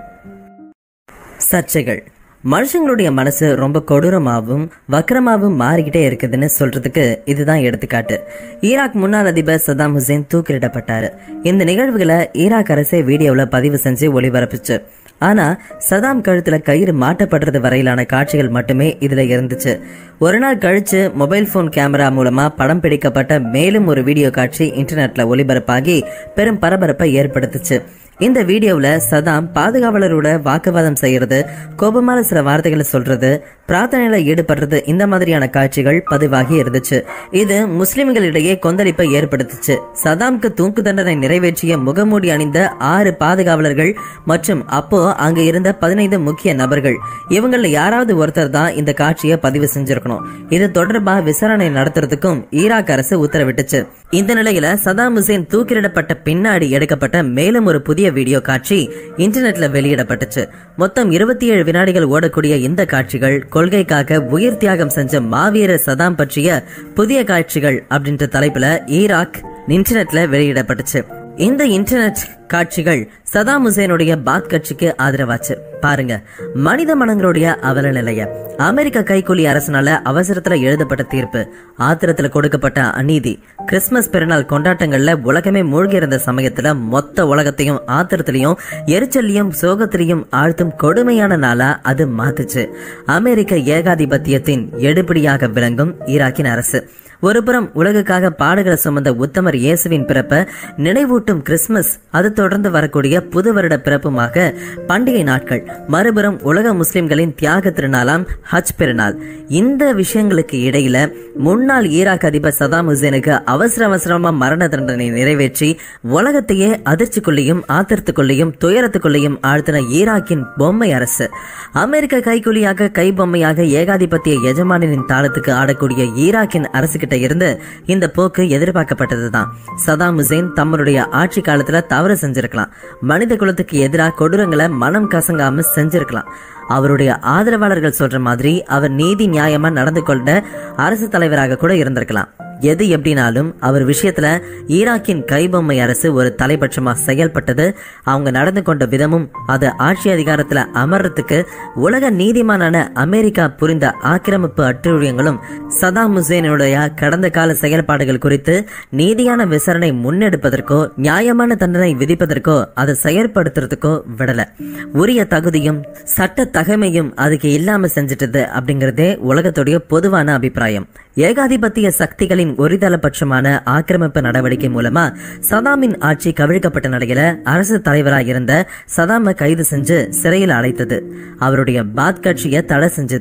சர்ச்சைகள் மனுஷங்களுடைய மனசு ரொம்ப கொடூரமாகவும் வக்கரமாகவும் மாறிக்கிட்டே இருக்குதுன்னு சொல்றதுக்கு இதுதான் எடுத்துக்காட்டு ஈராக் முன்னாள் அதிபர் சதாம் ஹுசேன் தூக்கிலிடப்பட்டாரு இந்த நிகழ்வுகளை ஈராக் அரசே வீடியோவில் பதிவு செஞ்சு ஒளிபரப்புச்சு ஆனா சதாம் கழுத்துல கயிறு மாட்டப்படுறது வரையிலான காட்சிகள் மட்டுமே இதுல இருந்துச்சு ஒரு நாள் கழிச்சு மொபைல் போன் கேமரா மூலமா படம் பிடிக்கப்பட்ட மேலும் ஒரு வீடியோ காட்சி இன்டர்நெட்ல ஒளிபரப்பாகி பெரும் பரபரப்பை ஏற்படுத்துச்சு இந்த வீடியோவுல சதாம் பாதுகாவலரோட வாக்குவாதம் செய்யறது கோபமான சில வார்த்தைகளை சொல்றது பிரார்த்தனையில ஈடுபடுறது இந்த மாதிரியான காட்சிகள் பதிவாகி இருந்துச்சு இது முஸ்லிம்களிடையே கொந்தளிப்பை ஏற்படுத்துச்சு சதாம்க்கு தூக்கு தண்டனை நிறைவேற்றிய முகமூடி அணிந்த ஆறு பாதுகாவலர்கள் மற்றும் அப்போ அங்க இருந்த பதினைந்து முக்கிய நபர்கள் இவங்கள யாராவது ஒருத்தர் தான் இந்த காட்சியை பதிவு செஞ்சிருக்கணும் இது தொடர்பா விசாரணை நடத்துறதுக்கும் ஈராக் அரசு உத்தரவிட்டுச்சு இந்த நிலையில சதாம் ஹுசேன் தூக்கிலிடப்பட்ட பின்னாடி எடுக்கப்பட்ட மேலும் ஒரு புதிய வீடியோ காட்சி இன்டர்நெட்ல வெளியிடப்பட்டுச்சு மொத்தம் இருபத்தி ஏழு வினாடிகள் ஓடக்கூடிய இந்த காட்சிகள் கொள்கைக்காக உயிர் தியாகம் செஞ்ச மாவீரர் சதாம் பற்றிய புதிய காட்சிகள் அப்படின்ற தலைப்புல ஈராக் இன்டர்நெட்ல வெளியிடப்பட்டுச்சு இந்த இன்டர்நெட் காட்சிகள் சதாம் ஹுசேனுடைய பாத் கட்சிக்கு ஆதரவாச்சு பாருங்க மனித மனங்களுடைய அவல நிலைய அமெரிக்க கைக்கூலி அரசனால அவசரத்துல எழுதப்பட்ட தீர்ப்பு ஆத்திரத்துல கொடுக்கப்பட்ட அநீதி கிறிஸ்துமஸ் பெருநாள் கொண்டாட்டங்கள்ல உலகமே மூழ்கி இருந்த சமயத்துல மொத்த உலகத்தையும் ஆத்திரத்திலையும் எரிச்சல்லையும் சோகத்திலையும் ஆழ்த்தும் கொடுமையான நாளா அது மாத்துச்சு அமெரிக்க ஏகாதிபத்தியத்தின் எடுபடியாக விளங்கும் ஈராக்கின் அரசு ஒருபுறம் உலகுக்காக பாடுகளை சுமந்த உத்தமர் இயேசுவின் பிறப்ப நினைவூட்டும் கிறிஸ்துமஸ் அது தொடர்ந்து வரக்கூடிய புது வருட பிறப்புமாக பண்டிகை நாட்கள் மறுபுறம் உலக முஸ்லிம்களின் தியாக திருநாளாம் ஹஜ் பெருநாள் இந்த விஷயங்களுக்கு இடையில முன்னாள் ஈராக் அதிபர் சதாம் ஹுசேனுக்கு அவசர அவசரமா மரண தண்டனை நிறைவேற்றி உலகத்தையே அதிர்ச்சிக்குள்ளேயும் ஆத்திரத்துக்குள்ளேயும் துயரத்துக்குள்ளேயும் ஆழ்த்தின ஈராக்கின் பொம்மை அரசு அமெரிக்க கைக்கூலியாக கைபொம்மையாக ஏகாதிபத்திய எஜமானின் தாளத்துக்கு ஆடக்கூடிய ஈராக்கின் அரசு கிட்ட இருந்து இந்த போக்கு எதிர்பார்க்கப்பட்டதுதான் சதாம் ஹுசேன் தம்முடைய ஆட்சி காலத்துல தவறு செஞ்சிருக்கலாம் மனித குலத்துக்கு எதிராக கொடூரங்களை மனம் கசங்காம செஞ்சிருக்கலாம் அவருடைய ஆதரவாளர்கள் சொல்ற மாதிரி அவர் நீதி நியாயமா நடந்து கொண்ட அரசு தலைவராக கூட இருந்திருக்கலாம் எது எப்படினாலும் அவர் விஷயத்துல ஈராக்கின் கைபொம்மை அரசு ஒரு தலைபட்சமா செயல்பட்டது அவங்க நடந்து கொண்ட விதமும் அது ஆட்சி அதிகாரத்துல அமர்றதுக்கு உலக நீதிமானான அமெரிக்கா புரிந்த ஆக்கிரமிப்பு அட்டுழியங்களும் சதாம் ஹுசேனுடைய கடந்த கால செயல்பாடுகள் குறித்து நீதியான விசாரணை முன்னெடுப்பதற்கோ நியாயமான தண்டனை விதிப்பதற்கோ அதை செயற்படுத்துறதுக்கோ விடல உரிய தகுதியும் சட்ட தகமையும் அதுக்கு இல்லாம செஞ்சிட்டது அப்படிங்கறதே உலகத்துடைய பொதுவான அபிப்பிராயம் ஏகாதிபத்திய சக்திகளின் ஒருதலைபட்சமான ஆக்கிரமிப்பு நடவடிக்கை மூலமா சதாமின் ஆட்சி கவிழ்க்கப்பட்ட நிலையில அரசு தலைவராக இருந்த சதாமை கைது செஞ்சு சிறையில் அடைத்தது அவருடைய பாத் கட்சியை தடை செஞ்சது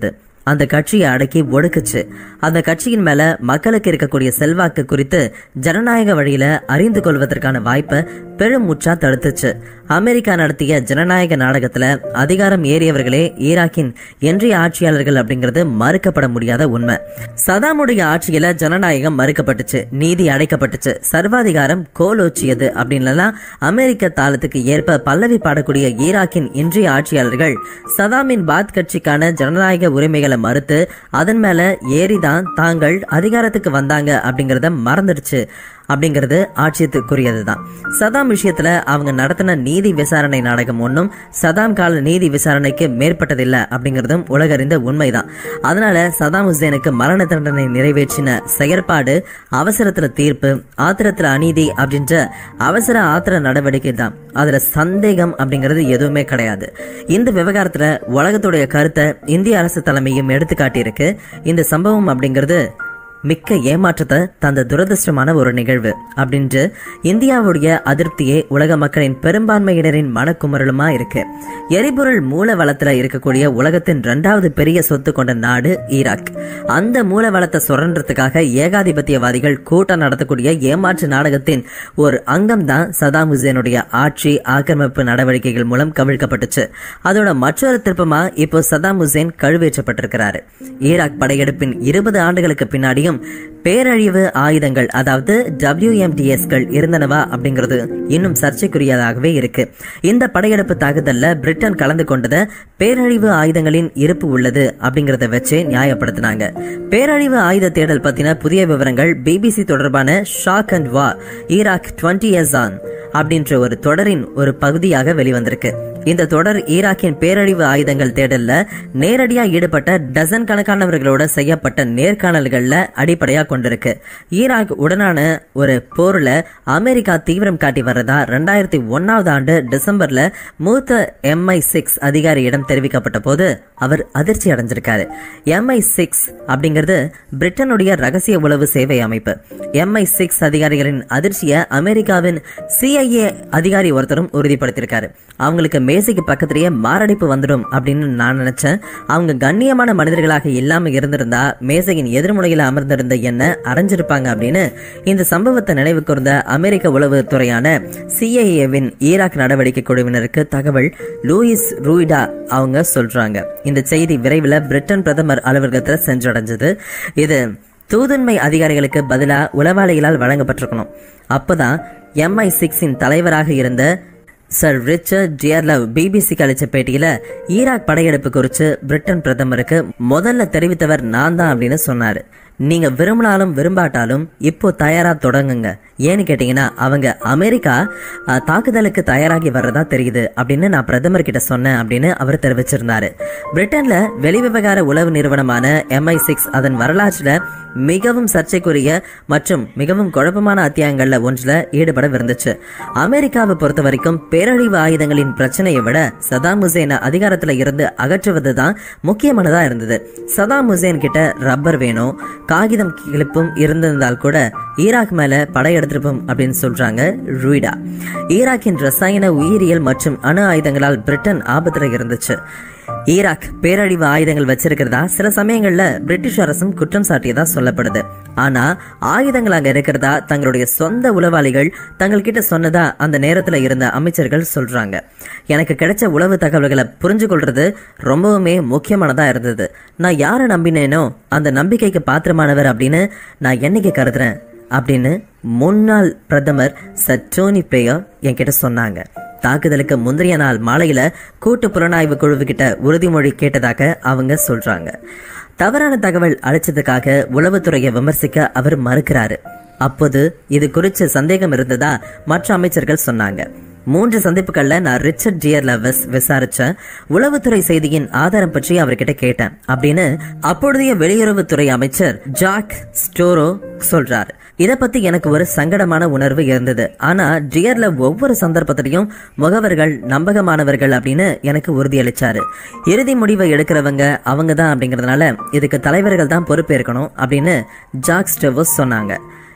அந்த கட்சியை அடக்கி ஒடுக்குச்சு அந்த கட்சியின் மேல மக்களுக்கு இருக்கக்கூடிய செல்வாக்கு குறித்து ஜனநாயக வழியில அறிந்து கொள்வதற்கான வாய்ப்பை பெரும் முற்றா தடுத்துச்சு அமெரிக்கா நடத்திய ஜனநாயக நாடகத்துல அதிகாரம் ஏறியவர்களே ஈராக்கின் இன்றைய ஆட்சியாளர்கள் அப்படிங்கிறது மறுக்கப்பட முடியாத உண்மை சதாமுடைய ஆட்சியில ஜனநாயகம் மறுக்கப்பட்டுச்சு நீதி அடைக்கப்பட்டுச்சு சர்வாதிகாரம் கோலோச்சியது அப்படின்லாம் அமெரிக்க தாளத்துக்கு ஏற்ப பல்லவி பாடக்கூடிய ஈராக்கின் இன்றைய ஆட்சியாளர்கள் சதாமின் பாத் கட்சிக்கான ஜனநாயக உரிமைகளை மறுத்து அதன் மேல ஏறிதான் தாங்கள் அதிகாரத்துக்கு வந்தாங்க அப்படிங்கறத மறந்துடுச்சு அப்படிங்கிறது ஆட்சியத்துக்குரியது தான் சதாம் விஷயத்துல அவங்க நடத்தின நீதி விசாரணை நாடகம் ஒன்றும் சதாம் கால நீதி விசாரணைக்கு மேற்பட்டதில்லை அப்படிங்கிறதும் உலகறிந்த உண்மைதான் அதனால சதாம் ஹுசேனுக்கு மரண தண்டனை நிறைவேற்றின செயற்பாடு அவசரத்துல தீர்ப்பு ஆத்திரத்துல அநீதி அப்படின்ற அவசர ஆத்திர நடவடிக்கை தான் அதுல சந்தேகம் அப்படிங்கிறது எதுவுமே கிடையாது இந்த விவகாரத்துல உலகத்துடைய கருத்தை இந்திய அரசு தலைமையும் எடுத்து காட்டியிருக்கு இந்த சம்பவம் அப்படிங்கிறது மிக்க ஏமாற்றத்தை தந்த துரதிருஷ்டமான ஒரு நிகழ்வு அப்படின்ட்டு இந்தியாவுடைய அதிருப்தியே உலக மக்களின் பெரும்பான்மையினரின் மனக்குமரலுமா இருக்கு எரிபொருள் மூல வளத்துல இருக்கக்கூடிய உலகத்தின் இரண்டாவது பெரிய சொத்து கொண்ட நாடு ஈராக் அந்த மூல வளத்தை சுரண்டுறதுக்காக ஏகாதிபத்தியவாதிகள் கூட்டம் நடத்தக்கூடிய ஏமாற்று நாடகத்தின் ஒரு அங்கம் தான் சதாம் ஹுசேனுடைய ஆட்சி ஆக்கிரமிப்பு நடவடிக்கைகள் மூலம் கவிழ்க்கப்பட்டுச்சு அதோட மற்றொரு திருப்பமா இப்போ சதாம் ஹுசேன் கழுவேற்றப்பட்டிருக்கிறாரு ஈராக் படையெடுப்பின் இருபது ஆண்டுகளுக்கு பின்னாடியும் பேரழிவு ஆயுதங்கள் அதாவது டபிள்யூஎம்டிஎஸ்கள் இருந்தனவா அப்படிங்கிறது இன்னும் சர்ச்சைக்குரியதாகவே இருக்கு இந்த படையெடுப்பு தாக்குதல்ல பிரிட்டன் கலந்து கொண்டத பேரழிவு ஆயுதங்களின் இருப்பு உள்ளது அப்படிங்கறத வச்சு நியாயப்படுத்தினாங்க பேரழிவு ஆயுத தேடல் பத்தின புதிய விவரங்கள் பிபிசி தொடர்பான shock and awe Iraq twenty years on அப்படின்ற ஒரு தொடரின் ஒரு பகுதியாக வெளிவந்திருக்கு இந்த தொடர் ஈராக்கின் பேரழிவு ஆயுதங்கள் தேடல்ல நேரடியா ஈடுபட்ட டசன் கணக்கானவர்களோட செய்யப்பட்ட நேர்காணல்கள்ல அடிப்படையா கொண்டிருக்கு ஈராக் உடனான ஒரு போர்ல அமெரிக்கா தீவிரம் காட்டி வர்றதா ரெண்டாயிரத்தி ஒன்னாவது ஆண்டு டிசம்பர்ல மூத்த எம்ஐ சிக்ஸ் அதிகாரியிடம் தெரிவிக்கப்பட்ட போது அவர் அதிர்ச்சி அடைஞ்சிருக்காரு எம்ஐ சிக்ஸ் அப்படிங்கிறது பிரிட்டனுடைய ரகசிய உளவு சேவை அமைப்பு எம்ஐ சிக்ஸ் அதிகாரிகளின் அதிர்ச்சியை அமெரிக்காவின் சிஐஏ அதிகாரி ஒருத்தரும் உறுதிப்படுத்தியிருக்காரு அவங்களுக்கு மேசைக்கு பக்கத்திலேயே மாரடைப்பு வந்துடும் அப்படின்னு நான் நினைச்சேன் அவங்க கண்ணியமான மனிதர்களாக இல்லாம இருந்திருந்தா மேசையின் எதிர்முனையில் அமர்ந்திருந்த என்ன அடைஞ்சிருப்பாங்க அப்படின்னு இந்த சம்பவத்தை நினைவு கூர்ந்த அமெரிக்க உளவுத்துறையான சிஐஏவின் ஈராக் நடவடிக்கை குழுவினருக்கு தகவல் லூயிஸ் ரூயிடா அவங்க சொல்றாங்க இந்த செய்தி விரைவில் பிரிட்டன் பிரதமர் அலுவலகத்தில் சென்றடைஞ்சது இது தூதன்மை அதிகாரிகளுக்கு பதிலா உளவாளிகளால் வழங்கப்பட்டிருக்கணும் அப்பதான் எம்ஐ சிக்ஸின் தலைவராக இருந்த சர் ரிச்சர்ட் டியர்லவ் பிபிசிக்கு அளிச்ச பேட்டியில ஈராக் படையெடுப்பு குறித்து பிரிட்டன் பிரதமருக்கு முதல்ல தெரிவித்தவர் நான் தான் அப்படின்னு சொன்னாரு நீங்க விரும்பினாலும் விரும்பாட்டாலும் இப்போ தயாரா தொடங்குங்க ஏன்னு கேட்டீங்கன்னா அவங்க அமெரிக்கா அஹ், தாக்குதலுக்கு தயாராகி வர்றதா தெரியுது அப்படின்னு நான் பிரதமர் கிட்ட சொன்னேன் அப்படின்னு அவர் தெரிவிச்சிருந்தாரு பிரிட்டன்ல வெளிவிவகார உளவு நிறுவனமான எம்ஐ சிக்ஸ் அதன் வரலாற்றுல மிகவும் சர்ச்சைக்குரிய மற்றும் மிகவும் குழப்பமான அத்தியாயங்கள்ல ஒன்றுல ஈடுபடவிருந்துச்சு அமெரிக்காவை பொறுத்த வரைக்கும் பேரழிவு ஆயுதங்களின் பிரச்சனையை விட சதாம் ஹுசேனை அதிகாரத்துல இருந்து அகற்றுவது தான் முக்கியமானதா இருந்தது சதாம் ஹுசேன் கிட்ட ரப்பர் வேணும் காகிதம் கிளிப்பும் இருந்திருந்தால் கூட ஈராக் மேல படையெடுத்திருப்போம் அப்படின்னு சொல்றாங்க ரூய்டா ஈராக்கின் ரசாயன உயிரியல் மற்றும் அணு ஆயுதங்களால் பிரிட்டன் ஆபத்துல இருந்துச்சு ஈராக் பேரழிவு ஆயுதங்கள் வச்சிருக்கிறதா சில சமயங்கள்ல பிரிட்டிஷ் அரசும் குற்றம் சாட்டியதா சொல்லப்படுது ஆனா ஆயுதங்கள் அங்க இருக்கிறதா தங்களுடைய சொந்த உளவாளிகள் தங்கள்கிட்ட சொன்னதா அந்த நேரத்துல இருந்த அமைச்சர்கள் சொல்றாங்க எனக்கு கிடைச்ச உளவு தகவல்களை புரிஞ்சு கொள்றது ரொம்பவுமே முக்கியமானதா இருந்தது நான் யாரை நம்பினேனோ அந்த நம்பிக்கைக்கு பாத்திரமானவர் அப்படின்னு நான் என்னைக்கு கருதுறேன் அப்படின்னு முன்னாள் பிரதமர் சர் டோனி பிளேயர் என்கிட்ட சொன்னாங்க தாக்குதலுக்கு முந்தைய நாள் மாலையில கூட்டு புலனாய்வு குழுவுகிட்ட உறுதிமொழி கேட்டதாக அவங்க சொல்றாங்க தவறான தகவல் அளிச்சதுக்காக உளவுத்துறையை விமர்சிக்க அவர் மறுக்கிறாரு அப்போது இது குறித்து சந்தேகம் இருந்ததா மற்ற அமைச்சர்கள் சொன்னாங்க மூன்று சந்திப்புகள்ல நான் ரிச்சர்ட் டியர் லவஸ் விசாரிச்சேன் உளவுத்துறை செய்தியின் ஆதாரம் பற்றி அவர்கிட்ட கேட்டேன் அப்படின்னு அப்பொழுதைய வெளியுறவுத்துறை அமைச்சர் ஜாக் ஸ்டோரோ சொல்றாரு இத பத்தி எனக்கு ஒரு சங்கடமான உணர்வு இருந்தது ஆனா டியர்ல ஒவ்வொரு சந்தர்ப்பத்திலையும் முகவர்கள் நம்பகமானவர்கள் அப்படின்னு எனக்கு உறுதியளிச்சாரு இறுதி முடிவை எடுக்கிறவங்க அவங்க தான் அப்படிங்கறதுனால இதுக்கு தலைவர்கள் தான் பொறுப்பேற்கணும் அப்படின்னு ஜாக் ஸ்டெவோஸ் சொன்னாங்க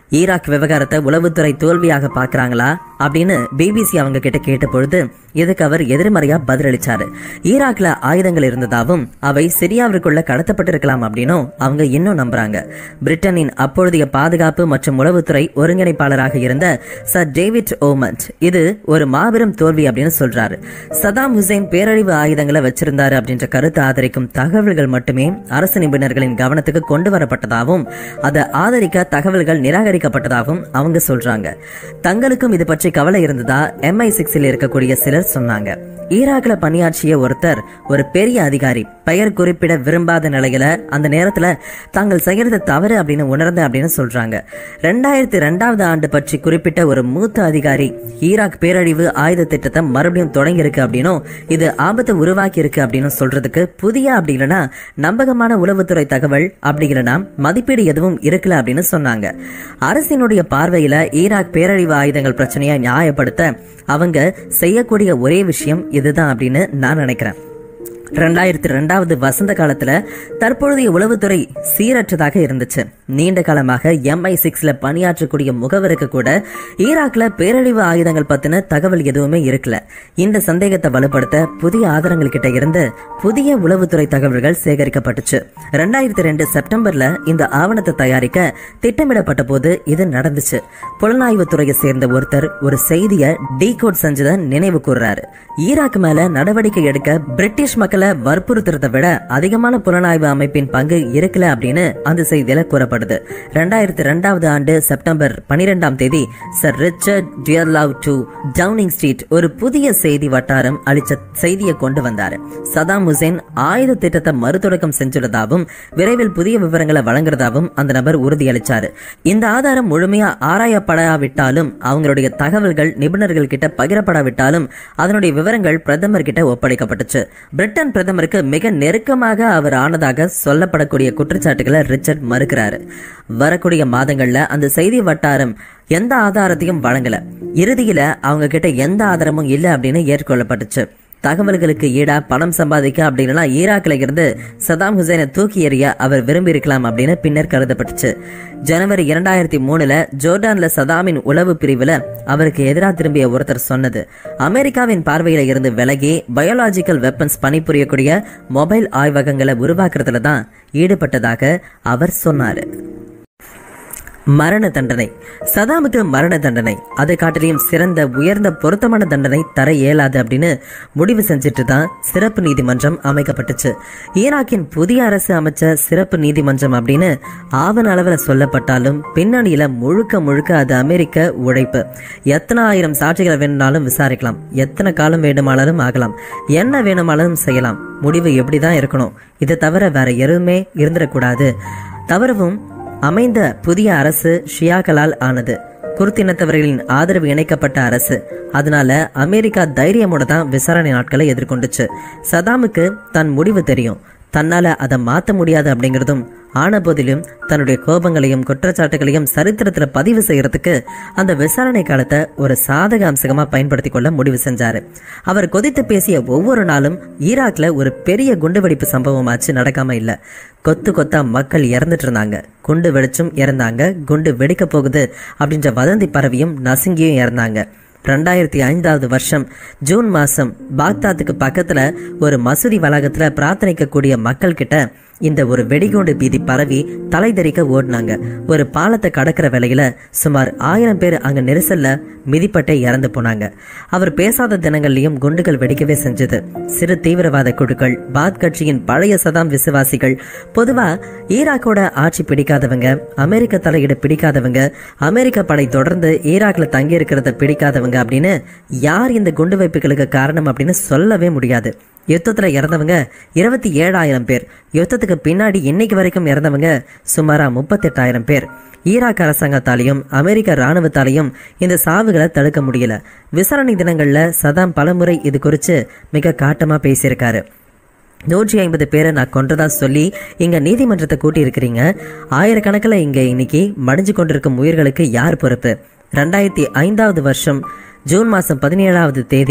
ஈராக் விவகாரத்தை உளவுத்துறை தோல்வியாக பார்க்கறாங்களா அப்படின்னு பிபிசி அவங்க கிட்ட கேட்ட பொழுது இதுக்கு அவர் எதிர்மறையா பதிலளிச்சாரு ஈராக்ல ஆயுதங்கள் இருந்ததாகவும் அவை சிரியாவிற்குள்ள கடத்தப்பட்டிருக்கலாம் அப்படின்னும் அவங்க இன்னும் நம்புறாங்க பிரிட்டனின் அப்பொழுதைய பாதுகாப்பு மற்றும் உளவுத்துறை ஒருங்கிணைப்பாளராக இருந்த சர் டேவிட் ஓமண்ட் இது ஒரு மாபெரும் தோல்வி அப்படின்னு சொல்றாரு சதாம் ஹுசைன் பேரழிவு ஆயுதங்களை வச்சிருந்தாரு அப்படின்ற கருத்தை ஆதரிக்கும் தகவல்கள் மட்டுமே அரசு நிபுணர்களின் கவனத்துக்கு கொண்டு வரப்பட்டதாகவும் அதை ஆதரிக்க தகவல்கள் நிராகரிக்கப்பட்டதாகவும் அவங்க சொல்றாங்க தங்களுக்கும் இது பற்றி கவலை இருந்ததா எம்ஐ சிக்ஸில் இருக்கக்கூடிய சிலர் சொன்னாங்க ஈராக்ல பணியாற்றிய ஒருத்தர் ஒரு பெரிய அதிகாரி பெயர் குறிப்பிட விரும்பாத நிலையில அந்த நேரத்துல தாங்கள் செய்யறது தவறு அப்படின்னு உணர்ந்த அப்படின்னு சொல்றாங்க ரெண்டாயிரத்தி ரெண்டாவது ஆண்டு பற்றி குறிப்பிட்ட ஒரு மூத்த அதிகாரி ஈராக் பேரழிவு ஆயுத திட்டத்தை மறுபடியும் தொடங்கி இருக்கு அப்படின்னும் இது ஆபத்தை உருவாக்கி இருக்கு அப்படின்னு சொல்றதுக்கு புதிய அப்படி இல்லைன்னா நம்பகமான உளவுத்துறை தகவல் அப்படி இல்லைன்னா மதிப்பீடு எதுவும் இருக்கல அப்படின்னு சொன்னாங்க அரசினுடைய பார்வையில ஈராக் பேரழிவு ஆயுதங்கள் பிரச்சனையை நியாயப்படுத்த அவங்க செய்யக்கூடிய ஒரே விஷயம் இதுதான் அப்படின்னு நான் நினைக்கிறேன் ரெண்டாயிரத்தி ரெண்டாவது வசந்த காலத்துல தற்பொழுதைய உளவுத்துறை சீரற்றதாக இருந்துச்சு நீண்ட காலமாக எம்ஐ சிக்ஸ்ல பணியாற்றக்கூடிய முகவருக்கு கூட ஈராக்ல பேரழிவு ஆயுதங்கள் பத்தின தகவல் எதுவுமே இருக்கல இந்த சந்தேகத்தை வலுப்படுத்த புதிய ஆதாரங்கள் கிட்ட இருந்து புதிய உளவுத்துறை தகவல்கள் சேகரிக்கப்பட்டுச்சு ரெண்டாயிரத்தி ரெண்டு செப்டம்பர்ல இந்த ஆவணத்தை தயாரிக்க திட்டமிடப்பட்ட போது இது நடந்துச்சு புலனாய்வு துறையை சேர்ந்த ஒருத்தர் ஒரு செய்தியை டீகோட் செஞ்சதை நினைவு கூர்றாரு ஈராக் மேல நடவடிக்கை எடுக்க பிரிட்டிஷ் மக்களை வற்புறுத்துறதை விட அதிகமான புலனாய்வு அமைப்பின் பங்கு இருக்கல அப்படின்னு அந்த செய்தியில கூறப்படுது ரெண்டாயிரத்தி ரெண்டாவது ஆண்டு செப்டம்பர் பனிரெண்டாம் தேதி sir Richard Dearlove to Downing Street ஒரு புதிய செய்தி வட்டாரம் அளிச்ச செய்தியை கொண்டு வந்தாரு சதாம் ஹுசேன் ஆயுத திட்டத்தை மறுதொடக்கம் செஞ்சுள்ளதாகவும் விரைவில் புதிய விவரங்களை வழங்குறதாகவும் அந்த நபர் உறுதியளிச்சாரு இந்த ஆதாரம் முழுமையா ஆராயப்படாவிட்டாலும் அவங்களுடைய தகவல்கள் நிபுணர்கள் கிட்ட பகிரப்படாவிட்டாலும் அதனுடைய விவரங்கள் பிரதமர் கிட்ட ஒப்படைக்கப்பட்டுச்சு பிரிட்டன் பிரதமருக்கு மிக நெருக்கமாக அவர் ஆனதாக சொல்லப்படக்கூடிய குற்றச்சாட்டுகளை ரிச்சர்ட் மறுக்கிறாரு வரக்கூடிய மாதங்கள்ல அந்த செய்தி வட்டாரம் எந்த ஆதாரத்தையும் வழங்கல இறுதியில அவங்க கிட்ட எந்த ஆதாரமும் இல்லை அப்படின்னு ஏற்றுக்கொள்ளப்பட்டுச்சு தகவல்களுக்கு ஈடா பணம் சம்பாதிக்க அப்படின்னா ஈராக்ல இருந்து சதாம் ஹுசைனை தூக்கி எறிய அவர் விரும்பி இருக்கலாம் அப்படின்னு பின்னர் கருதப்பட்டுச்சு ஜனவரி இரண்டாயிரத்தி மூணுல ஜோர்டான்ல சதாமின் உளவு பிரிவுல அவருக்கு எதிராக திரும்பிய ஒருத்தர் சொன்னது அமெரிக்காவின் பார்வையில இருந்து விலகி பயோலாஜிக்கல் வெப்பன்ஸ் பணிபுரியக்கூடிய மொபைல் ஆய்வகங்களை உருவாக்குறதுல தான் ஈடுபட்டதாக அவர் சொன்னாரு மரண தண்டனை சதாமுக்கு மரண தண்டனை அதை காட்டிலையும் சிறந்த உயர்ந்த பொருத்தமான தண்டனை தர இயலாது அப்படின்னு முடிவு செஞ்சுட்டு தான் சிறப்பு நீதிமன்றம் அமைக்கப்பட்டுச்சு ஈராக்கின் புதிய அரசு அமைச்ச சிறப்பு நீதிமன்றம் அப்படின்னு ஆவண அளவில் சொல்லப்பட்டாலும் பின்னணியில முழுக்க முழுக்க அது அமெரிக்க உழைப்பு எத்தனை ஆயிரம் சாட்சிகளை வேணும்னாலும் விசாரிக்கலாம் எத்தனை காலம் வேண்டுமானாலும் ஆகலாம் என்ன வேணுமானாலும் செய்யலாம் முடிவு எப்படி தான் இருக்கணும் இதை தவிர வேற எதுவுமே இருந்துடக்கூடாது தவறவும் அமைந்த புதிய அரசு ஷியாக்களால் ஆனது குர்தினத்தவர்களின் ஆதரவு இணைக்கப்பட்ட அரசு அதனால அமெரிக்கா தைரியமோட தான் விசாரணை நாட்களை எதிர்கொண்டுச்சு சதாமுக்கு தன் முடிவு தெரியும் தன்னால அதை மாற்ற முடியாது அப்படிங்கிறதும் ஆன போதிலும் தன்னுடைய கோபங்களையும் குற்றச்சாட்டுகளையும் சரித்திரத்துல பதிவு செய்யறதுக்கு அந்த விசாரணை காலத்தை ஒரு சாதக அம்சமா பயன்படுத்தி கொள்ள முடிவு செஞ்சாரு அவர் கொதித்து பேசிய ஒவ்வொரு நாளும் ஈராக்ல ஒரு பெரிய குண்டுவெடிப்பு சம்பவமாச்சு நடக்காம இல்ல கொத்து கொத்தா மக்கள் இறந்துட்டு இருந்தாங்க குண்டு வெடிச்சும் இறந்தாங்க குண்டு வெடிக்க போகுது அப்படின்ற வதந்தி பரவியும் நசுங்கியும் இறந்தாங்க ரெண்டாயிரத்தி ஐந்தாவது வருஷம் ஜூன் மாசம் பாக்தாத்துக்கு பக்கத்துல ஒரு மசூதி வளாகத்துல பிரார்த்தனைக்க கூடிய மக்கள் கிட்ட இந்த ஒரு வெடிகுண்டு பீதி பரவி தலை தெறிக்க ஓடினாங்க ஒரு பாலத்தை கடக்கிற வேளையில சுமார் ஆயிரம் பேர் அங்க நெரிசல்ல மிதிப்பட்டே இறந்து போனாங்க அவர் பேசாத தினங்கள்லயும் குண்டுகள் வெடிக்கவே செஞ்சது சிறு தீவிரவாத குழுக்கள் பாத் கட்சியின் பழைய சதாம் விசுவாசிகள் பொதுவா ஈராக்கோட ஆட்சி பிடிக்காதவங்க அமெரிக்க தலையீடு பிடிக்காதவங்க அமெரிக்க படை தொடர்ந்து ஈராக்ல தங்கி இருக்கிறத பிடிக்காதவங்க அப்படின்னு யார் இந்த குண்டு வைப்புகளுக்கு காரணம் அப்படின்னு சொல்லவே முடியாது யுத்தத்துல இறந்தவங்க இருபத்தி ஏழாயிரம் பேர் யுத்தத்துக்கு பின்னாடி இன்னைக்கு வரைக்கும் இறந்தவங்க சுமாரா முப்பத்தெட்டாயிரம் பேர் ஈராக் அரசாங்கத்தாலையும் அமெரிக்க ராணுவத்தாலையும் இந்த சாவுகளை தடுக்க முடியல விசாரணை தினங்கள்ல சதாம் பலமுறை இது குறித்து மிக காட்டமா பேசியிருக்காரு நூற்றி ஐம்பது பேரை நான் கொன்றதா சொல்லி இங்க நீதிமன்றத்தை கூட்டி இருக்கிறீங்க ஆயிரக்கணக்கில் இங்க இன்னைக்கு மடிஞ்சு கொண்டிருக்கும் உயிர்களுக்கு யார் பொறுப்பு ரெண்டாயிரத்தி ஐந்தாவது வருஷம் ஜூன் மாசம் பதினேழாவது தேதி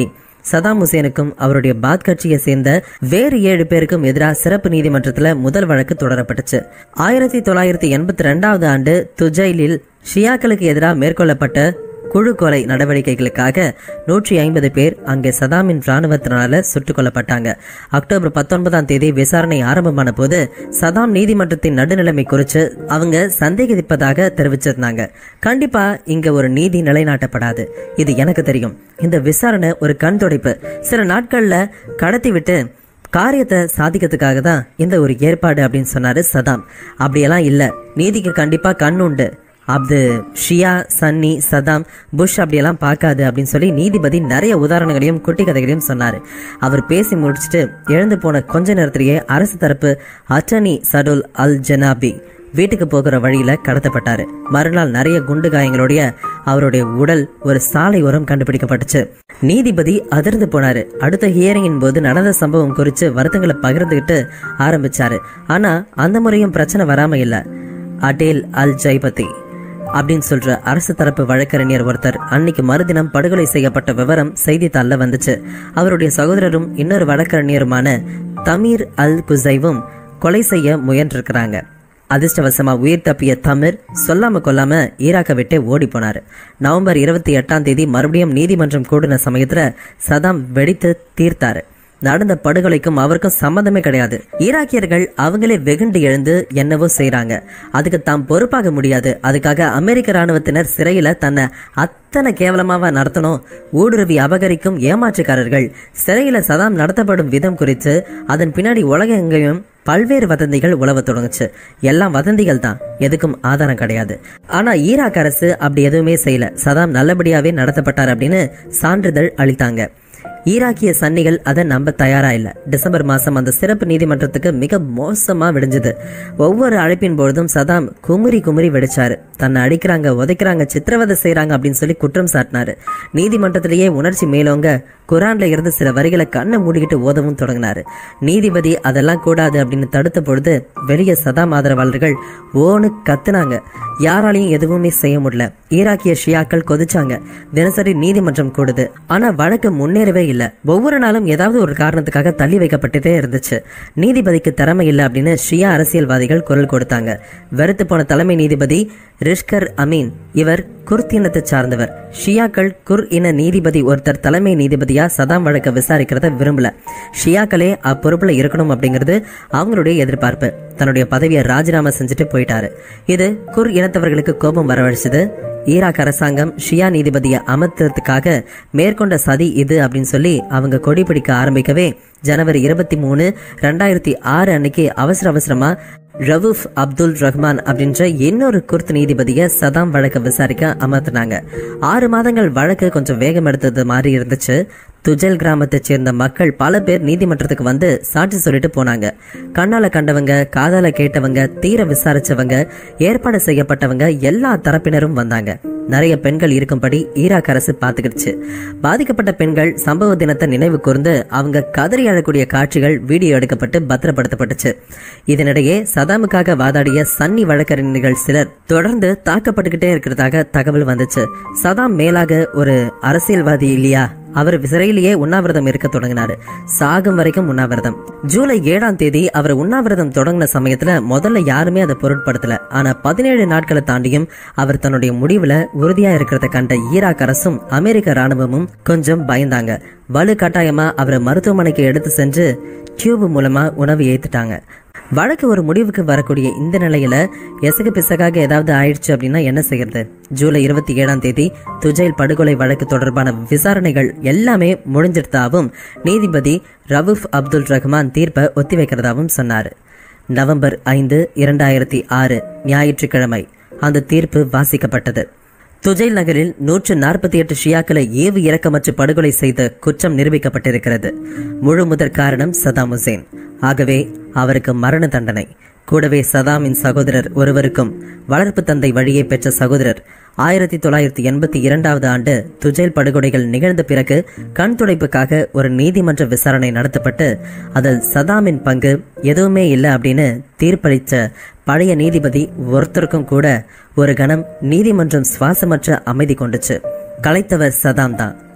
சதாம் ஹுசேனுக்கும் அவருடைய பாத் கட்சியை சேர்ந்த வேறு ஏழு பேருக்கும் எதிராக சிறப்பு நீதிமன்றத்தில் முதல் வழக்கு தொடரப்பட்டுச்சு ஆயிரத்தி தொள்ளாயிரத்தி எண்பத்தி ரெண்டாவது ஆண்டு துஜைலில் ஷியாக்களுக்கு எதிராக மேற்கொள்ளப்பட்ட குழு கொலை நடவடிக்கைகளுக்காக நூற்றி ஐம்பது பேர் அங்கே சதாமின் இராணுவத்தினால சுட்டுக் கொல்லப்பட்டாங்க அக்டோபர் பத்தொன்பதாம் தேதி விசாரணை ஆரம்பமான போது சதாம் நீதிமன்றத்தின் நடுநிலைமை குறித்து அவங்க சந்தேகிப்பதாக தெரிவிச்சிருந்தாங்க கண்டிப்பா இங்க ஒரு நீதி நிலைநாட்டப்படாது இது எனக்கு தெரியும் இந்த விசாரணை ஒரு கண் துடைப்பு சில நாட்கள்ல கடத்தி விட்டு காரியத்தை சாதிக்கிறதுக்காக தான் இந்த ஒரு ஏற்பாடு அப்படின்னு சொன்னாரு சதாம் அப்படியெல்லாம் இல்லை நீதிக்கு கண்டிப்பா கண் உண்டு அது ஷியா சன்னி சதாம் புஷ் அப்படியெல்லாம் பார்க்காது அப்படின்னு சொல்லி நீதிபதி நிறைய உதாரணங்களையும் குட்டி கதைகளையும் சொன்னார் அவர் பேசி முடிச்சுட்டு எழுந்து போன கொஞ்ச நேரத்திலேயே அரசு தரப்பு அட்டர்னி சடுல் அல் ஜனாபி வீட்டுக்கு போகிற வழியில கடத்தப்பட்டாரு மறுநாள் நிறைய குண்டு காயங்களுடைய அவருடைய உடல் ஒரு சாலை ஓரம் கண்டுபிடிக்கப்பட்டுச்சு நீதிபதி அதிர்ந்து போனாரு அடுத்த ஹியரிங்கின் போது நடந்த சம்பவம் குறித்து வருத்தங்களை பகிர்ந்துகிட்டு ஆரம்பிச்சாரு ஆனா அந்த முறையும் பிரச்சனை வராம இல்ல அடேல் அல் ஜைபதி அப்படின்னு சொல்ற அரசு தரப்பு வழக்கறிஞர் ஒருத்தர் அன்னைக்கு மறுதினம் படுகொலை செய்யப்பட்ட விவரம் செய்தித்தாள்ல வந்துச்சு அவருடைய சகோதரரும் இன்னொரு வழக்கறிஞருமான தமீர் அல் குசைவும் கொலை செய்ய முயன்றிருக்கிறாங்க அதிர்ஷ்டவசமா உயிர் தப்பிய தமிர் சொல்லாம கொல்லாம ஈராக்கை விட்டு ஓடி போனாரு நவம்பர் இருபத்தி எட்டாம் தேதி மறுபடியும் நீதிமன்றம் கூடின சமயத்துல சதாம் வெடித்து தீர்த்தாரு நடந்த படுகொலைக்கும் அவருக்கும் சம்மந்தமே கிடையாது ஈராக்கியர்கள் அவங்களே வெகுண்டு எழுந்து என்னவோ செய்றாங்க அதுக்கு தாம் பொறுப்பாக முடியாது அதுக்காக அமெரிக்க ராணுவத்தினர் சிறையில தன்னை அத்தனை கேவலமாவா நடத்தணும் ஊடுருவி அபகரிக்கும் ஏமாற்றுக்காரர்கள் சிறையில சதாம் நடத்தப்படும் விதம் குறித்து அதன் பின்னாடி உலகம் எங்கேயும் பல்வேறு வதந்திகள் உலவ தொடங்குச்சு எல்லாம் வதந்திகள் தான் எதுக்கும் ஆதாரம் கிடையாது ஆனா ஈராக் அரசு அப்படி எதுவுமே செய்யல சதாம் நல்லபடியாவே நடத்தப்பட்டார் அப்படின்னு சான்றிதழ் அளித்தாங்க ஈராக்கிய சன்னிகள் அதை நம்ப தயாரா இல்ல டிசம்பர் மாசம் அந்த சிறப்பு நீதிமன்றத்துக்கு மிக மோசமா விடிஞ்சது ஒவ்வொரு அழைப்பின் பொழுதும் சதாம் குமுறி குமுறி வெடிச்சாரு தன்னை அடிக்கிறாங்க உதைக்கிறாங்க சித்திரவதை செய்றாங்க அப்படின்னு சொல்லி குற்றம் சாட்டினாரு நீதிமன்றத்திலேயே உணர்ச்சி மேலோங்க குரான்ல இருந்து சில வரிகளை கண்ணை மூடிக்கிட்டு ஓதவும் தொடங்கினாரு நீதிபதி அதெல்லாம் கூடாது அப்படின்னு தடுத்த பொழுது வெளியே சதாம் ஆதரவாளர்கள் ஓன்னு கத்துனாங்க யாராலையும் எதுவுமே செய்ய முடியல ஈராக்கிய ஷியாக்கள் கொதிச்சாங்க தினசரி நீதிமன்றம் கூடுது ஆனா வழக்கு முன்னேறவே இல்லை ஒவ்வொரு நாளும் ஏதாவது ஒரு காரணத்துக்காக தள்ளி வைக்கப்பட்டுட்டே இருந்துச்சு நீதிபதிக்கு திறமை இல்லை அப்படின்னு ஷியா அரசியல்வாதிகள் குரல் கொடுத்தாங்க வெறுத்து போன தலைமை நீதிபதி ரிஷ்கர் அமீன் இவர் குர்த் இனத்தை சார்ந்தவர் ஷியாக்கள் குர் இன நீதிபதி ஒருத்தர் தலைமை நீதிபதியா சதாம் வழக்க விசாரிக்கிறத விரும்பல ஷியாக்களே அப்பொறுப்புல இருக்கணும் அப்படிங்கிறது அவங்களுடைய எதிர்பார்ப்பு தன்னுடைய பதவியை ராஜினாமா செஞ்சுட்டு போயிட்டாரு இது குர் இனத்தவர்களுக்கு கோபம் வரவழைச்சது ஈராக் அரசாங்கம் ஷியா நீதிபதியை அமர்த்துறதுக்காக மேற்கொண்ட சதி இது அப்படின்னு சொல்லி அவங்க கொடி பிடிக்க ஆரம்பிக்கவே ஜனவரி இருபத்தி மூணு ரெண்டாயிரத்தி ஆறு அன்னைக்கு அவசர அவசரமா ரவூஃப் அப்துல் ரஹ்மான் அப்படின்ற இன்னொரு குர்த் நீதிபதியை சதாம் வழக்க விசாரிக்க அமர்த்தினாங்க ஆறு மாதங்கள் வழக்கு கொஞ்சம் வேகம் எடுத்தது மாதிரி இருந்துச்சு துஜல் கிராமத்தைச் சேர்ந்த மக்கள் பல பேர் நீதிமன்றத்துக்கு வந்து சாட்சி சொல்லிட்டு போனாங்க கண்ணால கண்டவங்க காதால கேட்டவங்க தீர விசாரிச்சவங்க ஏற்பாடு செய்யப்பட்டவங்க எல்லா தரப்பினரும் வந்தாங்க நிறைய பெண்கள் இருக்கும்படி ஈராக் அரசு பார்த்துக்கிடுச்சு பாதிக்கப்பட்ட பெண்கள் சம்பவ தினத்தை நினைவு கூர்ந்து அவங்க கதறி அழக்கூடிய காட்சிகள் வீடியோ எடுக்கப்பட்டு பத்திரப்படுத்தப்பட்டுச்சு இதனிடையே சதாமுக்காக வாதாடிய சன்னி வழக்கறிஞர்கள் சிலர் தொடர்ந்து தாக்கப்பட்டுக்கிட்டே இருக்கிறதாக தகவல் வந்துச்சு சதாம் மேலாக ஒரு அரசியல்வாதி இல்லையா அவர் சிறையிலேயே உண்ணாவிரதம் இருக்க தொடங்கினாரு சாகும் வரைக்கும் உண்ணாவிரதம் ஜூலை ஏழாம் தேதி அவர் உண்ணாவிரதம் தொடங்கின சமயத்துல முதல்ல யாருமே அதை பொருட்படுத்தல ஆனா பதினேழு நாட்களை தாண்டியும் அவர் தன்னுடைய முடிவுல உறுதியா இருக்கிறத கண்ட ஈராக் அரசும் அமெரிக்க ராணுவமும் கொஞ்சம் பயந்தாங்க வலு கட்டாயமா அவரை மருத்துவமனைக்கு எடுத்து சென்று டியூப் மூலமா உணவு ஏத்துட்டாங்க வழக்கு ஒரு முடிவுக்கு வரக்கூடிய இந்த நிலையில எசகு பிசகாக ஏதாவது ஆயிடுச்சு அப்படின்னா என்ன செய்யறது ஜூலை இருபத்தி ஏழாம் தேதி துஜைல் படுகொலை வழக்கு தொடர்பான விசாரணைகள் எல்லாமே முடிஞ்சிருந்தாவும் நீதிபதி ரவூஃப் அப்துல் ரஹ்மான் தீர்ப்பை ஒத்திவைக்கிறதாவும் சொன்னார் நவம்பர் ஐந்து இரண்டாயிரத்தி ஆறு ஞாயிற்றுக்கிழமை அந்த தீர்ப்பு வாசிக்கப்பட்டது துஜைல் நகரில் நூற்று நாற்பத்தி எட்டு ஷியாக்களை ஏவு இறக்கமற்று படுகொலை செய்த குற்றம் நிரூபிக்கப்பட்டிருக்கிறது முழு முதற் காரணம் சதாம் ஹுசேன் ஆகவே அவருக்கு மரண தண்டனை கூடவே சதாமின் சகோதரர் ஒருவருக்கும் வளர்ப்பு தந்தை வழியே பெற்ற சகோதரர் ஆயிரத்தி தொள்ளாயிரத்தி எண்பத்தி இரண்டாவது ஆண்டு துஜைல் படுகொலைகள் நிகழ்ந்த பிறகு கண் துடைப்புக்காக ஒரு நீதிமன்ற விசாரணை நடத்தப்பட்டு அதில் சதாமின் பங்கு எதுவுமே இல்லை அப்படின்னு தீர்ப்பளித்த பழைய நீதிபதி ஒருத்தருக்கும் கூட ஒரு கணம் நீதிமன்றம் சுவாசமற்ற அமைதி கொண்டுச்சு கலைத்தவர் சதாம் தான்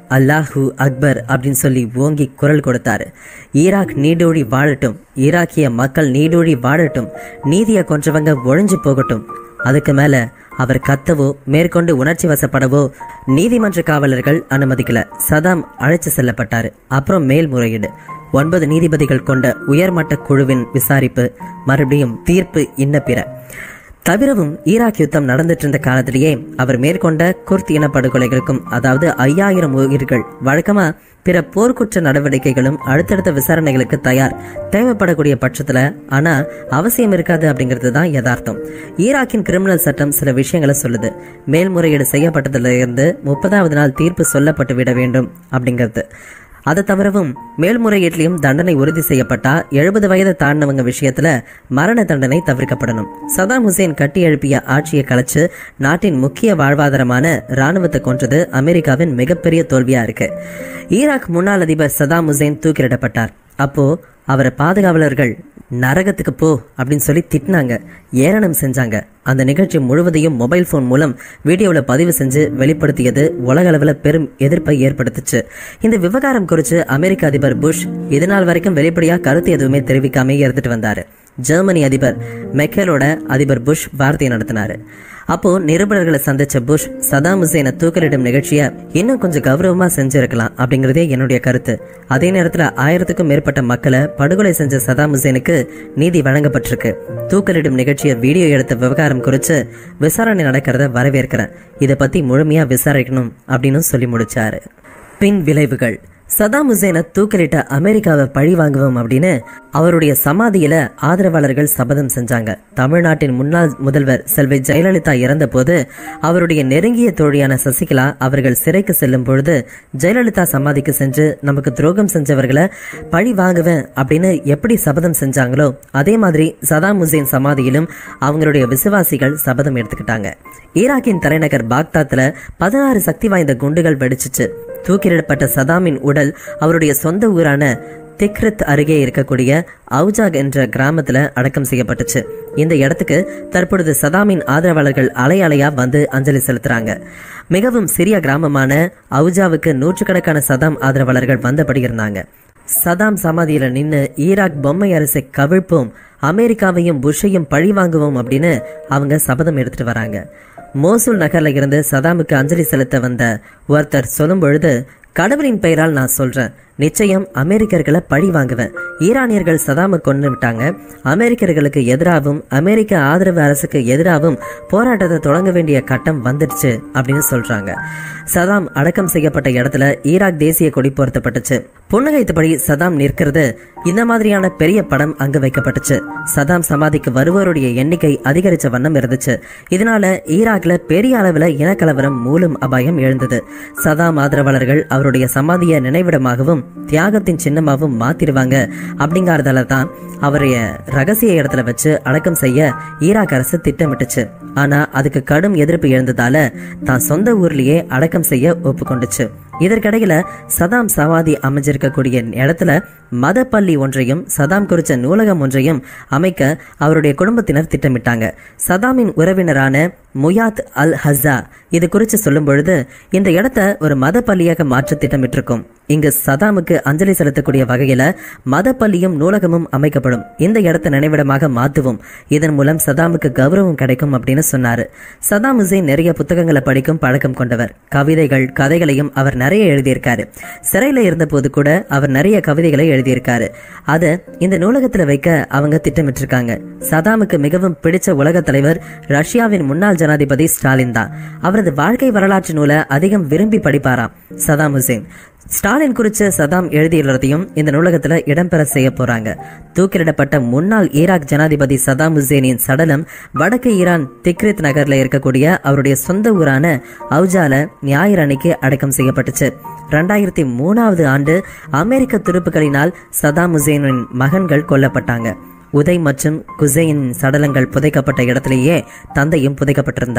அல்லாஹூ அக்பர் அப்படின்னு சொல்லி ஓங்கி குரல் கொடுத்தாரு ஈராக் நீடூழி வாழட்டும் ஈராக்கிய மக்கள் நீடூழி வாழட்டும் நீதியை கொன்றவங்க ஒழிஞ்சு போகட்டும் அதுக்கு மேல அவர் கத்தவோ மேற்கொண்டு உணர்ச்சி வசப்படவோ நீதிமன்ற காவலர்கள் அனுமதிக்கல சதாம் அழைச்சு செல்லப்பட்டாரு அப்புறம் மேல்முறையீடு ஒன்பது நீதிபதிகள் கொண்ட உயர்மட்ட குழுவின் விசாரிப்பு மறுபடியும் தீர்ப்பு இன்ன பிற தவிரவும் ஈராக் யுத்தம் நடந்துட்டு இருந்த காலத்திலேயே அவர் மேற்கொண்ட குர்த் இன படுகொலைகளுக்கும் அதாவது ஐயாயிரம் உயிர்கள் வழக்கமா பிற போர்க்குற்ற நடவடிக்கைகளும் அடுத்தடுத்த விசாரணைகளுக்கு தயார் தேவைப்படக்கூடிய பட்சத்துல ஆனா அவசியம் இருக்காது அப்படிங்கிறது தான் யதார்த்தம் ஈராக்கின் கிரிமினல் சட்டம் சில விஷயங்களை சொல்லுது மேல்முறையீடு செய்யப்பட்டதுல இருந்து முப்பதாவது நாள் தீர்ப்பு சொல்லப்பட்டு விட வேண்டும் அப்படிங்கிறது அதை தவிரவும் மேல்முறையீட்டிலையும் தண்டனை உறுதி செய்யப்பட்டா எழுபது வயது தாண்டினவங்க விஷயத்துல மரண தண்டனை தவிர்க்கப்படணும் சதாம் ஹுசேன் கட்டி எழுப்பிய ஆட்சியை கலைச்சு நாட்டின் முக்கிய வாழ்வாதாரமான ராணுவத்தை கொன்றது அமெரிக்காவின் மிகப்பெரிய தோல்வியா இருக்கு ஈராக் முன்னாள் அதிபர் சதாம் ஹுசேன் தூக்கிலிடப்பட்டார் அப்போ அவரை பாதுகாவலர்கள் நரகத்துக்கு போ அப்படின்னு சொல்லி திட்டினாங்க ஏளனம் செஞ்சாங்க அந்த நிகழ்ச்சி முழுவதையும் மொபைல் ஃபோன் மூலம் வீடியோவில் பதிவு செஞ்சு வெளிப்படுத்தியது உலக அளவில் பெரும் எதிர்ப்பை ஏற்படுத்துச்சு இந்த விவகாரம் குறித்து அமெரிக்க அதிபர் புஷ் இதுநாள் வரைக்கும் வெளிப்படையாக கருத்து எதுவுமே தெரிவிக்காம இருந்துட்டு வந்தாரு ஜெர்மனி அதிபர் மெக்கேலோட அதிபர் புஷ் வார்த்தையை நடத்தினாரு அப்போ நிருபர்களை சந்திச்ச புஷ் சதாம் ஹுசேனை தூக்கலிடும் நிகழ்ச்சியை இன்னும் கொஞ்சம் கௌரவமா செஞ்சிருக்கலாம் அப்படிங்கறதே என்னுடைய கருத்து அதே நேரத்துல ஆயிரத்துக்கும் மேற்பட்ட மக்களை படுகொலை செஞ்ச சதாம் ஹுசேனுக்கு நீதி வழங்கப்பட்டிருக்கு தூக்கலிடும் நிகழ்ச்சியை வீடியோ எடுத்த விவகாரம் குறித்து விசாரணை நடக்கிறத வரவேற்கிறேன் இதை பத்தி முழுமையா விசாரிக்கணும் அப்படின்னு சொல்லி முடிச்சாரு பின் விளைவுகள் சதாம் ஹுசேனை தூக்கலிட்ட அமெரிக்காவை பழி வாங்குவோம் அப்படின்னு அவருடைய சமாதியில ஆதரவாளர்கள் சபதம் செஞ்சாங்க தமிழ்நாட்டின் முன்னாள் முதல்வர் செல்வி ஜெயலலிதா இறந்த போது அவருடைய நெருங்கிய தோழியான சசிகலா அவர்கள் சிறைக்கு செல்லும் பொழுது ஜெயலலிதா சமாதிக்கு சென்று நமக்கு துரோகம் செஞ்சவர்களை பழி வாங்குவேன் அப்படின்னு எப்படி சபதம் செஞ்சாங்களோ அதே மாதிரி சதாம் ஹுசேன் சமாதியிலும் அவங்களுடைய விசுவாசிகள் சபதம் எடுத்துக்கிட்டாங்க ஈராக்கின் தலைநகர் பாக்தாத்ல பதினாறு சக்தி வாய்ந்த குண்டுகள் வெடிச்சிச்சு தூக்கிலிடப்பட்ட சதாமின் உடல் அவருடைய சொந்த ஊரான திக்ரித் அருகே இருக்கக்கூடிய அவுஜாக் என்ற கிராமத்துல அடக்கம் செய்யப்பட்டுச்சு இந்த இடத்துக்கு தற்பொழுது சதாமின் ஆதரவாளர்கள் அலை அலையா வந்து அஞ்சலி செலுத்துறாங்க மிகவும் சிறிய கிராமமான அவுஜாவுக்கு நூற்றுக்கணக்கான சதாம் ஆதரவாளர்கள் வந்தபடி இருந்தாங்க சதாம் சமாதியில நின்னு ஈராக் பொம்மை அரசை கவிழ்ப்போம் அமெரிக்காவையும் புஷ்ஷையும் பழி வாங்குவோம் அப்படின்னு அவங்க சபதம் எடுத்துட்டு வராங்க மோசூல் நகர்ல இருந்து சதாமுக்கு அஞ்சலி செலுத்த வந்த ஒருத்தர் சொல்லும் பொழுது கடவுளின் பெயரால் நான் சொல்றேன் நிச்சயம் அமெரிக்கர்களை பழி வாங்குவேன் ஈரானியர்கள் சதாம கொண்டு விட்டாங்க அமெரிக்கர்களுக்கு எதிராகவும் அமெரிக்க ஆதரவு அரசுக்கு எதிராகவும் போராட்டத்தை தொடங்க வேண்டிய கட்டம் வந்துடுச்சு அப்படின்னு சொல்றாங்க சதாம் அடக்கம் செய்யப்பட்ட இடத்துல ஈராக் தேசிய கொடி பொருத்தப்பட்டுச்சு புன்னகைத்தபடி சதாம் நிற்கிறது இந்த மாதிரியான பெரிய படம் அங்கு வைக்கப்பட்டுச்சு சதாம் சமாதிக்கு வருவோருடைய எண்ணிக்கை அதிகரிச்ச வண்ணம் இருந்துச்சு இதனால ஈராக்ல பெரிய அளவுல இனக்கலவரம் மூலம் அபாயம் எழுந்தது சதாம் ஆதரவாளர்கள் அவருடைய சமாதிய நினைவிடமாகவும் தியாகத்தின் சின்னமாகவும் மாத்திருவாங்க அப்படிங்கறதால தான் அவரைய ரகசிய இடத்துல வச்சு அடக்கம் செய்ய ஈராக் அரசு திட்டமிட்டுச்சு ஆனா அதுக்கு கடும் எதிர்ப்பு எழுந்ததால தான் சொந்த ஊர்லயே அடக்கம் செய்ய ஒப்புக்கொண்டுச்சு இதற்கிடையில சதாம் சமாதி அமைஞ்சிருக்கக்கூடிய இடத்துல மத பள்ளி ஒன்றையும் சதாம் குறித்த நூலகம் ஒன்றையும் அமைக்க அவருடைய குடும்பத்தினர் திட்டமிட்டாங்க சதாமின் உறவினரான முயாத் அல் ஹஸா இது குறித்து சொல்லும் பொழுது இந்த இடத்த ஒரு மத பள்ளியாக மாற்ற திட்டமிட்டிருக்கும் இங்கு சதாமுக்கு அஞ்சலி செலுத்தக்கூடிய வகையில மத பள்ளியும் நூலகமும் அமைக்கப்படும் இந்த இடத்தை நினைவிடமாக மாற்றுவோம் இதன் மூலம் சதாமுக்கு கௌரவம் கிடைக்கும் அப்படின்னு சொன்னாரு சதாம் ஹுசேன் நிறைய புத்தகங்களை படிக்கும் பழக்கம் கொண்டவர் கவிதைகள் கதைகளையும் அவர் நிறைய எழுதியிருக்காரு சிறையில இருந்த போது கூட அவர் நிறைய கவிதைகளை எழுதியிருக்காரு அதை இந்த நூலகத்துல வைக்க அவங்க திட்டமிட்டிருக்காங்க சதாமுக்கு மிகவும் பிடிச்ச உலக தலைவர் ரஷ்யாவின் முன்னாள் ஜனாதிபதி ஸ்டாலின் தான் அவரது வாழ்க்கை வரலாற்று நூலை அதிகம் விரும்பி படிப்பாராம் சதாம் ஹுசேன் ஸ்டாலின் குறித்து சதாம் எழுதியுள்ளதையும் இந்த நூலகத்துல இடம்பெற செய்ய போறாங்க தூக்கிலிடப்பட்ட முன்னாள் ஈராக் ஜனாதிபதி சதாம் ஹுசேனின் சடலம் வடக்கு ஈரான் திக்ரித் நகர்ல இருக்கக்கூடிய அவருடைய சொந்த ஊரான அவுஜால ஞாயிறு அன்னைக்கு அடக்கம் செய்யப்பட்டுச்சு ரெண்டாயிரத்தி மூணாவது ஆண்டு அமெரிக்க துருப்புகளினால் சதாம் ஹுசேனின் மகன்கள் கொல்லப்பட்டாங்க உதய் மற்றும் குசையின் சடலங்கள் புதைக்கப்பட்ட இடத்திலேயே தந்தையும் புதைக்கப்பட்டிருந்தாரு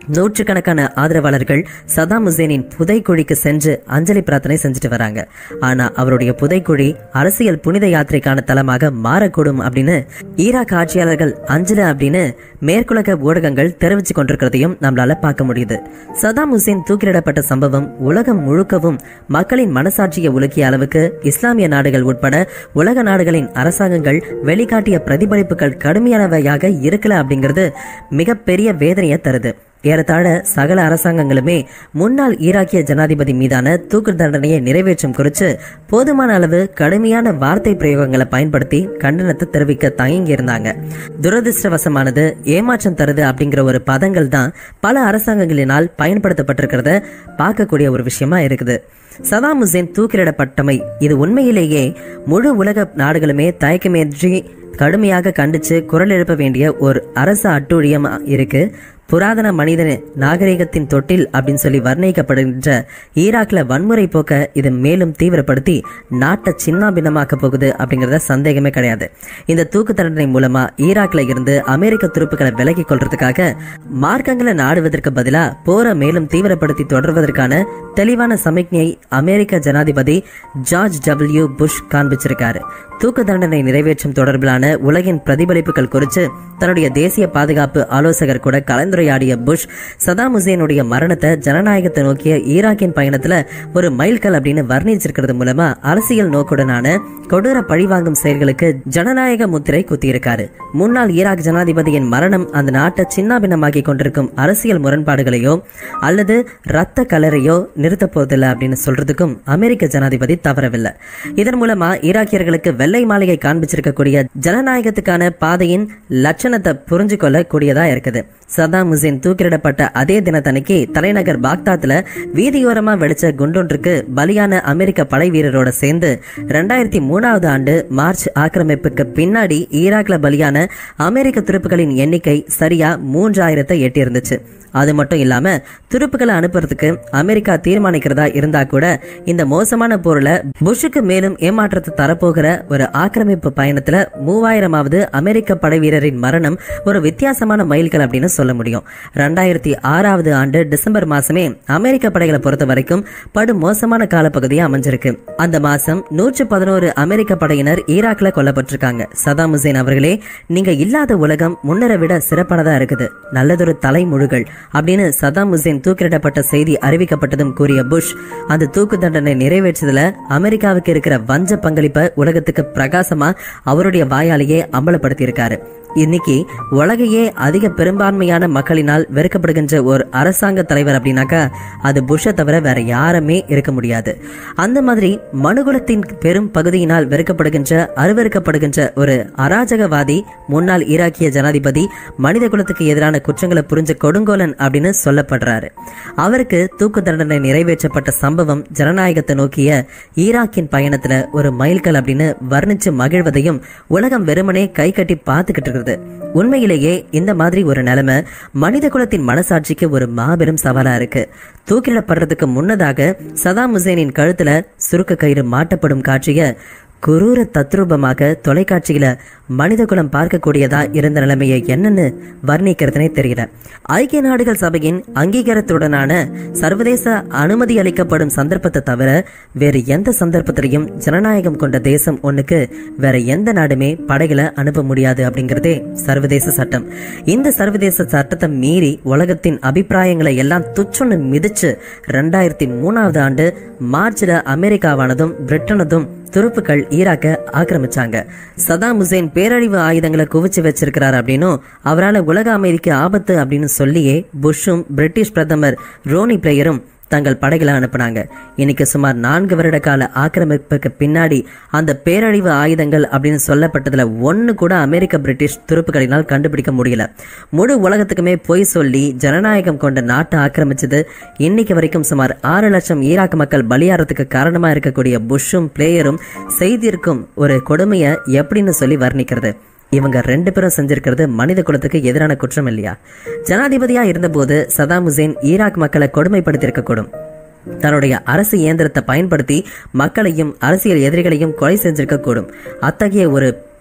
நூற்றுக்கணக்கான ஆதரவாளர்கள் சதாம் ஹுசேனின் புதைக்குழிக்கு சென்று அஞ்சலி பிரார்த்தனை செஞ்சுட்டு வராங்க ஆனா அவருடைய புதைக்குழி அரசியல் புனித யாத்திரைக்கான தலமாக மாறக்கூடும் அப்படின்னு ஈராக் ஆட்சியாளர்கள் அஞ்சல அப்படின்னு மேற்குலக ஊடகங்கள் தெரிவிச்சு கொண்டிருக்கிறதையும் நம்மளால பார்க்க முடியுது சதாம் ஹுசேன் தூக்கிலிடப்பட்ட சம்பவம் உலகம் முழுக்கவும் மக்களின் மனசாட்சியை உலுக்கிய அளவுக்கு இஸ்லாமிய நாடுகள் உட்பட உலக நாடுகளின் அரசாங்கங்கள் வெளிக்காட்டிய பிரதிபலிப்புகள் கடுமையானவையாக இருக்கல அப்படிங்கிறது மிகப்பெரிய வேதனையை தருது ஏறத்தாழ சகல அரசாங்கங்களுமே முன்னாள் ஈராக்கிய ஜனாதிபதி மீதான தூக்கு தண்டனையை நிறைவேற்றும் குறித்து போதுமான அளவு கடுமையான வார்த்தை பிரயோகங்களை பயன்படுத்தி கண்டனத்தை தெரிவிக்க தயங்கி இருந்தாங்க துரதிருஷ்டவசமானது ஏமாற்றம் தருது அப்படிங்கிற ஒரு பதங்கள் தான் பல அரசாங்கங்களினால் பயன்படுத்தப்பட்டிருக்கிறத பார்க்கக்கூடிய ஒரு விஷயமா இருக்குது சதாம் ஹுசேன் தூக்கிலிடப்பட்டமை இது உண்மையிலேயே முழு உலக நாடுகளுமே தயக்கமின்றி கடுமையாக கண்டிச்சு குரல் எழுப்ப வேண்டிய ஒரு அரசு அட்டூழியம் இருக்கு புராதன மனிதன நாகரிகத்தின் தொட்டில் அப்படின்னு சொல்லி வர்ணிக்கப்படுகின்ற ஈராக்ல வன்முறை போக்க இது மேலும் தீவிரப்படுத்தி நாட்டை சின்ன பின்னமாக்க போகுது அப்படிங்கறத சந்தேகமே கிடையாது இந்த தூக்கு தண்டனை மூலமா ஈராக்ல இருந்து அமெரிக்க துருப்புகளை விலகிக் கொள்றதுக்காக மார்க்கங்களை நாடுவதற்கு பதிலா போரை மேலும் தீவிரப்படுத்தி தொடர்வதற்கான தெளிவான சமிக்ஞை அமெரிக்க ஜனாதிபதி ஜார்ஜ் டபிள்யூ புஷ் காண்பிச்சிருக்காரு தூக்கு தண்டனை நிறைவேற்றும் தொடர்பிலான உலகின் பிரதிபலிப்புகள் குறித்து தன்னுடைய தேசிய பாதுகாப்பு ஆலோசகர் கூட கலந்துரையாடிய புஷ் சதாம் ஹுசேனுடைய மரணத்தை ஜனநாயகத்தை நோக்கிய ஈராக்கின் பயணத்துல ஒரு மைல்கல் அப்படின்னு வர்ணிச்சிருக்கிறது மூலமா அரசியல் நோக்குடனான கொடூர பழிவாங்கும் செயல்களுக்கு ஜனநாயக முத்திரை குத்தியிருக்காரு முன்னாள் ஈராக் ஜனாதிபதியின் மரணம் அந்த நாட்டை சின்னாபின்னமாக்கி கொண்டிருக்கும் அரசியல் முரண்பாடுகளையோ அல்லது ரத்த கலரையோ நிறுத்த போதில்லை அப்படின்னு சொல்றதுக்கும் அமெரிக்க ஜனாதிபதி தவறவில்லை இதன் மூலமா ஈராக்கியர்களுக்கு வெள்ளை மாளிகை காண்பிச்சிருக்கக்கூடிய ஜனநாயகத்துக்கான பாதையின் லட்சணத்தை புரிஞ்சு கொள்ளக்கூடியதா இருக்குது சதாம் ஹுசேன் தூக்கிலிடப்பட்ட அதே தினத்தன்னைக்கு தலைநகர் பாக்தாத்ல வீதியோரமா வெடிச்ச குண்டொன்றுக்கு பலியான அமெரிக்க படை வீரரோட சேர்ந்து ரெண்டாயிரத்தி மூணாவது ஆண்டு மார்ச் ஆக்கிரமிப்புக்கு பின்னாடி ஈராக்ல பலியான அமெரிக்க துருப்புகளின் எண்ணிக்கை சரியா மூன்றாயிரத்தை எட்டியிருந்துச்சு அது மட்டும் இல்லாம துருப்புகளை அனுப்புறதுக்கு அமெரிக்கா தீர்மானிக்கிறதா இருந்தா கூட இந்த மோசமான போர்ல புஷுக்கு மேலும் ஏமாற்றத்தை தரப்போகிற ஒரு ஆக்கிரமிப்பு பயணத்துல மூவாயிரமாவது அமெரிக்க படை வீரரின் மரணம் ஒரு வித்தியாசமான மைல்கல் அப்படின்னு சொல்ல முடியும் ரெண்டாயிரத்தி ஆறாவது ஆண்டு டிசம்பர் மாசமே அமெரிக்க படைகளை பொறுத்த வரைக்கும் படு மோசமான காலப்பகுதியா அமைஞ்சிருக்கு அந்த மாசம் நூற்று பதினோரு அமெரிக்க படையினர் ஈராக்ல கொல்லப்பட்டிருக்காங்க சதாம் ஹுசேன் அவர்களே நீங்க இல்லாத உலகம் முன்னரை விட சிறப்பானதா இருக்குது நல்லதொரு தலைமுழுகள் அப்படின்னு சதாம் ஹுசேன் தூக்கிலிடப்பட்ட செய்தி அறிவிக்கப்பட்டதும் கூறிய புஷ் அந்த தூக்கு தண்டனை நிறைவேற்றதுல அமெரிக்காவுக்கு இருக்கிற வஞ்ச பங்களிப்பை உலகத்துக்கு பிரகாசமா அவருடைய வாயாலேயே அம்பலப்படுத்தியிருக்காரு இன்னைக்கு உலகையே அதிக பெரும்பான்மையான மக்களினால் வெறுக்கப்படுகின்ற ஒரு அரசாங்க தலைவர் அப்படின்னாக்கா அது புஷை தவிர வேற யாருமே இருக்க முடியாது அந்த மாதிரி மனுகுலத்தின் பெரும் பகுதியினால் வெறுக்கப்படுகின்ற அருவருக்கப்படுகின்ற ஒரு அராஜகவாதி முன்னாள் ஈராக்கிய ஜனாதிபதி மனித குலத்துக்கு எதிரான குற்றங்களை புரிஞ்ச கொடுங்கோலன் அப்படின்னு சொல்லப்படுறாரு அவருக்கு தூக்கு தண்டனை நிறைவேற்றப்பட்ட சம்பவம் ஜனநாயகத்தை நோக்கிய ஈராக்கின் பயணத்துல ஒரு மைல்கல் அப்படின்னு வர்ணிச்சு மகிழ்வதையும் உலகம் வெறுமனே கை கட்டி பார்த்துக்கிட்டு இருக்குது உண்மையிலேயே இந்த மாதிரி ஒரு நிலைமை மனித குலத்தின் மனசாட்சிக்கு ஒரு மாபெரும் சவாலா இருக்கு தூக்கிலிடப்படுறதுக்கு முன்னதாக சதாம் ஹுசேனின் கழுத்துல சுருக்க கயிறு மாட்டப்படும் காட்சிய குரூர தத்ரூபமாக தொலைக்காட்சியில மனித குலம் பார்க்கக்கூடியதா இருந்த நிலைமையை என்னன்னு வர்ணிக்கிறதுனே தெரியல ஐக்கிய நாடுகள் சபையின் அங்கீகாரத்துடனான சர்வதேச அனுமதி அளிக்கப்படும் சந்தர்ப்பத்தை தவிர வேறு எந்த சந்தர்ப்பத்திலையும் ஜனநாயகம் கொண்ட தேசம் ஒண்ணுக்கு வேற எந்த நாடுமே படைகளை அனுப்ப முடியாது அப்படிங்கிறதே சர்வதேச சட்டம் இந்த சர்வதேச சட்டத்தை மீறி உலகத்தின் அபிப்பிராயங்களை எல்லாம் துச்சொன்னு மிதிச்சு ரெண்டாயிரத்தி மூணாவது ஆண்டு மார்ச்ல அமெரிக்காவானதும் பிரிட்டனதும் துருப்புக்கள் ஈராக்க ஆக்கிரமிச்சாங்க சதாம் ஹுசேன் பேரழிவு ஆயுதங்களை குவிச்சு வச்சிருக்கிறார் அப்படின்னும் அவரால் உலக அமைதிக்கு ஆபத்து அப்படின்னு சொல்லியே புஷ்ஷும் பிரிட்டிஷ் பிரதமர் ரோனி பிளேயரும் தங்கள் படைகளை அனுப்புனாங்க இன்னைக்கு சுமார் நான்கு வருட கால ஆக்கிரமிப்புக்கு பின்னாடி அந்த பேரழிவு ஆயுதங்கள் அப்படின்னு சொல்லப்பட்டதுல ஒன்னு கூட அமெரிக்க பிரிட்டிஷ் துருப்புகளினால் கண்டுபிடிக்க முடியல முழு உலகத்துக்குமே பொய் சொல்லி ஜனநாயகம் கொண்ட நாட்டை ஆக்கிரமிச்சது இன்னைக்கு வரைக்கும் சுமார் ஆறு லட்சம் ஈராக் மக்கள் பலியாறதுக்கு காரணமா இருக்கக்கூடிய புஷ்ஷும் பிளேயரும் செய்திருக்கும் ஒரு கொடுமையை எப்படின்னு சொல்லி வர்ணிக்கிறது இவங்க ரெண்டு பேரும் செஞ்சிருக்கிறது மனித குலத்துக்கு எதிரான குற்றம் இல்லையா ஜனாதிபதியா இருந்தபோது சதாம் ஹுசேன் ஈராக் மக்களை கொடுமைப்படுத்தியிருக்கக்கூடும் தன்னுடைய அரசு இயந்திரத்தை பயன்படுத்தி மக்களையும் அரசியல் எதிரிகளையும் கொலை செஞ்சிருக்க கூடும் அத்தகைய ஒரு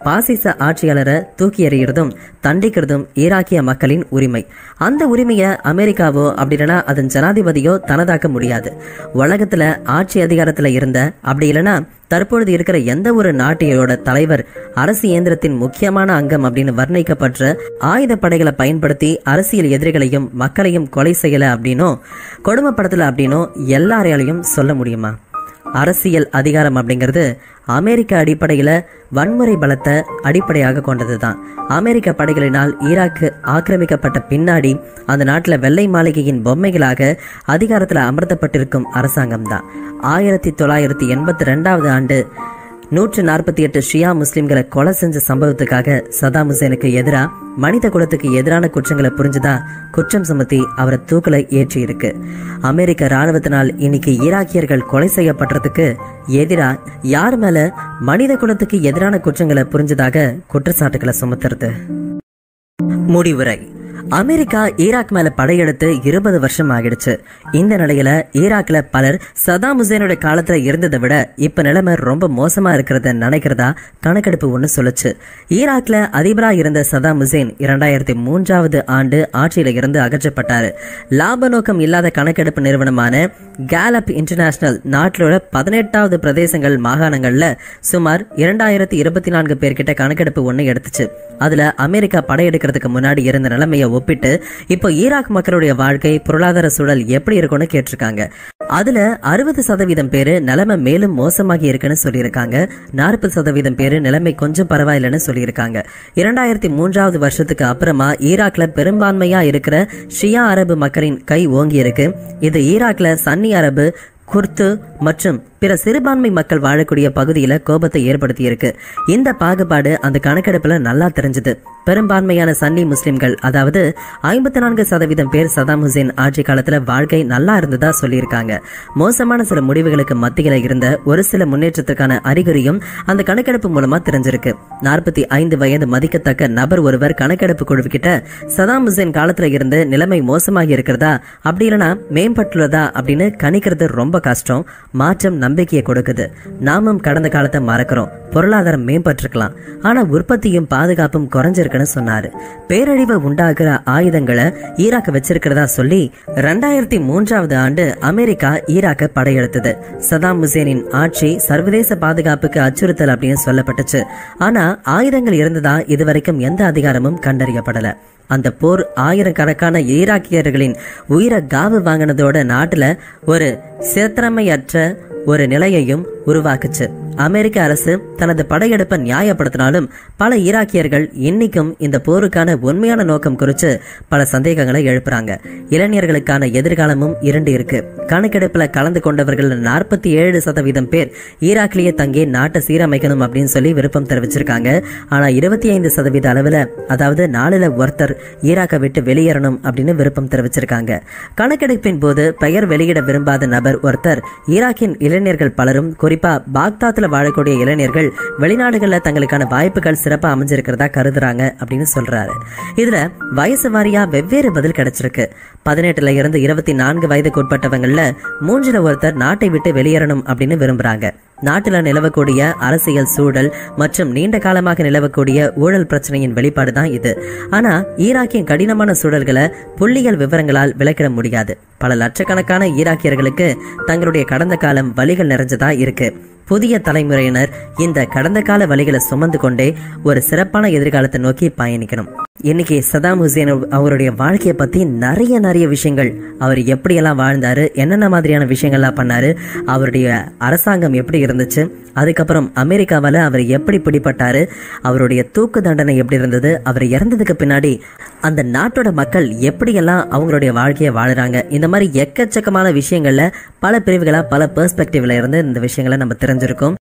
பாசிச ஆட்சியாளரை தூக்கி எறிகிறதும் தண்டிக்கிறதும் ஈராக்கிய மக்களின் உரிமை அந்த உரிமையை அமெரிக்காவோ அப்படி இல்லைன்னா அதன் ஜனாதிபதியோ தனதாக்க முடியாது உலகத்துல ஆட்சி அதிகாரத்துல இருந்த அப்படி இல்லைன்னா தற்பொழுது இருக்கிற எந்த ஒரு நாட்டையோட தலைவர் அரசு இயந்திரத்தின் முக்கியமான அங்கம் அப்படின்னு வர்ணிக்கப்பட்ட ஆயுத படைகளை பயன்படுத்தி அரசியல் எதிரிகளையும் மக்களையும் கொலை செய்யல அப்படின்னும் கொடுமைப்படுத்தல அப்படின்னும் எல்லாரையாலையும் சொல்ல முடியுமா அரசியல் அதிகாரம் அப்படிங்கிறது அமெரிக்க அடிப்படையில் வன்முறை பலத்தை அடிப்படையாக கொண்டது தான் அமெரிக்க படைகளினால் ஈராக்கு ஆக்கிரமிக்கப்பட்ட பின்னாடி அந்த நாட்டில் வெள்ளை மாளிகையின் பொம்மைகளாக அதிகாரத்தில் அமர்த்தப்பட்டிருக்கும் அரசாங்கம் தான் ஆயிரத்தி தொள்ளாயிரத்தி எண்பத்தி ரெண்டாவது ஆண்டு நூற்று நாற்பத்தி எட்டு ஷியா முஸ்லிம்களை கொலை செஞ்ச சம்பவத்துக்காக சதாம் ஹுசேனுக்கு எதிராக மனித குலத்துக்கு எதிரான குற்றங்களை புரிஞ்சுதா குற்றம் சுமத்தி அவரை தூக்கில ஏற்றி இருக்கு அமெரிக்க ராணுவத்தினால் இன்னைக்கு ஈராக்கியர்கள் கொலை செய்யப்படுறதுக்கு எதிரா யார் மேல மனித குலத்துக்கு எதிரான குற்றங்களை புரிஞ்சதாக குற்றச்சாட்டுகளை சுமத்துறது முடிவுரை அமெரிக்கா ஈராக் மேல படையெடுத்து இருபது வருஷம் ஆகிடுச்சு இந்த நிலையில ஈராக்ல பலர் சதாம் ஹுசேனோட காலத்துல இருந்ததை விட இப்ப நிலைமை ரொம்ப மோசமா இருக்கிறத நினைக்கிறதா கணக்கெடுப்பு ஒண்ணு சொல்லுச்சு ஈராக்ல அதிபரா இருந்த சதாம் ஹுசேன் இரண்டாயிரத்தி மூன்றாவது ஆண்டு ஆட்சியில இருந்து அகற்றப்பட்டாரு லாப நோக்கம் இல்லாத கணக்கெடுப்பு நிறுவனமான கேலப் இன்டர்நேஷனல் நாட்டிலோட பதினெட்டாவது பிரதேசங்கள் மாகாணங்கள்ல சுமார் இரண்டாயிரத்தி இருபத்தி நான்கு பேர்கிட்ட கணக்கெடுப்பு ஒண்ணு எடுத்துச்சு அதுல அமெரிக்கா படையெடுக்கிறதுக்கு முன்னாடி இருந்த நிலைமையை ஒப்பிட்டு இப்போ ஈராக் மக்களுடைய வாழ்க்கை பொருளாதார சூழல் எப்படி இருக்கும்னு கேட்டிருக்காங்க அதுல அறுபது சதவீதம் பேரு நிலைமை மேலும் மோசமாகி இருக்குன்னு சொல்லியிருக்காங்க நாற்பது சதவீதம் பேரு நிலைமை கொஞ்சம் பரவாயில்லைன்னு சொல்லியிருக்காங்க இரண்டாயிரத்தி மூன்றாவது வருஷத்துக்கு அப்புறமா ஈராக்ல பெரும்பான்மையா இருக்கிற ஷியா அரபு மக்களின் கை ஓங்கி இருக்கு இது ஈராக்ல சன்னி அரபு குர்து மற்றும் பிற சிறுபான்மை மக்கள் வாழக்கூடிய பகுதியில் கோபத்தை ஏற்படுத்தி இருக்கு இந்த பாகுபாடு அந்த கணக்கெடுப்புல நல்லா தெரிஞ்சது பெரும்பான்மையான சன்னி முஸ்லிம்கள் அதாவது ஐம்பத்தி நான்கு சதவீதம் பேர் சதாம் ஹுசேன் ஆட்சி காலத்துல வாழ்க்கை நல்லா இருந்ததா சொல்லியிருக்காங்க மோசமான சில முடிவுகளுக்கு மத்தியில இருந்த ஒரு சில முன்னேற்றத்துக்கான அறிகுறியும் அந்த கணக்கெடுப்பு மூலமா தெரிஞ்சிருக்கு நாற்பத்தி ஐந்து வயது மதிக்கத்தக்க நபர் ஒருவர் கணக்கெடுப்பு குழுவிக்கிட்ட சதாம் ஹுசேன் காலத்துல இருந்து நிலைமை மோசமாகி இருக்கிறதா அப்படி இல்லைன்னா மேம்பட்டுள்ளதா அப்படின்னு கணிக்கிறது ரொம்ப கஷ்டம் மாற்றம் நம்பிக்கையை கொடுக்குது நாமும் கடந்த காலத்தை மறக்கிறோம் பொருளாதாரம் மேம்பட்டிருக்கலாம் ஆனா உற்பத்தியும் பாதுகாப்பும் குறைஞ்சிருக்குன்னு சொன்னாரு பேரழிவை உண்டாக்குற ஆயுதங்களை ஈராக் வச்சிருக்கிறதா சொல்லி ரெண்டாயிரத்தி மூன்றாவது ஆண்டு அமெரிக்கா ஈராக்க படையெடுத்தது சதாம் ஹுசேனின் ஆட்சி சர்வதேச பாதுகாப்புக்கு அச்சுறுத்தல் அப்படின்னு சொல்லப்பட்டுச்சு ஆனா ஆயுதங்கள் இருந்ததா இதுவரைக்கும் எந்த அதிகாரமும் கண்டறியப்படல அந்த போர் ஆயிரக்கணக்கான ஈராக்கியர்களின் உயிரை காவு வாங்கினதோட நாட்டுல ஒரு சிறத்திறமையற்ற ஒரு நிலையையும் உருவாக்குச்சு அமெரிக்க அரசு தனது படையெடுப்பை நியாயப்படுத்தினாலும் பல ஈராக்கியர்கள் இன்னைக்கும் இந்த போருக்கான உண்மையான நோக்கம் குறித்து பல சந்தேகங்களை எழுப்புறாங்க இளைஞர்களுக்கான எதிர்காலமும் இரண்டு இருக்கு கணக்கெடுப்புல கலந்து கொண்டவர்கள் நாற்பத்தி ஏழு சதவீதம் பேர் ஈராக்லயே தங்கி நாட்டை சீரமைக்கணும் அப்படின்னு சொல்லி விருப்பம் தெரிவிச்சிருக்காங்க ஆனா இருபத்தி ஐந்து சதவீத அளவுல அதாவது நாலுல ஒருத்தர் ஈராக்கை விட்டு வெளியேறணும் அப்படின்னு விருப்பம் தெரிவிச்சிருக்காங்க கணக்கெடுப்பின் போது பெயர் வெளியிட விரும்பாத நபர் ஒருத்தர் ஈராக்கின் இளைஞர்கள் பலரும் குறிப்பா பாக்தாத்ல வாழக்கூடிய இளைஞர்கள் வெளிநாடுகள்ல தங்களுக்கான வாய்ப்புகள் சிறப்பா அமைஞ்சிருக்கிறதா கருதுறாங்க அப்படின்னு சொல்றாரு இதுல வயசு வாரியா வெவ்வேறு பதில் கிடைச்சிருக்கு பதினெட்டுல இருந்து இருபத்தி நான்கு வயதுக்கு உட்பட்டவங்கள்ல மூன்றுல ஒருத்தர் நாட்டை விட்டு வெளியேறணும் அப்படின்னு விரும்புறாங்க நாட்டில் நிலவக்கூடிய அரசியல் சூழல் மற்றும் நீண்ட காலமாக நிலவக்கூடிய ஊழல் பிரச்சனையின் வெளிப்பாடு தான் இது ஆனா ஈராக்கின் கடினமான சூழல்களை புள்ளியியல் விவரங்களால் விளக்கிட முடியாது பல லட்சக்கணக்கான ஈராக்கியர்களுக்கு தங்களுடைய கடந்த காலம் வழிகள் நிறைஞ்சதா இருக்கு புதிய தலைமுறையினர் இந்த கடந்த கால வழிகளை சுமந்து கொண்டே ஒரு சிறப்பான எதிர்காலத்தை நோக்கி பயணிக்கணும் இன்னைக்கு சதாம் ஹுசேன் அவருடைய வாழ்க்கையை பத்தி நிறைய நிறைய விஷயங்கள் அவர் எப்படியெல்லாம் வாழ்ந்தாரு என்னென்ன மாதிரியான விஷயங்கள்லாம் பண்ணாரு அவருடைய அரசாங்கம் எப்படி இருந்துச்சு அதுக்கப்புறம் அமெரிக்காவால் அவர் எப்படி பிடிப்பட்டாரு அவருடைய தூக்கு தண்டனை எப்படி இருந்தது அவர் இறந்ததுக்கு பின்னாடி அந்த நாட்டோட மக்கள் எப்படியெல்லாம் அவங்களுடைய வாழ்க்கையை வாழுறாங்க இந்த மாதிரி எக்கச்சக்கமான விஷயங்கள்ல பல பிரிவுகளா பல பெர்ஸ்பெக்டிவ்ல இருந்து இந்த விஷயங்களை நம்ம தெரிஞ்சிருக்கோம்